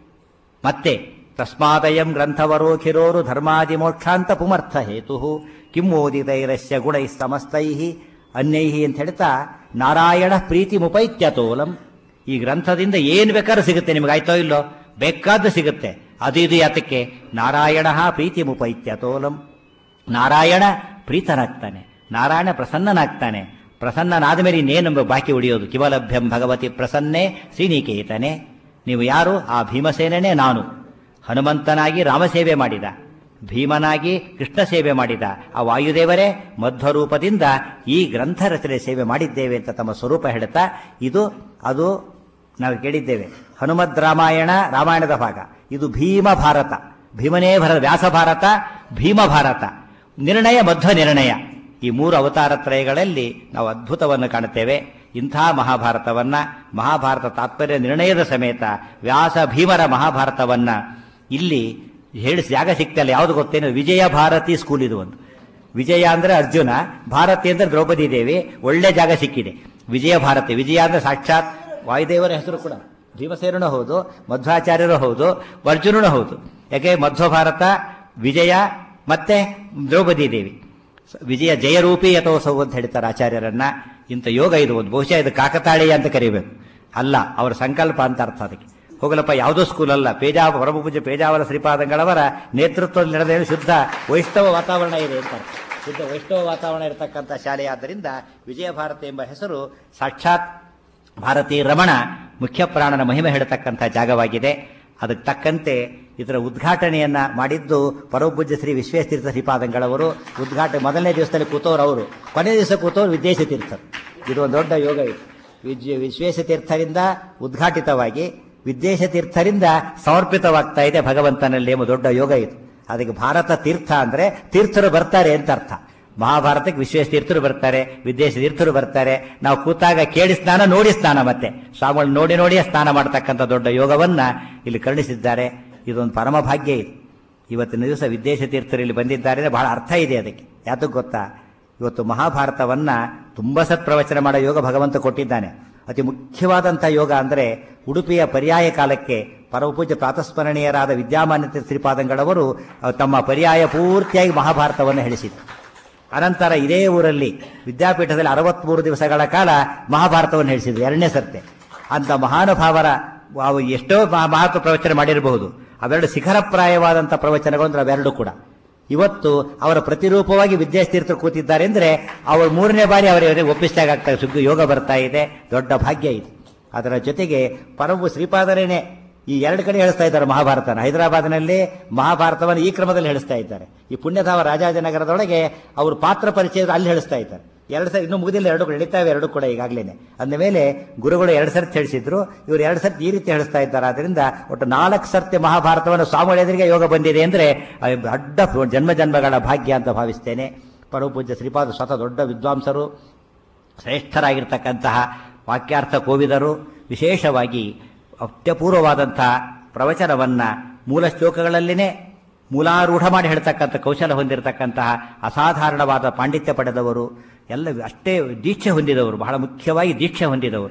ಮತ್ತೆ ತಸ್ಮಾದಯಂ ಗ್ರಂಥವರೋಖಿರೋರು ಧರ್ಮಾದಿ ಮೋಕ್ಷಾಂತ ಪುಮರ್ಥ ಹೇತು ಕಿಂ ಓದಿತೈರಸ್ಯ ಗುಣೈ ಸಮಸ್ತೈ ಅನ್ಯೈ ಅಂತ ಹೇಳ್ತಾ ನಾರಾಯಣ ಪ್ರೀತಿ ಮುಪೈತ್ಯತೋಲಂ ಈ ಗ್ರಂಥದಿಂದ ಏನು ಬೇಕಾದ್ರೂ ಸಿಗುತ್ತೆ ನಿಮ್ಗೆ ಆಯ್ತೋ ಇಲ್ಲೋ ಬೇಕಾದ್ದು ಸಿಗುತ್ತೆ ಅದು ಇದು ಯಾತಕ್ಕೆ ನಾರಾಯಣ ಪ್ರೀತಿ ಮುಪೈತ್ಯತೋಲಂ ನಾರಾಯಣ ಪ್ರೀತನಾಗ್ತಾನೆ ನಾರಾಯಣ ಪ್ರಸನ್ನನಾಗ್ತಾನೆ ಪ್ರಸನ್ನನಾದ ಮೇಲೆ ಇನ್ನೇನು ಬಾಕಿ ಉಳಿಯೋದು ಕಿವಲಭ್ಯಂ ಭಗವತಿ ಪ್ರಸನ್ನೆ ಶ್ರೀನಿಕೇತನೆ ನೀವು ಯಾರು ಆ ಭೀಮಸೇನೇ ನಾನು ಹನುಮಂತನಾಗಿ ರಾಮಸೇವೆ ಮಾಡಿದ ಭೀಮನಾಗಿ ಕೃಷ್ಣ ಸೇವೆ ಮಾಡಿದ ಆ ವಾಯುದೇವರೇ ಮಧ್ವರೂಪದಿಂದ ಈ ಗ್ರಂಥ ರಚನೆ ಸೇವೆ ಮಾಡಿದ್ದೇವೆ ಅಂತ ತಮ್ಮ ಸ್ವರೂಪ ಹೇಳ್ತಾ ಇದು ಅದು ನಾವು ಕೇಳಿದ್ದೇವೆ ಹನುಮದ್ ರಾಮಾಯಣ ರಾಮಾಯಣದ ಭಾಗ ಇದು ಭೀಮ ಭಾರತ ಭೀಮನೇ ಭರತ ವ್ಯಾಸ ಭಾರತ ಭೀಮ ಭಾರತ ನಿರ್ಣಯ ಮಧ್ವ ನಿರ್ಣಯ ಈ ಮೂರು ಅವತಾರತ್ರಯಗಳಲ್ಲಿ ನಾವು ಅದ್ಭುತವನ್ನು ಕಾಣುತ್ತೇವೆ ಇಂಥ ಮಹಾಭಾರತವನ್ನ ಮಹಾಭಾರತ ತಾತ್ಪರ್ಯ ನಿರ್ಣಯದ ಸಮೇತ ವ್ಯಾಸ ಭೀಮರ ಮಹಾಭಾರತವನ್ನ ಇಲ್ಲಿ ಹೇಳಿ ಜಾಗ ಸಿಗ್ತಲ್ಲ ಯಾವುದು ಗೊತ್ತೇನು ವಿಜಯ ಭಾರತಿ ಸ್ಕೂಲ್ ಇದು ಒಂದು ವಿಜಯ ಅಂದ್ರೆ ಅರ್ಜುನ ಭಾರತಿ ಅಂದ್ರೆ ದ್ರೌಪದಿ ದೇವಿ ಒಳ್ಳೆ ಜಾಗ ಸಿಕ್ಕಿದೆ ವಿಜಯ ಭಾರತಿ ವಿಜಯ ಅಂದ್ರೆ ಸಾಕ್ಷಾತ್ ವಾಯುದೇವರ ಹೆಸರು ಕೂಡ ಭೀಮಸೇನೂ ಹೌದು ಮಧ್ವಾಚಾರ್ಯರು ಹೌದು ಅರ್ಜುನನು ಹೌದು ಯಾಕೆ ಮಧ್ವ ಭಾರತ ವಿಜಯ ಮತ್ತೆ ದ್ರೌಪದಿ ದೇವಿ ವಿಜಯ ಜಯರೂಪಿ ಅಥೋಸವು ಅಂತ ಹೇಳ್ತಾರೆ ಆಚಾರ್ಯರನ್ನ ಇಂಥ ಯೋಗ ಇದು ಒಂದು ಬಹುಶಃ ಇದು ಕಾಕತಾಳೀಯ ಅಂತ ಕರಿಬೇಕು ಅಲ್ಲ ಅವರ ಸಂಕಲ್ಪ ಅಂತ ಅರ್ಥ ಅದಕ್ಕೆ ಹೋಗಲಪ್ಪ ಯಾವುದೋ ಸ್ಕೂಲ್ ಅಲ್ಲ ಪೇಜಾವ ಪರಮಪೂಜ್ಯ ಪೇಜಾವರ ಶ್ರೀಪಾದಂಗಳವರ ನೇತೃತ್ವದಲ್ಲಿ ನಡೆದ ಶುದ್ಧ ವೈಷ್ಣವ ವಾತಾವರಣ ಇದೆ ಅಂತ ಶುದ್ಧ ವೈಷ್ಣವ ವಾತಾವರಣ ಇರತಕ್ಕಂಥ ಶಾಲೆ ಆದ್ದರಿಂದ ವಿಜಯ ಭಾರತಿ ಎಂಬ ಹೆಸರು ಸಾಕ್ಷಾತ್ ಭಾರತೀ ರಮಣ ಮುಖ್ಯ ಪ್ರಾಣನ ಮಹಿಮೆ ಹೇಳತಕ್ಕಂಥ ಜಾಗವಾಗಿದೆ ಅದಕ್ಕೆ ತಕ್ಕಂತೆ ಇದರ ಉದ್ಘಾಟನೆಯನ್ನ ಮಾಡಿದ್ದು ಪರಮಪೂಜ್ಯ ಶ್ರೀ ವಿಶ್ವೇಶತೀರ್ಥ ಶ್ರೀಪಾದಂಗಳವರು ಉದ್ಘಾಟನೆ ಮೊದಲನೇ ದಿವಸದಲ್ಲಿ ಕೂತವ್ರು ಅವರು ಕೊನೆ ದಿವಸ ಕೂತವ್ರು ವಿದ್ಯೇಶ ತೀರ್ಥರು ಇದು ಒಂದು ದೊಡ್ಡ ಯೋಗ ಇದು ವಿಜಯ ವಿಶ್ವೇಶ ತೀರ್ಥರಿಂದ ಉದ್ಘಾಟಿತವಾಗಿ ವಿದ್ಯೇಶ ತೀರ್ಥರಿಂದ ಸಮರ್ಪಿತವಾಗ್ತಾ ಇದೆ ಭಗವಂತನಲ್ಲಿ ಎಂಬ ದೊಡ್ಡ ಯೋಗ ಇದು ಅದಕ್ಕೆ ಭಾರತ ತೀರ್ಥ ಅಂದ್ರೆ ತೀರ್ಥರು ಬರ್ತಾರೆ ಅಂತ ಅರ್ಥ ಮಹಾಭಾರತಕ್ಕೆ ವಿಶ್ವೇಶ ತೀರ್ಥರು ಬರ್ತಾರೆ ವಿದೇಶ ತೀರ್ಥರು ಬರ್ತಾರೆ ನಾವು ಕೂತಾಗ ಕೇಳಿ ಸ್ನಾನ ನೋಡಿ ಸ್ನಾನ ಮತ್ತೆ ಸ್ವಾಮಿಗಳು ನೋಡಿ ನೋಡಿಯೇ ಸ್ನಾನ ಮಾಡತಕ್ಕಂಥ ದೊಡ್ಡ ಯೋಗವನ್ನ ಇಲ್ಲಿ ಕರುಣಿಸಿದ್ದಾರೆ ಇದೊಂದು ಪರಮ ಭಾಗ್ಯ ಇದು ಇವತ್ತಿನ ದಿವಸ ವಿದೇಶ ತೀರ್ಥರು ಇಲ್ಲಿ ಬಂದಿದ್ದಾರೆ ಅಂದ್ರೆ ಬಹಳ ಅರ್ಥ ಇದೆ ಅದಕ್ಕೆ ಯಾತಕ್ಕೆ ಗೊತ್ತಾ ಇವತ್ತು ಮಹಾಭಾರತವನ್ನ ತುಂಬಾ ಸತ್ ಪ್ರವಚನ ಮಾಡೋ ಯೋಗ ಭಗವಂತ ಕೊಟ್ಟಿದ್ದಾನೆ ಅತಿ ಮುಖ್ಯವಾದಂಥ ಯೋಗ ಅಂದ್ರೆ ಉಡುಪಿಯ ಪರ್ಯಾಯ ಕಾಲಕ್ಕೆ ಪರಮಪೂಜ್ಯ ಪ್ರಾತಸ್ಮರಣೀಯರಾದ ವಿದ್ಯಾಮಾನ್ಯ ಶ್ರೀಪಾದಂಗಳವರು ಅಹ್, ತಮ್ಮ ಪರ್ಯಾಯ ಪೂರ್ತಿಯಾಗಿ ಮಹಾಭಾರತವನ್ನು ಹೇಳಿಸಿದರು ಅನಂತರ ಇದೇ ಊರಲ್ಲಿ ವಿದ್ಯಾಪೀಠದಲ್ಲಿ ಅರವತ್ಮೂರು ದಿವಸಗಳ ಕಾಲ ಮಹಾಭಾರತವನ್ನು ಹೇಳಿಸಿದ್ರು ಎರಡನೇ ಸರ್ತೆ ಅಂತ ಮಹಾನುಭಾವರ ಅವು ಎಷ್ಟೋ ಮಹಾ- ಮಹತ್ವ ಪ್ರವಚನ ಮಾಡಿರಬಹುದು ಅವೆರಡು ಶಿಖರಪ್ರಾಯವಾದಂಥ ಪ್ರವಚನಗಳು ಅಂದ್ರೆ ಅವೆರಡು ಕೂಡ ಇವತ್ತು ಅವರ ಪ್ರತಿರೂಪವಾಗಿ ವಿದ್ಯಾತೀರ್ಥರು ಕೂತಿದ್ದಾರೆ ಅಂದ್ರೆ ಅವರು ಮೂರನೇ ಬಾರಿ ಅವರಿಗೆ ಒಪ್ಪಿಸಿದಾಗ ಆಗ್ತಾರೆ ಸುಗ್ಗಿ ಯೋಗ ಬರ್ತಾ ಇದೆ ದೊಡ್ಡ ಭಾಗ್ಯ ಇದೆ ಅದರ ಜೊತೆಗೆ ಪರಮು ಶ್ರೀಪಾದರೇನೆ ಈ ಎರಡು ಕಡೆ ಹೇಳಿಸ್ತಾ ಇದ್ದಾರೆ ಮಹಾಭಾರತನ ಹೈದರಾಬಾದ್ನಲ್ಲಿ ಮಹಾಭಾರತವನ್ನು ಈ ಕ್ರಮದಲ್ಲಿ ಹೇಳಿಸ್ತಾ ಇದ್ದಾರೆ ಈ ಪುಣ್ಯಧಾಮ ರಾಜಾಜನಗರದೊಳಗೆ ಅವರು ಪಾತ್ರ ಪರಿಚಯ ಅಲ್ಲಿ ಹೇಳಿಸ್ತಾ ಇದ್ದಾರೆ ಎರಡು ಸರಿ ಇನ್ನೂ ಮುಗಿದಿಲ್ಲ ಎರಡು ನಡೀತಾವೆ ಎರಡು ಕೂಡ ಈಗಾಗಲೇ ಅಂದ ಮೇಲೆ ಗುರುಗಳು ಎರಡು ಸರ್ತಿ ಹೇಳಿಸಿದ್ರು ಇವರು ಎರಡು ಸರ್ತಿ ಈ ರೀತಿ ಹೇಳಿಸ್ತಾ ಇದ್ದಾರೆ ಆದ್ರಿಂದ ಒಟ್ಟು ನಾಲ್ಕು ಸರ್ತಿ ಮಹಾಭಾರತವನ್ನು ಸ್ವಾಮಿ ಎದುರಿಗೆ ಯೋಗ ಬಂದಿದೆ ಅಂದ್ರೆ ಅದು ಅಡ್ಡ ಜನ್ಮ ಜನ್ಮಗಳ ಭಾಗ್ಯ ಅಂತ ಭಾವಿಸ್ತೇನೆ ಪರಮಪೂಜ್ಯ ಶ್ರೀಪಾದ ಸ್ವತಃ ದೊಡ್ಡ ವಿದ್ವಾಂಸರು ಶ್ರೇಷ್ಠರಾಗಿರ್ತಕ್ಕಂತಹ ವಾಕ್ಯಾರ್ಥ ಕೋವಿದರು ವಿಶೇಷವಾಗಿ ಅತ್ಯಪೂರ್ವವಾದಂತಹ ಪ್ರವಚನವನ್ನ ಮೂಲ ಶ್ಲೋಕಗಳಲ್ಲಿನೇ ಮೂಲಾರೂಢ ಮಾಡಿ ಹೇಳ್ತಕ್ಕಂಥ ಕೌಶಲ ಹೊಂದಿರತಕ್ಕಂತಹ ಅಸಾಧಾರಣವಾದ ಪಾಂಡಿತ್ಯ ಪಡೆದವರು ಎಲ್ಲ ಅಷ್ಟೇ ದೀಕ್ಷೆ ಹೊಂದಿದವರು ಬಹಳ ಮುಖ್ಯವಾಗಿ ದೀಕ್ಷೆ ಹೊಂದಿದವರು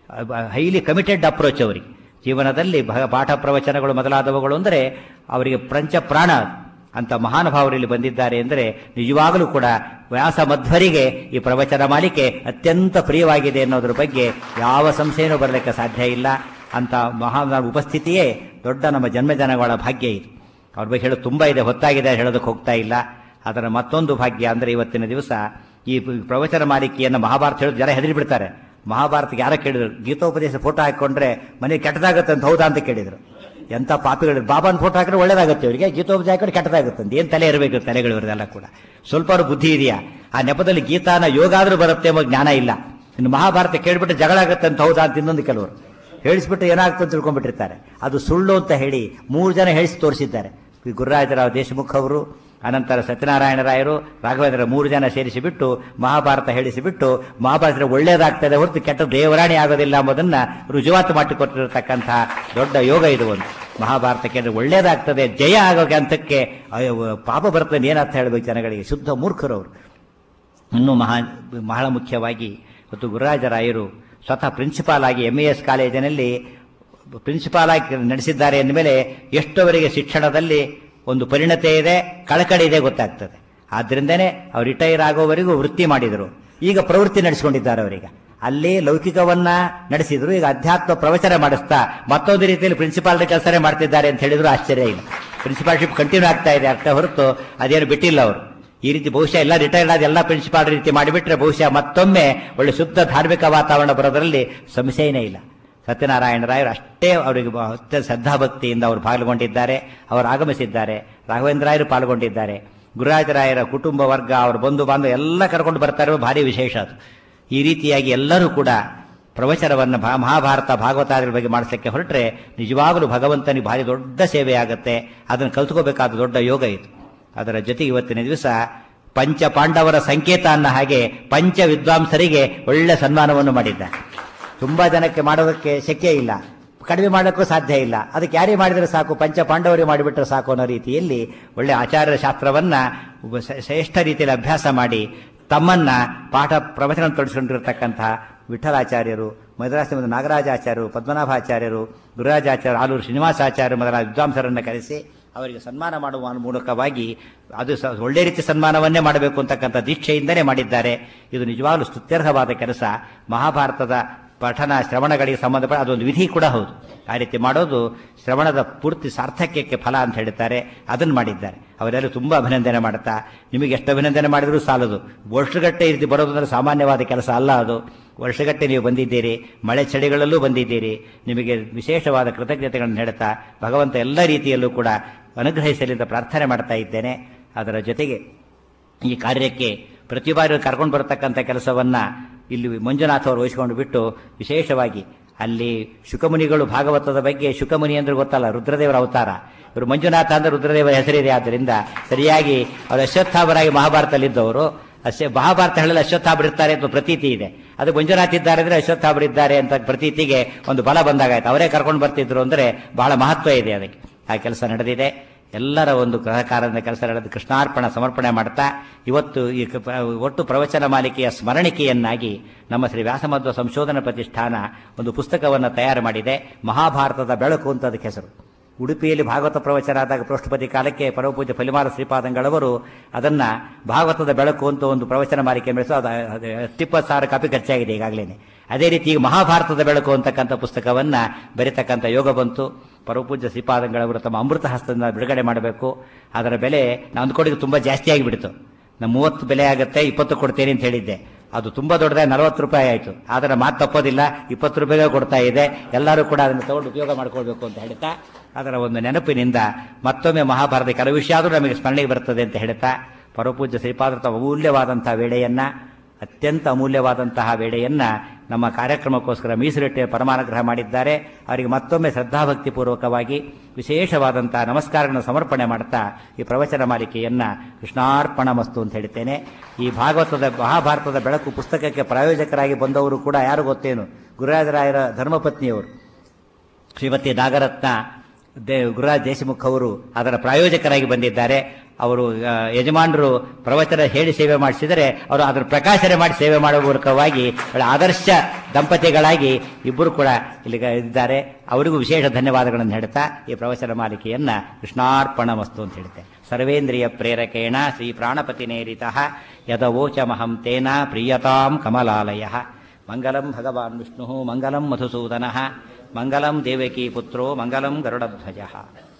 ಹೈಲಿ ಕಮಿಟೆಡ್ ಅಪ್ರೋಚ್ ಅವರಿಗೆ ಜೀವನದಲ್ಲಿ ಭ- ಪಾಠ ಪ್ರವಚನಗಳು ಮೊದಲಾದವುಗಳು ಅಂದರೆ ಅವರಿಗೆ ಪ್ರಂಚ ಪ್ರಾಣ ಅಂತ ಮಹಾನುಭಾವರಲ್ಲಿ ಬಂದಿದ್ದಾರೆ ಅಂದರೆ ನಿಜವಾಗಲೂ ಕೂಡ ವ್ಯಾಸ ಮಧ್ವರಿಗೆ ಈ ಪ್ರವಚನ ಮಾಲಿಕೆ ಅತ್ಯಂತ ಪ್ರಿಯವಾಗಿದೆ ಅನ್ನೋದ್ರ ಬಗ್ಗೆ ಯಾವ ಸಂಶಯನೂ ಬರಲಿಕ್ಕೆ ಸಾಧ್ಯ ಇಲ್ಲ ಅಂತ ಮಹಾನ್ ಉಪಸ್ಥಿತಿಯೇ ದೊಡ್ಡ ನಮ್ಮ ಜನ್ಮಜನಗಳ ಭಾಗ್ಯ ಇದು ಅವ್ರ ಬಗ್ಗೆ ಹೇಳೋದು ತುಂಬ ಇದೆ ಹೊತ್ತಾಗಿದೆ ಹೇಳೋದಕ್ಕೆ ಹೋಗ್ತಾ ಇಲ್ಲ ಅದರ ಮತ್ತೊಂದು ಭಾಗ್ಯ ಅಂದರೆ ಇವತ್ತಿನ ದಿವಸ ಈ ಪ್ರವಚನ ಮಾಲಿಕೆಯನ್ನು ಮಹಾಭಾರತ ಹೇಳೋದು ಜನ ಹೆದರಿ ಬಿಡ್ತಾರೆ ಮಹಾಭಾರತಕ್ಕೆ ಯಾರ ಕೇಳಿದ್ರು ಗೀತೋಪದೇಶ ಫೋಟೋ ಹಾಕೊಂಡ್ರೆ ಮನೆ ಕೆಟ್ಟದಾಗತ್ತೆ ಅಂತ ಹೌದಾ ಅಂತ ಕೇಳಿದ್ರು ಎಂಥ ಪಾಪಿಗಳು ಬಾಬಾನ ಫೋಟೋ ಹಾಕಿದ್ರೆ ಒಳ್ಳೇದಾಗುತ್ತೆ ಅವರಿಗೆ ಗೀತೋಪದೇಶ ಹಾಕಿದ್ರೆ ಕೆಟ್ಟದಾಗುತ್ತೆ ಅಂತ ಏನು ತಲೆ ಇರಬೇಕು ತಲೆಗಳು ಇವರದೆಲ್ಲ ಕೂಡ ಸ್ವಲ್ಪ ಅವ್ರ ಬುದ್ಧಿ ಇದೆಯಾ ಆ ನೆಪದಲ್ಲಿ ಗೀತಾನ ಯೋಗ ಆದ್ರೂ ಬರುತ್ತೆ ಎಂಬ ಜ್ಞಾನ ಇಲ್ಲ ಇನ್ನು ಮಹಾಭಾರತ ಕೇಳಿಬಿಟ್ಟು ಜಗಳ ಆಗುತ್ತೆ ಅಂತ ಹೌದಾ ಅಂತ ಇನ್ನೊಂದು ಕೆಲವರು ಹೇಳಿಸ್ಬಿಟ್ಟು ಏನಾಗ್ತದೆ ಅಂತ ತಿಳ್ಕೊಂಡ್ಬಿಟ್ಟಿರ್ತಾರೆ ಅದು ಸುಳ್ಳು ಅಂತ ಹೇಳಿ ಮೂರು ಜನ ಹೇಳಿಸಿ ತೋರಿಸಿದ್ದಾರೆ ಈ ಗುರುರಾಜರಾವ್ ದೇಶಮುಖ್ ಅವರು ಅನಂತರ ಸತ್ಯನಾರಾಯಣ ರಾಯರು ರಾಘವೇಂದ್ರ ಮೂರು ಜನ ಸೇರಿಸಿಬಿಟ್ಟು ಮಹಾಭಾರತ ಹೇಳಿಸಿಬಿಟ್ಟು ಮಹಾಭಾರತ ಒಳ್ಳೇದಾಗ್ತದೆ ಹೊರತು ಕೆಟ್ಟ ದೇವರಾಣಿ ಆಗೋದಿಲ್ಲ ಎಂಬುದನ್ನ ರುಜುವಾತು ಮಾಡಿಕೊಟ್ಟಿರತಕ್ಕಂತಹ ದೊಡ್ಡ ಯೋಗ ಇದು ಒಂದು ಮಹಾಭಾರತಕ್ಕೆ ಅಂದ್ರೆ ಒಳ್ಳೇದಾಗ್ತದೆ ಜಯ ಆಗೋಕೆ ಅಂತಕ್ಕೆ ಅಯ್ಯೋ, ಪಾಪ ಬರ್ತದೆ ಏನರ್ಥ ಹೇಳಬೇಕು ಜನಗಳಿಗೆ ಶುದ್ಧ ಮೂರ್ಖರವರು ಇನ್ನೂ ಮಹಾ ಬಹಳ ಮುಖ್ಯವಾಗಿ ಮತ್ತು ಗುರುರಾಜರಾಯರು ಸ್ವತಃ ಪ್ರಿನ್ಸಿಪಾಲ್ ಆಗಿ ಎಂ ಎಸ್ ಕಾಲೇಜಿನಲ್ಲಿ ಪ್ರಿನ್ಸಿಪಾಲ್ ಆಗಿ ನಡೆಸಿದ್ದಾರೆ ಅಂದಮೇಲೆ ಎಷ್ಟುವರೆಗೆ ಶಿಕ್ಷಣದಲ್ಲಿ ಒಂದು ಪರಿಣತಿ ಇದೆ ಕಳಕಳಿ ಇದೆ ಗೊತ್ತಾಗ್ತದೆ ಆದ್ರಿಂದನೇ ಅವ್ರು ರಿಟೈರ್ ಆಗೋವರೆಗೂ ವೃತ್ತಿ ಮಾಡಿದರು ಈಗ ಪ್ರವೃತ್ತಿ ನಡೆಸಿಕೊಂಡಿದ್ದಾರೆ ಅವರಿಗೆ ಅಲ್ಲಿ ಲೌಕಿಕವನ್ನ ನಡೆಸಿದ್ರು ಈಗ ಅಧ್ಯಾತ್ಮ ಪ್ರವಚನ ಮಾಡಿಸ್ತಾ ಮತ್ತೊಂದು ರೀತಿಯಲ್ಲಿ ಪ್ರಿನ್ಸಿಪಾಲ್ ಕೆಲಸನೇ ಮಾಡ್ತಿದ್ದಾರೆ ಅಂತ ಹೇಳಿದ್ರು ಆಶ್ಚರ್ಯ ಇಲ್ಲ ಪ್ರಿನ್ಸಿಪಾಲ್ಶಿಪ್ ಕಂಟಿನ್ಯೂ ಆಗ್ತಾ ಇದೆ ಅರ್ಥ ಹೊರತು ಅದೇನು ಬಿಟ್ಟಿಲ್ಲ ಅವರು ಈ ರೀತಿ ಬಹುಶಃ ಎಲ್ಲ ರಿಟೈರ್ಡ್ ಆದ ಎಲ್ಲ ಪ್ರಿನ್ಸಿಪಾಲ್ ರೀತಿ ಮಾಡಿಬಿಟ್ರೆ ಬಹುಶಃ ಮತ್ತೊಮ್ಮೆ ಒಳ್ಳೆ ಶುದ್ಧ ಧಾರ್ಮಿಕ ವಾತಾವರಣ ಬರೋದರಲ್ಲಿ ಸಂಶಯನೇ ಇಲ್ಲ ಸತ್ಯನಾರಾಯಣ ರಾಯರು ಅಷ್ಟೇ ಅವರಿಗೆ ಬ- ಅತ್ಯಂತ ಶ್ರದ್ಧಾಭಕ್ತಿಯಿಂದ ಅವರು ಪಾಲ್ಗೊಂಡಿದ್ದಾರೆ ಅವರು ಆಗಮಿಸಿದ್ದಾರೆ ರಾಘವೇಂದ್ರ ರಾಯರು ಪಾಲ್ಗೊಂಡಿದ್ದಾರೆ ಗುರುರಾಜರಾಯರ ಕುಟುಂಬ ವರ್ಗ ಅವರ ಬಂಧು ಬಾಂಧವ ಎಲ್ಲ ಕರ್ಕೊಂಡು ಬರ್ತಾರೆ ಭಾರಿ ವಿಶೇಷ ಅದು ಈ ರೀತಿಯಾಗಿ ಎಲ್ಲರೂ ಕೂಡ ಪ್ರವಚನವನ್ನು ಭಾ- ಮಹಾಭಾರತ ಭಾಗವತಾದಿಗಳ ಬಗ್ಗೆ ಮಾಡಿಸಲಿಕ್ಕೆ ಹೊರಟ್ರೆ ನಿಜವಾಗಲೂ ಭಗವಂತನಿಗೆ ಭಾರಿ ದೊಡ್ಡ ಸೇವೆ ಆಗುತ್ತೆ ಅದನ್ನು ಕಲ್ತ್ಕೋಬೇಕಾದ ದೊಡ್ಡ ಯೋಗ ಇದು ಅದರ ಜೊತೆಗೆ ಇವತ್ತಿನ ದಿವಸ ಪಂಚ ಪಾಂಡವರ ಸಂಕೇತ ಅನ್ನೋ ಹಾಗೆ ಪಂಚ ವಿದ್ವಾಂಸರಿಗೆ ಒಳ್ಳೆ ಸನ್ಮಾನವನ್ನು ಮಾಡಿದ್ದಾರೆ ತುಂಬಾ ಜನಕ್ಕೆ ಮಾಡೋದಕ್ಕೆ ಶಕ್ಯ ಇಲ್ಲ ಕಡಿಮೆ ಮಾಡೋಕ್ಕೂ ಸಾಧ್ಯ ಇಲ್ಲ ಅದಕ್ಕೆ ಯಾರೇ ಮಾಡಿದರೆ ಸಾಕು ಪಂಚ ಪಾಂಡವರೇ ಮಾಡಿಬಿಟ್ರೆ ಸಾಕು ಅನ್ನೋ ರೀತಿಯಲ್ಲಿ ಒಳ್ಳೆ ಆಚಾರ್ಯ ಶಾಸ್ತ್ರವನ್ನ ಒಬ್ಬ ಶ್ರೇ- ಶ್ರೇಷ್ಠ ರೀತಿಯಲ್ಲಿ ಅಭ್ಯಾಸ ಮಾಡಿ ತಮ್ಮನ್ನ ಪಾಠ ಪ್ರವಚನ ತೊಡಗಿಸಿಕೊಂಡಿರತಕ್ಕಂತಹ ವಿಠಲಾಚಾರ್ಯರು ಮದ್ರಾಸಿನ ನಾಗರಾಜಾಚಾರ್ಯರು ಪದ್ಮನಾಭಾಚಾರ್ಯರು ಗುರುರಾಜಾಚಾರ್ಯ ಆಲೂರು ಶ್ರೀನಿವಾಸಾಚಾರ್ಯ ಮೊದಲಾದ ವಿದ್ವಾಂಸರನ್ನು ಕರೆಸಿ ಅವರಿಗೆ ಸನ್ಮಾನ ಮಾಡುವ ಮೂಲಕವಾಗಿ ಅದು ಸ- ಒಳ್ಳೆ ರೀತಿ ಸನ್ಮಾನವನ್ನೇ ಮಾಡಬೇಕು ಅಂತಕ್ಕಂಥ ದೀಕ್ಷೆಯಿಂದಲೇ ಮಾಡಿದ್ದಾರೆ ಇದು ನಿಜವಾಗಲೂ ಸ್ತುತ್ಯರ್ಹವಾದ ಕೆಲಸ ಮಹಾಭಾರತದ ಪಠನ ಶ್ರವಣಗಳಿಗೆ ಸಂಬಂಧಪಟ್ಟ ಅದೊಂದು ವಿಧಿ ಕೂಡ ಹೌದು ಆ ರೀತಿ ಮಾಡೋದು ಶ್ರವಣದ ಪೂರ್ತಿ ಸಾರ್ಥಕ್ಯಕ್ಕೆ ಫಲ ಅಂತ ಹೇಳ್ತಾರೆ ಅದನ್ನು ಮಾಡಿದ್ದಾರೆ ಅವರೆಲ್ಲರೂ ತುಂಬಾ ಅಭಿನಂದನೆ ಮಾಡುತ್ತಾ ನಿಮಗೆ ಎಷ್ಟು ಅಭಿನಂದನೆ ಮಾಡಿದರೂ ಸಾಲದು ವರ್ಷಗಟ್ಟೆ ಈ ರೀತಿ ಬರೋದು ಅಂದ್ರೆ ಸಾಮಾನ್ಯವಾದ ಕೆಲಸ ಅಲ್ಲ ಅದು ವರ್ಷಗಟ್ಟೆ ನೀವು ಬಂದಿದ್ದೀರಿ ಮಳೆ ಚಳಿಗಳಲ್ಲೂ ಬಂದಿದ್ದೀರಿ ನಿಮಗೆ ವಿಶೇಷವಾದ ಕೃತಜ್ಞತೆಗಳನ್ನು ಹೇಳ್ತಾ ಭಗವಂತ ಎಲ್ಲ ರೀತಿಯಲ್ಲೂ ಕೂಡ ಅನುಗ್ರಹಿಸಲಿ ಅಂತ ಪ್ರಾರ್ಥನೆ ಮಾಡ್ತಾ ಇದ್ದೇನೆ ಅದರ ಜೊತೆಗೆ ಈ ಕಾರ್ಯಕ್ಕೆ ಪ್ರತಿ ಬಾರಿ ಕರ್ಕೊಂಡು ಬರತಕ್ಕಂಥ ಕೆಲಸವನ್ನ ಇಲ್ಲಿ ಮಂಜುನಾಥ್ ಅವರು ವಹಿಸಿಕೊಂಡು ಬಿಟ್ಟು ವಿಶೇಷವಾಗಿ ಅಲ್ಲಿ ಶುಕಮುನಿಗಳು ಭಾಗವತದ ಬಗ್ಗೆ ಶುಕಮುನಿ ಅಂದ್ರೆ ಗೊತ್ತಲ್ಲ ರುದ್ರದೇವರ ಅವತಾರ ಇವರು ಮಂಜುನಾಥ ಅಂದ್ರೆ ರುದ್ರದೇವರ ಹೆಸರಿದೆ ಆದ್ದರಿಂದ ಸರಿಯಾಗಿ ಅವರು ಅಶ್ವತ್ಥಾಮರಾಗಿ ಮಹಾಭಾರತದಲ್ಲಿದ್ದವರು ಅಶ್ವ ಮಹಾಭಾರತ ಹೇಳಲು ಅಶ್ವತ್ಥಾಮರು ಇರ್ತಾರೆ ಅಂತ ಪ್ರತೀತಿ ಇದೆ ಅದು ಮಂಜುನಾಥ್ ಇದ್ದಾರೆ ಅಂದ್ರೆ ಅಶ್ವತ್ಥಾಮರು ಇದ್ದಾರೆ ಅಂತ ಪ್ರತೀತಿಗೆ ಒಂದು ಬಲ ಬಂದಾಗಾಯ್ತು ಅವರೇ ಕರ್ಕೊಂಡು ಬರ್ತಿದ್ರು ಅಂದ್ರೆ ಬಹಳ ಮಹತ್ವ ಇದೆ ಅದಕ್ಕೆ ಆ ಕೆಲಸ ನಡೆದಿದೆ ಎಲ್ಲರ ಒಂದು ಸಹಕಾರದ ಕೆಲಸ ನಡೆದು ಕೃಷ್ಣಾರ್ಪಣ ಸಮರ್ಪಣೆ ಮಾಡ್ತಾ ಇವತ್ತು ಈ ಕ- ಪ- ಒಟ್ಟು ಪ್ರವಚನ ಮಾಲಿಕೆಯ ಸ್ಮರಣಿಕೆಯನ್ನಾಗಿ ನಮ್ಮ ಶ್ರೀ ವ್ಯಾಸಮಧ್ವ ಸಂಶೋಧನಾ ಪ್ರತಿಷ್ಠಾನ ಒಂದು ಪುಸ್ತಕವನ್ನು ತಯಾರು ಮಾಡಿದೆ ಮಹಾಭಾರತದ ಬೆಳಕು ಅಂತ ಅದಕ್ಕೆ ಹೆಸರು ಉಡುಪಿಯಲ್ಲಿ ಭಾಗವತ ಪ್ರವಚನ ಆದಾಗ ಪೃಷ್ಠಪತಿ ಕಾಲಕ್ಕೆ ಪರಮಪೂಜ್ಯ ಫಲಿಮಾಲ ಶ್ರೀಪಾದಂಗಳವರು ಅದನ್ನ ಭಾಗವತದ ಬೆಳಕು ಅಂತ ಒಂದು ಪ್ರವಚನ ಮಾಲಿಕೆ ನಡೆಸು ಅದು ಅದು ಹತ್ತಿಪ್ಪತ್ತು ಸಾವಿರ ಕಾಪಿ ಖರ್ಚಾಗಿದೆ ಈಗಾಗಲೇ ಅದೇ ರೀತಿ ಈಗ ಮಹಾಭಾರತದ ಬೆಳಕು ಅಂತಕ್ಕಂಥ ಪುಸ್ತಕವನ್ನ ಬರೀತಕ್ಕಂಥ ಯೋಗ ಬಂತು ಪರಮಪೂಜ್ಯ ಶ್ರೀಪಾದಂಗಳವರು ತಮ್ಮ ಅಮೃತ ಹಸ್ತದಿಂದ ಬಿಡುಗಡೆ ಮಾಡಬೇಕು ಅದರ ಬೆಲೆ ನಾನು ಅಂದ್ಕೊಂಡಿದ್ದು ತುಂಬಾ ಜಾಸ್ತಿ ಆಗಿಬಿಡ್ತು ನಾನು ಮೂವತ್ತು ಬೆಲೆ ಆಗುತ್ತೆ ಇಪ್ಪತ್ತು ಕೊಡ್ತೇನೆ ಅಂತ ಹೇಳಿದ್ದೆ ಅದು ತುಂಬಾ ದೊಡ್ಡದಾಗಿ ನಲವತ್ತು ರೂಪಾಯಿ ಆಯಿತು ಆದರೆ ಮಾತು ತಪ್ಪೋದಿಲ್ಲ ಇಪ್ಪತ್ತು ರೂಪಾಯಿಗೆ ಕೊಡ್ತಾ ಇದೆ ಎಲ್ಲರೂ ಕೂಡ ಅದನ್ನು ತಗೊಂಡು ಉಪಯೋಗ ಮಾಡ್ಕೊಳ್ಬೇಕು ಅಂತ ಹೇಳ್ತಾ ಅದರ ಒಂದು ನೆನಪಿನಿಂದ ಮತ್ತೊಮ್ಮೆ ಮಹಾಭಾರತ ಕೆಲವು ವಿಷಯ ಆದರೂ ನಮಗೆ ಸ್ಮರಣೆಗೆ ಬರ್ತದೆ ಅಂತ ಹೇಳ್ತಾ ಪರಪೂಜ್ಯ ಶ್ರೀಪಾದ ಅಮೂಲ್ಯವಾದಂತಹ ವೇಳೆಯನ್ನ ಅತ್ಯಂತ ಅಮೂಲ್ಯವಾದಂತಹ ವೇಳೆಯನ್ನ ನಮ್ಮ ಕಾರ್ಯಕ್ರಮಕ್ಕೋಸ್ಕರ ಮೀಸಲಿಟ್ಟು ಪರಮಾನುಗ್ರಹ ಮಾಡಿದ್ದಾರೆ ಅವರಿಗೆ ಮತ್ತೊಮ್ಮೆ ಶ್ರದ್ಧಾಭಕ್ತಿ ಪೂರ್ವಕವಾಗಿ ವಿಶೇಷವಾದಂತಹ ನಮಸ್ಕಾರಗಳನ್ನು ಸಮರ್ಪಣೆ ಮಾಡ್ತಾ ಈ ಪ್ರವಚನ ಮಾಲಿಕೆಯನ್ನ ಕೃಷ್ಣಾರ್ಪಣ ಮಸ್ತು ಅಂತ ಹೇಳ್ತೇನೆ ಈ ಭಾಗವತದ ಮಹಾಭಾರತದ ಬೆಳಕು ಪುಸ್ತಕಕ್ಕೆ ಪ್ರಾಯೋಜಕರಾಗಿ ಬಂದವರು ಕೂಡ ಯಾರು ಗೊತ್ತೇನು ಗುರುರಾಜರಾಯರ ಧರ್ಮಪತ್ನಿಯವರು ಶ್ರೀಮತಿ ನಾಗರತ್ನ ದೇ ಗುರುರಾಜ್ ದೇಶಮುಖ್ ಅವರು ಅದರ ಪ್ರಾಯೋಜಕರಾಗಿ ಬಂದಿದ್ದಾರೆ ಅವರು ಆ, ಯಜಮಾನರು ಪ್ರವಚನ ಹೇಳಿ ಸೇವೆ ಮಾಡಿಸಿದರೆ ಅವರು ಅದರ ಪ್ರಕಾಶನೆ ಮಾಡಿ ಸೇವೆ ಮಾಡುವ ಮೂಲಕವಾಗಿ ಒಳ್ಳೆ ಆದರ್ಶ ದಂಪತಿಗಳಾಗಿ ಇಬ್ಬರು ಕೂಡ ಇಲ್ಲಿ ಇದ್ದಾರೆ ಅವರಿಗೂ ವಿಶೇಷ ಧನ್ಯವಾದಗಳನ್ನು ಹೇಳ್ತಾ ಈ ಪ್ರವಚನ ಮಾಲಿಕೆಯನ್ನ ಕೃಷ್ಣಾರ್ಪಣ ವಸ್ತು ಅಂತ ಹೇಳುತ್ತೆ ಸರ್ವೇಂದ್ರಿಯ ಪ್ರೇರಕೇಣ ಶ್ರೀ ಪ್ರಾಣಪತಿನೇರಿತ ಯದವೋಚಮಹಂ ತೇನ ಪ್ರಿಯತಾಂ ಕಮಲಾಲಯ ಮಂಗಲಂ ಭಗವಾನ್ ವಿಷ್ಣು ಮಂಗಲಂ ಮಧುಸೂದನ ಮಂಗಲಂ ದೇವಕೀ ಪುತ್ರೋ ಮಂಗಲಂ ಗರುಡಧ್ವಜ